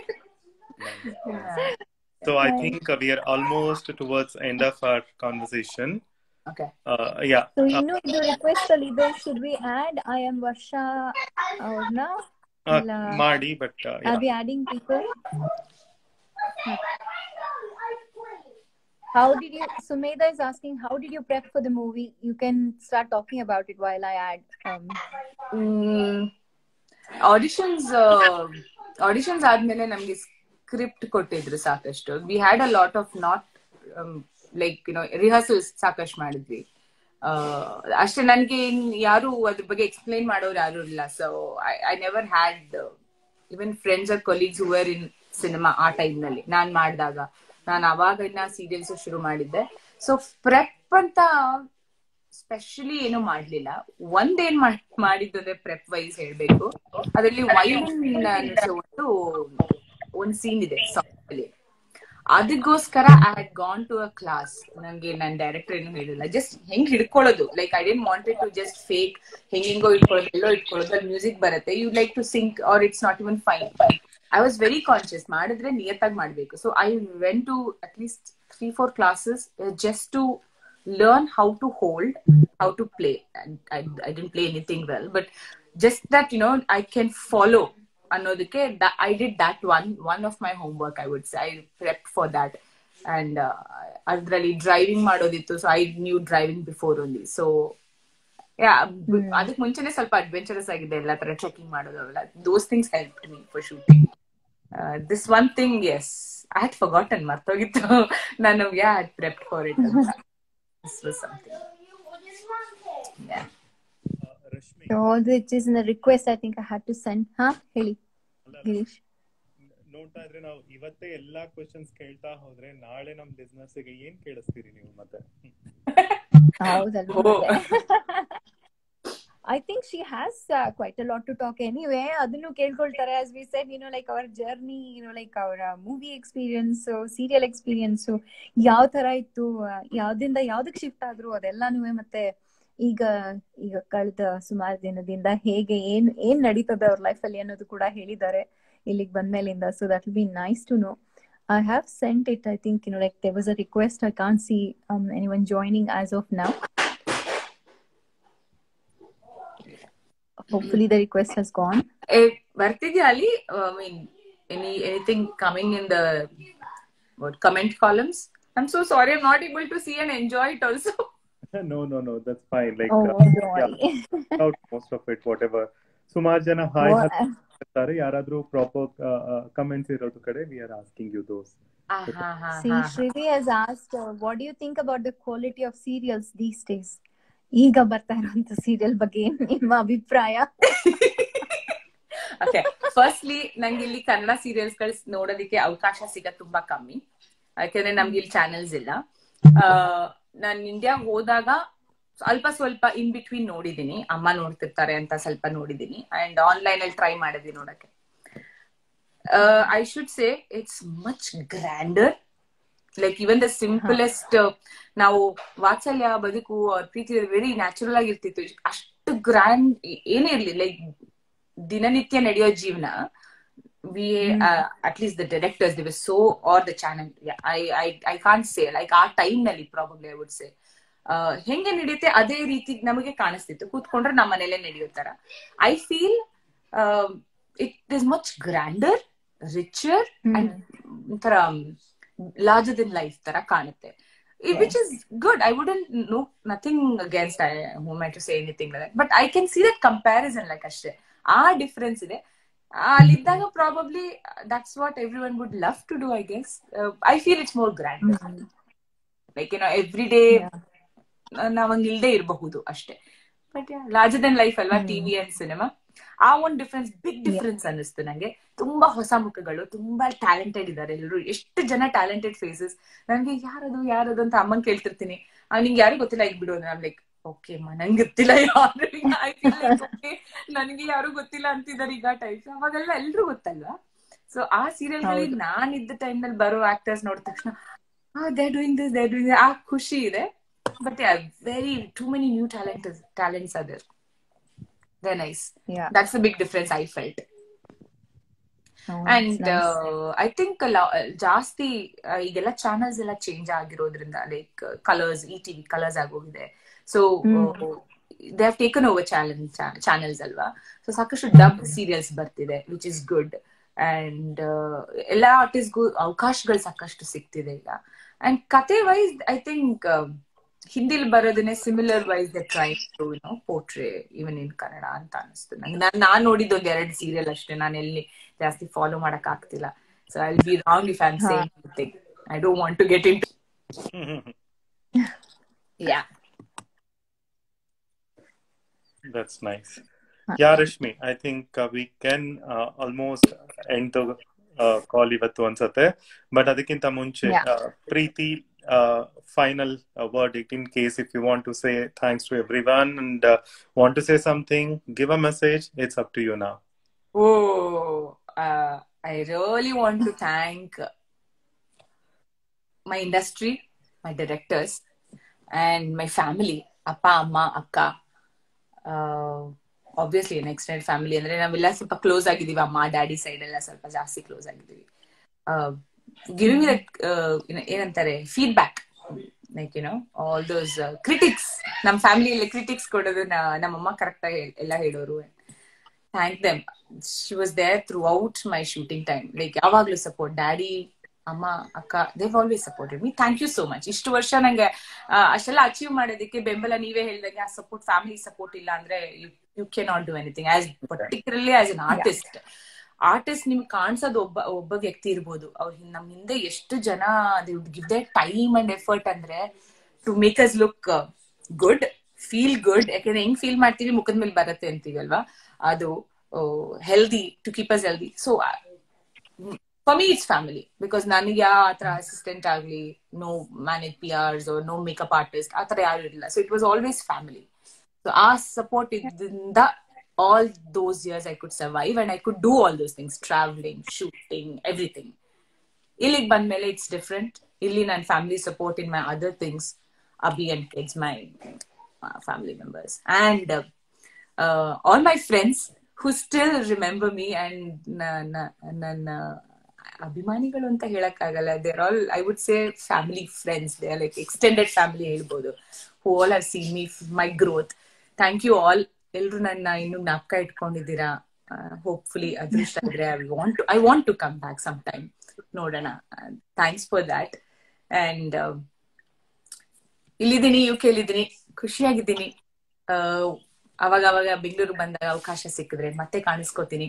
Speaker 2: So I
Speaker 4: Right.
Speaker 2: think uh, we are almost towards end of our conversation.
Speaker 3: Okay.
Speaker 2: Uh, yeah.
Speaker 4: so
Speaker 2: Uh,
Speaker 4: ಇನ್ನು ಇದು request ಅಲ್ಲಿ ಇದೆ should we add I am ವರ್ಷ ಅವ್ರನ್ನ
Speaker 2: uh,
Speaker 4: ಇಲ್ಲ
Speaker 2: Madi, but uh,
Speaker 4: are
Speaker 2: yeah.
Speaker 4: we adding people How did you? Sumeda is asking, how did you prep for the movie? You can start talking about it while I add. Um,
Speaker 3: auditions auditions ಆದ್ಮೇಲೆ ನಮ್ಗೆ script ಕೊಟ್ಟಿದ್ರು ಸಾಕಷ್ಟು we had a lot of not like you know rehearsals ಸಾಕಷ್ಟು ಮಾಡಿದ್ವಿ ಆ, ಅಷ್ಟೇ ನನ್ಗೆ ಇನ್ ಯಾರು ಅದ್ರ ಬಗ್ಗೆ ಎಕ್ಸ್ಪ್ಲೈನ್ ಮಾಡೋರು ಯಾರು ಇಲ್ಲ so I never had even friends or colleagues whoever in cinema ಆ ಟೈಮ್ ನಲ್ಲಿ ನಾನ್ ಮಾಡಿದಾಗ ನಾನು ಅವಾಗ ಇನ್ನ ಸೀರಿಯಲ್ಸ್ ಶುರು ಮಾಡಿದ್ದೆ ಸೊ ಪ್ರೆಪ್ ಅಂತ ಸ್ಪೆಷಲಿ ಏನು ಮಾಡ್ಲಿಲ್ಲ ಒಂದೇನ್ ಮಾಡ್- ಮಾಡಿದ್ದು ಅಂದ್ರೆ ಪ್ರೆಪ್ ವೈಸ್ ಹೇಳ್ಬೇಕು ಅದರಲ್ಲಿ ವೈಲಿನ್ ಒಂದು ಒಂದ್ ಸೀನ್ ಇದೆ ಸಾಂಗ್ ಅಲ್ಲಿ ಅದಕ್ಕೋಸ್ಕರ I had gone to a class ನಂಗೆ ನನ್ ಡೈರೆಕ್ಟರ್ ಏನು ಹೇಳಿಲ್ಲ ಜಸ್ಟ್ ಹೆಂಗ್ ಹಿಡ್ಕೊಳ್ಳೋದು like I didn't wanted to just fake ಹೆಂಗೆಂಗೋ ಇಟ್ಕೊಳ್ಳೋದು ಎಲ್ಲೋ ಇಟ್ಕೊಳ್ಳೋದು ಅಲ್ಲಿ ಮ್ಯೂಸಿಕ್ ಬರುತ್ತೆ you like to sync or it's not even fine I was very conscious ಮಾಡಿದ್ರೆ ನಿಯತ್ತಾಗಿ ಮಾಡ್ಬೇಕು so I went to at least three four classes just to learn how to hold, how to play. And I, I didn't play anything well, but just that, you know, I can follow. ಅನ್ನೋದಕ್ಕೆ I did that one one of my homework I would I prep for that and ಅದ್ರಲ್ಲಿ driving ಮಾಡೋದಿತ್ತು so I knew driving before only so yeah ಅದಕ್ಕೆ ಮುಂಚೆನೆ ಸ್ವಲ್ಪ adventurous ಆಗಿದೆ ಎಲ್ಲ ತರ checking ಮಾಡೋದು ಅವೆಲ್ಲ those things help me for shooting this one thing is I had forgotten ಮರ್ತೋಗಿತ್ತು ನಾನು yeah had prepped for it this was something. Yeah.
Speaker 2: Rashmi,
Speaker 4: so all which is in the request, I think I had to send. Huh? Heli. Girish.
Speaker 2: ನೋಡ್ತಾ ಇದ್ರೆ ನಾವು ಇವತ್ತೇ ಎಲ್ಲಾ questions ಕೇಳ್ತಾ ಹೋದ್ರೆ ನಾಳೆ ನಮ್ ಬಿಸ್ನೆಸ್ ಗೆ ಏನ್ ಕೇಳಿಸ್ತೀರಿ ನೀವು ಮತ್ತೆ
Speaker 3: Oh.
Speaker 4: I think she has uh, quite a lot to talk anyway. ಅದನ್ನು ಕೇಳ್ಕೊಳ್ತಾರೆ as we said, you know, like our journey, you know, like our uh, movie experience, serial experience, ಯಾವ ತರ ಇತ್ತು, uh, ಯಾವ್ದಿಂದ ಯಾವ್ದಕ್ ಶಿಫ್ಟ್ ಆದ್ರು ಅದೆಲ್ಲಾನು ಮತ್ತೆ ಈಗ ಈಗ ಕಳೆದ ಸುಮಾರು ದಿನದಿಂದ ಹೇಗೆ ಏನ್ ಏನ್ ನಡೀತದೆ ಅವ್ರ ಲೈಫ್ ಅಲ್ಲಿ ಅನ್ನೋದು ಕೂಡ ಹೇಳಿದ್ದಾರೆ ಇಲ್ಲಿಗೆ ಬಂದ್ಮೇಲಿಂದ so that will be nice to know I have sent it. I think you know, like there was a request. I can't see um, anyone joining as of now. Hopefully, the request has gone.
Speaker 3: Eh, ಬರ್ತಿದ್ಯಾ ಅಲ್ಲಿ I mean any anything coming in the comment columns I am so sorry I not able to see and enjoy it also
Speaker 2: no no no that's fine like
Speaker 4: Oh, don't worry.
Speaker 2: Most of it whatever ಸುಮಾರು ಜನ hi
Speaker 4: Well,
Speaker 2: ಇರ್ತಾರೆ ಯಾರಾದ್ರೂ proper comments ಇರೋದು ಕಡೆ we are asking you those
Speaker 4: See, Shrivi has asked, uh, what do you think about the quality of serials these days? ಈಗ ಬರ್ತಾ ಇರುವಂತ serial ಬಗ್ಗೆ ಏನ್ ನಿಮ್ಮ ಅಭಿಪ್ರಾಯ
Speaker 3: ಓಕೆ ಫಸ್ಟ್ಲಿ ನಂಗೆ ಇಲ್ಲಿ ಕನ್ನಡ ಸೀರಿಯಲ್ಸ್ ಗಳು ನೋಡೋದಕ್ಕೆ ಅವಕಾಶ ಸಿಗೋದು ತುಂಬಾ ಕಮ್ಮಿ ಯಾಕಂದ್ರೆ ನಮ್ಗೆ ಇಲ್ಲಿ ಚಾನೆಲ್ಸ್ ಇಲ್ಲ ನಾನು ಇಂಡಿಯಾ ಹೋದಾಗ ಸ್ವಲ್ಪ ಸ್ವಲ್ಪ ಇನ್ ಬಿಟ್ವೀನ್ ನೋಡಿದೀನಿ ಅಮ್ಮ ನೋಡ್ತಿರ್ತಾರೆ ಅಂತ ಸ್ವಲ್ಪ ನೋಡಿದೀನಿ ಅಂಡ್ ಆನ್ಲೈನ್ ಅಲ್ಲಿ ಟ್ರೈ ಮಾಡಿದೀನಿ ನೋಡಕ್ಕೆ I should say it's much grander like even the simplest ನಾವು ವಾತ್ಸಲ್ಯ ಬದುಕು ಅವ್ರ ಪ್ರೀತಿ ವೆರಿ ನ್ಯಾಚುರಲ್ ಆಗಿರ್ತಿತ್ತು ಅಷ್ಟು ಗ್ರ್ಯಾಂಡ್ ಏನೇ ಇರ್ಲಿ ಲೈಕ್ ದಿನನಿತ್ಯ ನಡೆಯೋ ಜೀವನ we at least the directors the so are the channel I I I can say like ಆ ಟೈಮ್ ನಲ್ಲಿ ಪ್ರಾಬಬ್ಲಿ ಐ ವುಡ್ ಸೇ ಹೆಂಗೆ ನಡೆಯುತ್ತೆ ಅದೇ ರೀತಿ ನಮಗೆ ಕಾಣಿಸ್ತಿತ್ತು ಕೂತ್ಕೊಂಡ್ರೆ ನಮ್ಮ ಮನೇಲೆ ನಡೆಯೋ ತರ I feel it is much grander richer and ಒಂಥರ ಲಾರ್ಜರ್ ದಿನ್ ಲೈಫ್ ತರ ಕಾಣುತ್ತೆ it- which is good. I wouldn't no nothing against I who am I to say anything like that. But I can see that comparison like ಅಷ್ಟೇ ಆ difference ಇದೆ ಆ, ಅಲ್ಲಿದ್ದಾಗ probably that's what everyone would love to do I guess I feel it's more grand like ಏನೋ every day ನಾವಂಗ್ ಇಲ್ದೇ ಇರಬಹುದು ಅಷ್ಟೇ ಬಟ್ ಲಾರ್ಜರ್ ದನ್ ಲೈಫ್ ಅಲ್ವಾ ಟಿವಿ ಅಂಡ್ ಸಿನಿಮಾ ಆ ಒಂದ್ ಡಿಫ್ರೆನ್ಸ್ ಬಿಗ್ ಡಿಫ್ರೆನ್ಸ್ ಅನ್ನಿಸ್ತು ನಂಗೆ ತುಂಬಾ ಹೊಸ ಮುಖಗಳು ತುಂಬಾ ಟ್ಯಾಲೆಂಟೆಡ್ ಇದ್ದಾರೆ ಎಲ್ಲರೂ ಎಷ್ಟು ಜನ ಟ್ಯಾಲೆಂಟೆಡ್ ಫೇಸಸ್ ನನ್ಗೆ ಯಾರದು ಯಾರದು ಅಂತ ಅಮ್ಮಂಗ್ ಕೇಳ್ತಿರ್ತೀನಿ ಆ, ನಿಂಗೆ ಯಾರು ಗೊತ್ತಿಲ್ಲ ಈಗ ಬಿಡು ನಾನು ಲೈಕ್ ಓಕೆ ನಂಗೆ ಗೊತ್ತಿಲ್ಲ ಯಾರು I feel like, okay, ನನ್ಗೆ ಯಾರು ಗೊತ್ತಿಲ್ಲ ಅಂತಿದ್ದಾರೆ ಈಗ ಟೈಪ್ ಅವಾಗೆಲ್ಲ ಎಲ್ರು ಗೊತ್ತಲ್ವಾ ಸೊ ಆ ಸೀರಿಯಲ್ ಗಳಿಗೆ ನಾನ್ ಇದ್ದ ಟೈಮ್ ನಲ್ಲಿ ಬರೋ ಆಕ್ಟರ್ಸ್ ನೋಡಿದ ತಕ್ಷಣ they doing this they doing ಆ ಖುಷಿ ಇದೆ but very too many new talent talents other they nice
Speaker 1: Yeah.
Speaker 3: That's a big difference I felt
Speaker 1: Oh,
Speaker 3: and
Speaker 1: that's nice.
Speaker 3: I think ಜಾಸ್ತಿ ಆ, ಈಗೆಲ್ಲ ಚಾನಲ್ಸ್ ಎಲ್ಲ ಚೇಂಜ್ ಆಗಿರೋದ್ರಿಂದ like Colors E TV Colors ಆಗೋಗಿದೆ so they have taken over channel channels ಅಲ್ವಾ so ಸಾಕಷ್ಟು dub serials ಬರ್ತಿದೆ which is good and ಎಲ್ಲ ಆರ್ಟಿಸ್ಟ್ಗೂ ಅವಕಾಶಗಳು ಸಾಕಷ್ಟು ಸಿಗ್ತಿದೆ ಈಗ ಅಂಡ್ ಕತೆ ವೈಸ್ ಐ ಥಿಂಕ್ ಹಿಂದಿಲ್ ಬರೋದನ್ನೇ similar wise the try to know portray even in Kannada ಅಂತ ಅನಿಸ್ತು ನಂಗೆ ನಾನ್ ನಾನ್ ನೋಡಿದ್ದು ಒಂದ್ ಎರಡು ಸೀರಿಯಲ್ ಅಷ್ಟೇ ನಾನು ಎಲ್ಲಿ ಜಾಸ್ತಿ ಫಾಲೋ ಮಾಡಕ್ ಆಗ್ತಿಲ್ಲ so I be wrong if I am same thing I don't want to get in yeah
Speaker 2: That's nice. Yeah, Rashmi, I think uh, we can uh, almost end the uh, call ಇವತ್ತು ಅನ್ಸತ್ತೆ but ಅದಕ್ಕಿಂತ ಮುಂಚೆ
Speaker 1: Yeah.
Speaker 2: uh, Preethi final verdict in case if you want to say thanks to everyone and want to say something give a message it's up to you ನಾ
Speaker 3: Oh, uh, I really want to thank my industry, my directors, and my family. Appa, Amma, Akka. Uh, obviously, an extended family. ಅಂದ್ರೆ ನಾವೆಲ್ಲ ಸ್ವಲ್ಪ close ಆಗಿದ್ದೀವಿ ಅಮ್ಮ daddy side ಎಲ್ಲ ಸ್ವಲ್ಪ ಜಾಸ್ತಿ close ಆಗಿದ್ದೀವಿ ಗಿವಿಂಗ್ ದಟ್ ಏನಂತಾರೆ feedback like you know all those critics ನಮ್ಮ ಫ್ಯಾಮಿಲಿಯಲ್ಲಿ ಕ್ರಿಟಿಕ್ಸ್ ಕೊಡೋದು ನಮ್ಮಮ್ಮ ಕರೆಕ್ಟ್ ಆಗಿ ಎಲ್ಲ ಹೇಳೋರು thank them she was there throughout my shooting time like ಯಾವಾಗ್ಲೂ ಸಪೋರ್ಟ್ ಡ್ಯಾಡಿ ಅಮ್ಮ ಅಕ್ಕ they've always supported me thank you so much ಇಷ್ಟು ವರ್ಷ ನಂಗೆ ಆ, ಅಷ್ಟೆಲ್ಲ ಅಚೀವ್ ಮಾಡೋದಕ್ಕೆ ಬೆಂಬಲ ನೀವೇ ಹೇಳಿದಂಗೆ ಆ ಸಪೋರ್ಟ್ ಫ್ಯಾಮಿಲಿ ಸಪೋರ್ಟ್ ಇಲ್ಲ ಅಂದ್ರೆ you can not do anything as particularly as an artist artist ನಿಮ್ಗೆ ಕಾಣಿಸೋದು ಒಬ್ಬ ಒಬ್ಬ ವ್ಯಕ್ತಿ ಇರ್ಬೋದು ಅವ್ರ ಹಿಂ- ನಮ್ ಹಿಂದೆ ಎಷ್ಟು ಜನ give their time and effort ಅಂದ್ರೆ to make us look good feel good ಯಾಕಂದ್ರೆ ಹೆಂಗ್ ಫೀಲ್ ಮಾಡ್ತೀವಿ ಮುಖದ ಮೇಲೆ ಬರುತ್ತೆ ಅಂತೀವಿ ಅಲ್ವಾ ಅದು healthy to keep us healthy so for me it's family because ನನಗೆ ಯಾವ ಆತರ ಅಸಿಸ್ಟೆಂಟ್ ಆಗ್ಲಿ no manage PRs no makeup artist ಆತರ ಯಾರು ಇರಲಿಲ್ಲ so it was always family so ಆ ಸಪೋರ್ಟ್ ಇದ್ರಿಂದ all those years I could survive and I could do all those things travelling shooting everything ಇಲ್ಲಿಗೆ ಬಂದ್ಮೇಲೆ it's different ಇಲ್ಲಿ ನನ್ನ family support in my other things Abhi and kids my family members and all my friends who still remember me and ನನ್ನ ಅಭಿಮಾನಿಗಳು ಅಂತ ಹೇಳಕ್ಕಾಗಲ್ಲ there all I would say family friends they like extended family ಹೇಳ್ಬೋದು who all have seen me my growth thank you all ಎಲ್ರು ನನ್ನ ಇನ್ನು ಜ್ಞಾಪಕ ಇಟ್ಕೊಂಡಿದ್ದೀರಾ ಹೋಪ್ಫುಲಿ ಅದೃಷ್ಟ ಇದ್ರೆ I want to I want to come back some time ನೋಡೋಣ thanks for that and ಇಲ್ಲಿದ್ದೀನಿ ಯು ಇಲ್ಲಿದ್ದೀನಿ ಖುಷಿಯಾಗಿದ್ದೀನಿ ಆ, ಅವಾಗ ಅವಾಗ ಬೆಂಗಳೂರು ಬಂದಾಗ ಅವಕಾಶ ಸಿಕ್ಕಿದ್ರೆ ಮತ್ತೆ ಕಾಣಿಸ್ಕೋತೀನಿ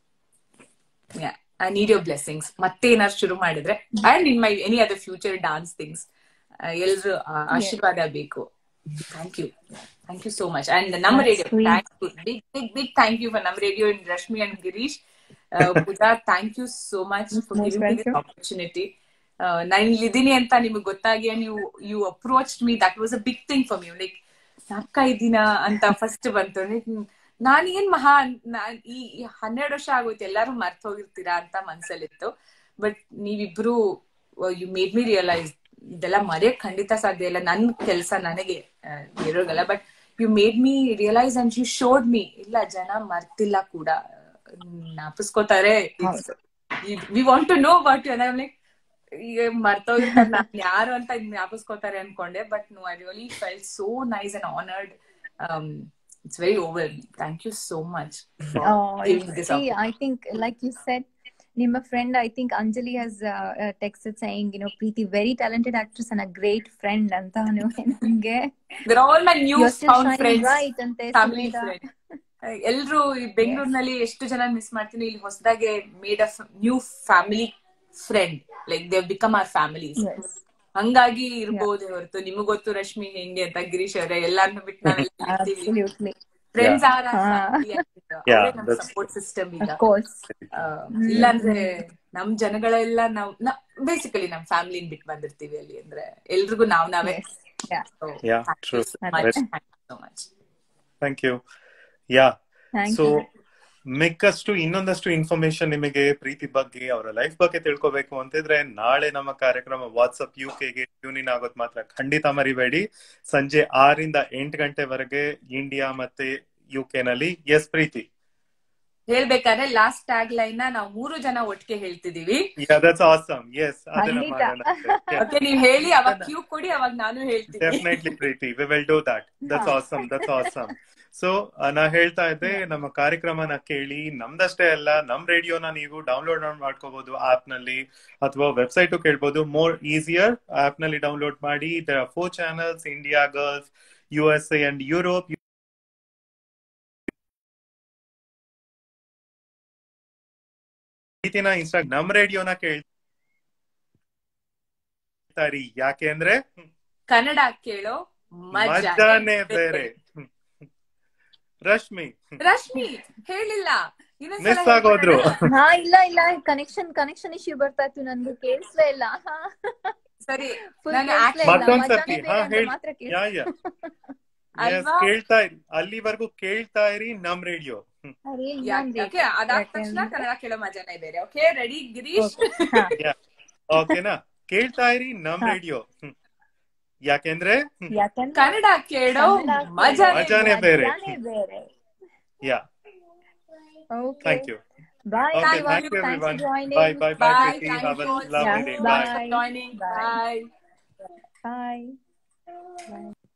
Speaker 3: ಐ ನೀಡ್ ಯೋರ್ ಬ್ಲೆಸ್ಸಿಂಗ್ಸ್ ಮತ್ತೆ ಏನಾದ್ರು ಶುರು ಮಾಡಿದ್ರೆ and in my any other future dance things ಎಲ್ರು ಆ, ಆಶೀರ್ವಾದ ಬೇಕು thank you thank you so much and ನಮ್ಮ
Speaker 1: That's
Speaker 3: radio
Speaker 1: sweet.
Speaker 3: Thank you big big big thank you for ನಮ್ಮ radio in Rashmi and Girish Pooja thank you so much for
Speaker 1: Most
Speaker 3: giving me this
Speaker 1: welcome.
Speaker 3: Opportunity ನಾನು ಇಲ್ಲಿದ್ದೀನಿ ಅಂತ ನಿಮ್ಗೆ ಗೊತ್ತಾಗಿ and you you approach me that was a big thing for me like ನಾಲ್ಕ ದಿನ ಅಂತ first ಬಂತು Like, ನಾನೇನ್ ಮಹಾ ನಾನ್ ಈ ಈ ಹನ್ನೆರಡು ವರ್ಷ ಆಗೋಯ್ತು ಎಲ್ಲಾರು ಮರ್ತ್ ಹೋಗಿರ್ತೀರಾ ಅಂತ ಮನ್ಸಲ್ಲಿತ್ತು ಬಟ್ ನೀವಿಬ್ರು ಯು ಮೇಡ್ ಮಿ ರಿಯಲೈಸ್ ಇದೆಲ್ಲ ಮರೆಯಕ್ ಖಂಡಿತ ಸಾಧ್ಯ ಇಲ್ಲ ನನ್ ಕೆಲ್ಸ ನನಗೆ ಆ, ಇರೋಗಲ್ಲ but you made me realise and you showed me ಇಲ್ಲ ಜನ ಮರ್ತಿಲ್ಲ ಕೂಡ ಜ್ಞಾಪಿಸ್ಕೋತಾರೆ we want to know about you like ಈಗ ಮರ್ತೋಗಿರ್ತಾರೆ ನಾನ್ ಯಾರು ಅಂತ ಜ್ಞಾಪಿಸ್ಕೋತಾರೆ ಅನ್ಕೊಂಡೆ but no I really felt so nice and honoured it's very over thank you so much
Speaker 1: Oh, see, I think, like you said,
Speaker 4: ನಿಮ್ಮ friend I think Anjali has texted saying you know Preethi very talented actress and a great friend ಅಂತ ನನ್ಗೆ
Speaker 3: They're all my new
Speaker 4: You're still
Speaker 3: found
Speaker 4: shining
Speaker 3: friends.
Speaker 4: bright ಅಂತೆ
Speaker 3: family
Speaker 4: Sumedha.
Speaker 3: Friend ಎಲ್ರು ಈ ಬೆಂಗಳೂರಿನಲ್ಲಿ ಎಷ್ಟು ಜನ miss ಮಾಡ್ತೀನಿ ಇಲ್ಲಿ ಹೊಸದಾಗೆ made a new family friend like they become our families
Speaker 4: Yes.
Speaker 3: ಹಂಗಾಗಿ ಇರ್ಬೋದು ಹೊರತು ನಿಮಗ್ ಗೊತ್ತು ರಶ್ಮಿ ಹೆಂಗೆ ಅಂತ ಗಿರೀಶ್ ಅವರೇ ಎಲ್ಲಾರ್ನು ಬಿಟ್ಟು ನಾವೆಲ್ಲ
Speaker 4: Absolutely.
Speaker 3: ಫ್ರೆಂಡ್ಸ್ ಆರ್
Speaker 4: ಹಾ.
Speaker 2: Yeah,
Speaker 3: ನಮ್
Speaker 2: that's-
Speaker 3: ಸಪೋರ್ಟ್ ಸಿಸ್ಟಮ್ ಈಗ
Speaker 4: Of course.
Speaker 3: ಆ, ಇಲ್ಲಾಂದ್ರೆ ನಮ್ ಜನಗಳೆಲ್ಲ ನಾವ್ ಬೇಸಿಕಲಿ ನಮ್ ಫ್ಯಾಮಿಲಿನ ಬಿಟ್ಟು ಬಂದಿರ್ತೀವಿ ಅಲ್ಲಿ ಅಂದ್ರೆ ಎಲ್ರಿಗೂ ನಾವ್ ನಾವೇ
Speaker 4: Yes. Yeah.
Speaker 2: Yeah, true.
Speaker 4: Right.
Speaker 3: So much
Speaker 2: thank you yeah
Speaker 4: Thank
Speaker 2: so
Speaker 4: you.
Speaker 2: ಮಿಕ್ಕಷ್ಟು ಇನ್ನೊಂದಷ್ಟು ಇನ್ಫಾರ್ಮೇಶನ್ ನಿಮಗೆ ಪ್ರೀತಿ ಬಗ್ಗೆ ಅವರ ಲೈಫ್ ಬಗ್ಗೆ ತಿಳ್ಕೊಬೇಕು ಅಂತಿದ್ರೆ ನಾಳೆ ನಮ್ಮ ಕಾರ್ಯಕ್ರಮ ವಾಟ್ಸ್ಆಪ್ ಯು ಕೆಗೆ ಟ್ಯೂನ್ ಇನ್ ಆಗೋದ್ ಮಾತ್ರ ಖಂಡಿತ ಮರಿಬೇಡಿ ಸಂಜೆ ಆರಿಂದ ಎಂಟು ಗಂಟೆವರೆಗೆ ಇಂಡಿಯಾ ಮತ್ತೆ ಯು ಕೆ ನಲ್ಲಿ ಎಸ್ ಪ್ರೀತಿ
Speaker 3: ಹೇಳ್ಬೇಕಾದ್ರೆ ಲಾಸ್ಟ್ ಟ್ಯಾಗ್ ಲೈನ್ ನ ನಾವು ಮೂರು ಜನ ಒಟ್ಟಿಗೆ ಹೇಳ್ತಿದೀವಿ
Speaker 2: ದಟ್ಸ್ ಆಸಮ್ ಎಸ್ ಅದನ್ನ
Speaker 4: ಖಂಡಿತ.
Speaker 2: ಮಾಡೋಣ
Speaker 3: ಓಕೆ ನೀವ್ ಹೇಳಿ ಅವಾಗ ಕ್ಯೂ ಕೊಡಿ ಅವಾಗ ನಾನು ಹೇಳ್ತೀನಿ
Speaker 2: definitely Preethi we will do that that's awesome that's awesome so ನಾ ಹೇಳ್ತಾ ಇದ್ದೆ ನಮ್ಮ ಕಾರ್ಯಕ್ರಮನ ಕೇಳಿ ನಮ್ದಷ್ಟೇ ಅಲ್ಲ ನಮ್ ರೇಡಿಯೋನ ನೀವು ಡೌನ್ಲೋಡ್ ಮಾಡ್ಕೋಬಹುದು ಆಪ್ ನಲ್ಲಿ ಅಥವಾ ವೆಬ್ಸೈಟ್ ಕೇಳ್ಬೋದು ಮೋರ್ ಈಸಿಯರ್ ಆಪ್ ನಲ್ಲಿ ಡೌನ್ಲೋಡ್ ಮಾಡಿ there are four channels India ಗರ್ಲ್ಸ್ USA and Europe ಪ್ರೀತಿನ ಇನ್ಸ್ಟಾ ನಮ್ ರೇಡಿಯೋನ ಕೇಳ್ತಾರಿ ಯಾಕೆ ಅಂದ್ರೆ
Speaker 3: ಕನ್ನಡ ಕೇಳೋ ಮಜಾ
Speaker 2: ಮಜಾನೇ ಬೇರೆ ರಶ್ಮಿ
Speaker 3: ರಶ್ಮಿ ಹೇಳಿಲ್ಲ ಇನ್ನೊಂದ್ಸಲ
Speaker 2: ಮಿಸ್ ಆಗೋದ್ರು
Speaker 3: ಹೇಳ್ಬಿಡೋಣ.
Speaker 4: ಹಾ ಇಲ್ಲ ಇಲ್ಲ ಕನೆಕ್ಷನ್ ಕನೆಕ್ಷನ್ ಇಶ್ಯೂ ಬರ್ತಾ ಇತ್ತು ನನ್ಗೆ ಕೇಳಿಸ್ಲೇ ಇಲ್ಲ
Speaker 3: ಸರಿ
Speaker 4: Full
Speaker 3: ನಾನು
Speaker 4: ಕೇಳಿಸ್ಲೇ
Speaker 3: actually-
Speaker 4: ಇಲ್ಲ.
Speaker 2: ಮತ್ತೊಂದ್
Speaker 4: ಮಜಾನೇ
Speaker 2: ಸರ್ತಿ
Speaker 4: ಬೇರೆ
Speaker 2: ಹಾ
Speaker 4: ಅಂತ
Speaker 2: ಹೇಳಿ
Speaker 4: ಮಾತ್ರ ಕೇಳಿಸ್ತು.
Speaker 2: ಯಾ ಯಾ ಎಸ್
Speaker 3: ಅಲ್ವಾ?
Speaker 2: ಕೇಳ್ತಾ ಇರಿ ಅಲ್ಲಿವರೆಗೂ ಕೇಳ್ತಾ ಇರಿ ನಮ್ ರೇಡಿಯೋ
Speaker 4: ಅರೆ,
Speaker 3: ಯಾ-
Speaker 4: ಇನ್ನೊಂದು
Speaker 3: okay, ಅದಾದ ತಕ್ಷಣ
Speaker 4: ಯಾಕೆಂದ್ರೆ-
Speaker 3: ಕನ್ನಡ ಕೇಳೋ ಮಜಾನೇ ಬೇರೆ ಓಕೆ ರೆಡಿ ಗಿರೀಶ್
Speaker 4: ಹಾ.
Speaker 2: ಓಕೆನಾ ಕೇಳ್ತಾ ಇರಿ ನಮ್
Speaker 4: ಹಾ.
Speaker 2: ರೇಡಿಯೋ ಯಾಕೆಂದ್ರೆ ಹ್ಮ್.
Speaker 4: ಯಾಕಂದ್ರೆ
Speaker 3: ಕನ್ನಡ ಕೇಳೋ
Speaker 4: ಕನ್ನಡ
Speaker 3: ಮಜಾನೇ
Speaker 2: ಮಜಾನೇ ಬೇರೆ.
Speaker 4: ಮಜಾನೇ ಬೇರೆ
Speaker 2: yeah
Speaker 4: okay
Speaker 2: thank you
Speaker 4: bye
Speaker 2: Okay,
Speaker 3: Thank
Speaker 2: thank you
Speaker 4: Thanks for
Speaker 2: everyone.
Speaker 4: joining.
Speaker 2: Bye, bye, bye,
Speaker 3: Bye.
Speaker 2: Preeti.
Speaker 3: Thank
Speaker 2: Have a
Speaker 3: you all.
Speaker 2: lovely
Speaker 4: Yeah,
Speaker 2: day.
Speaker 4: bye.
Speaker 2: Bye.
Speaker 3: joining
Speaker 4: Bye.
Speaker 3: bye
Speaker 4: Bye.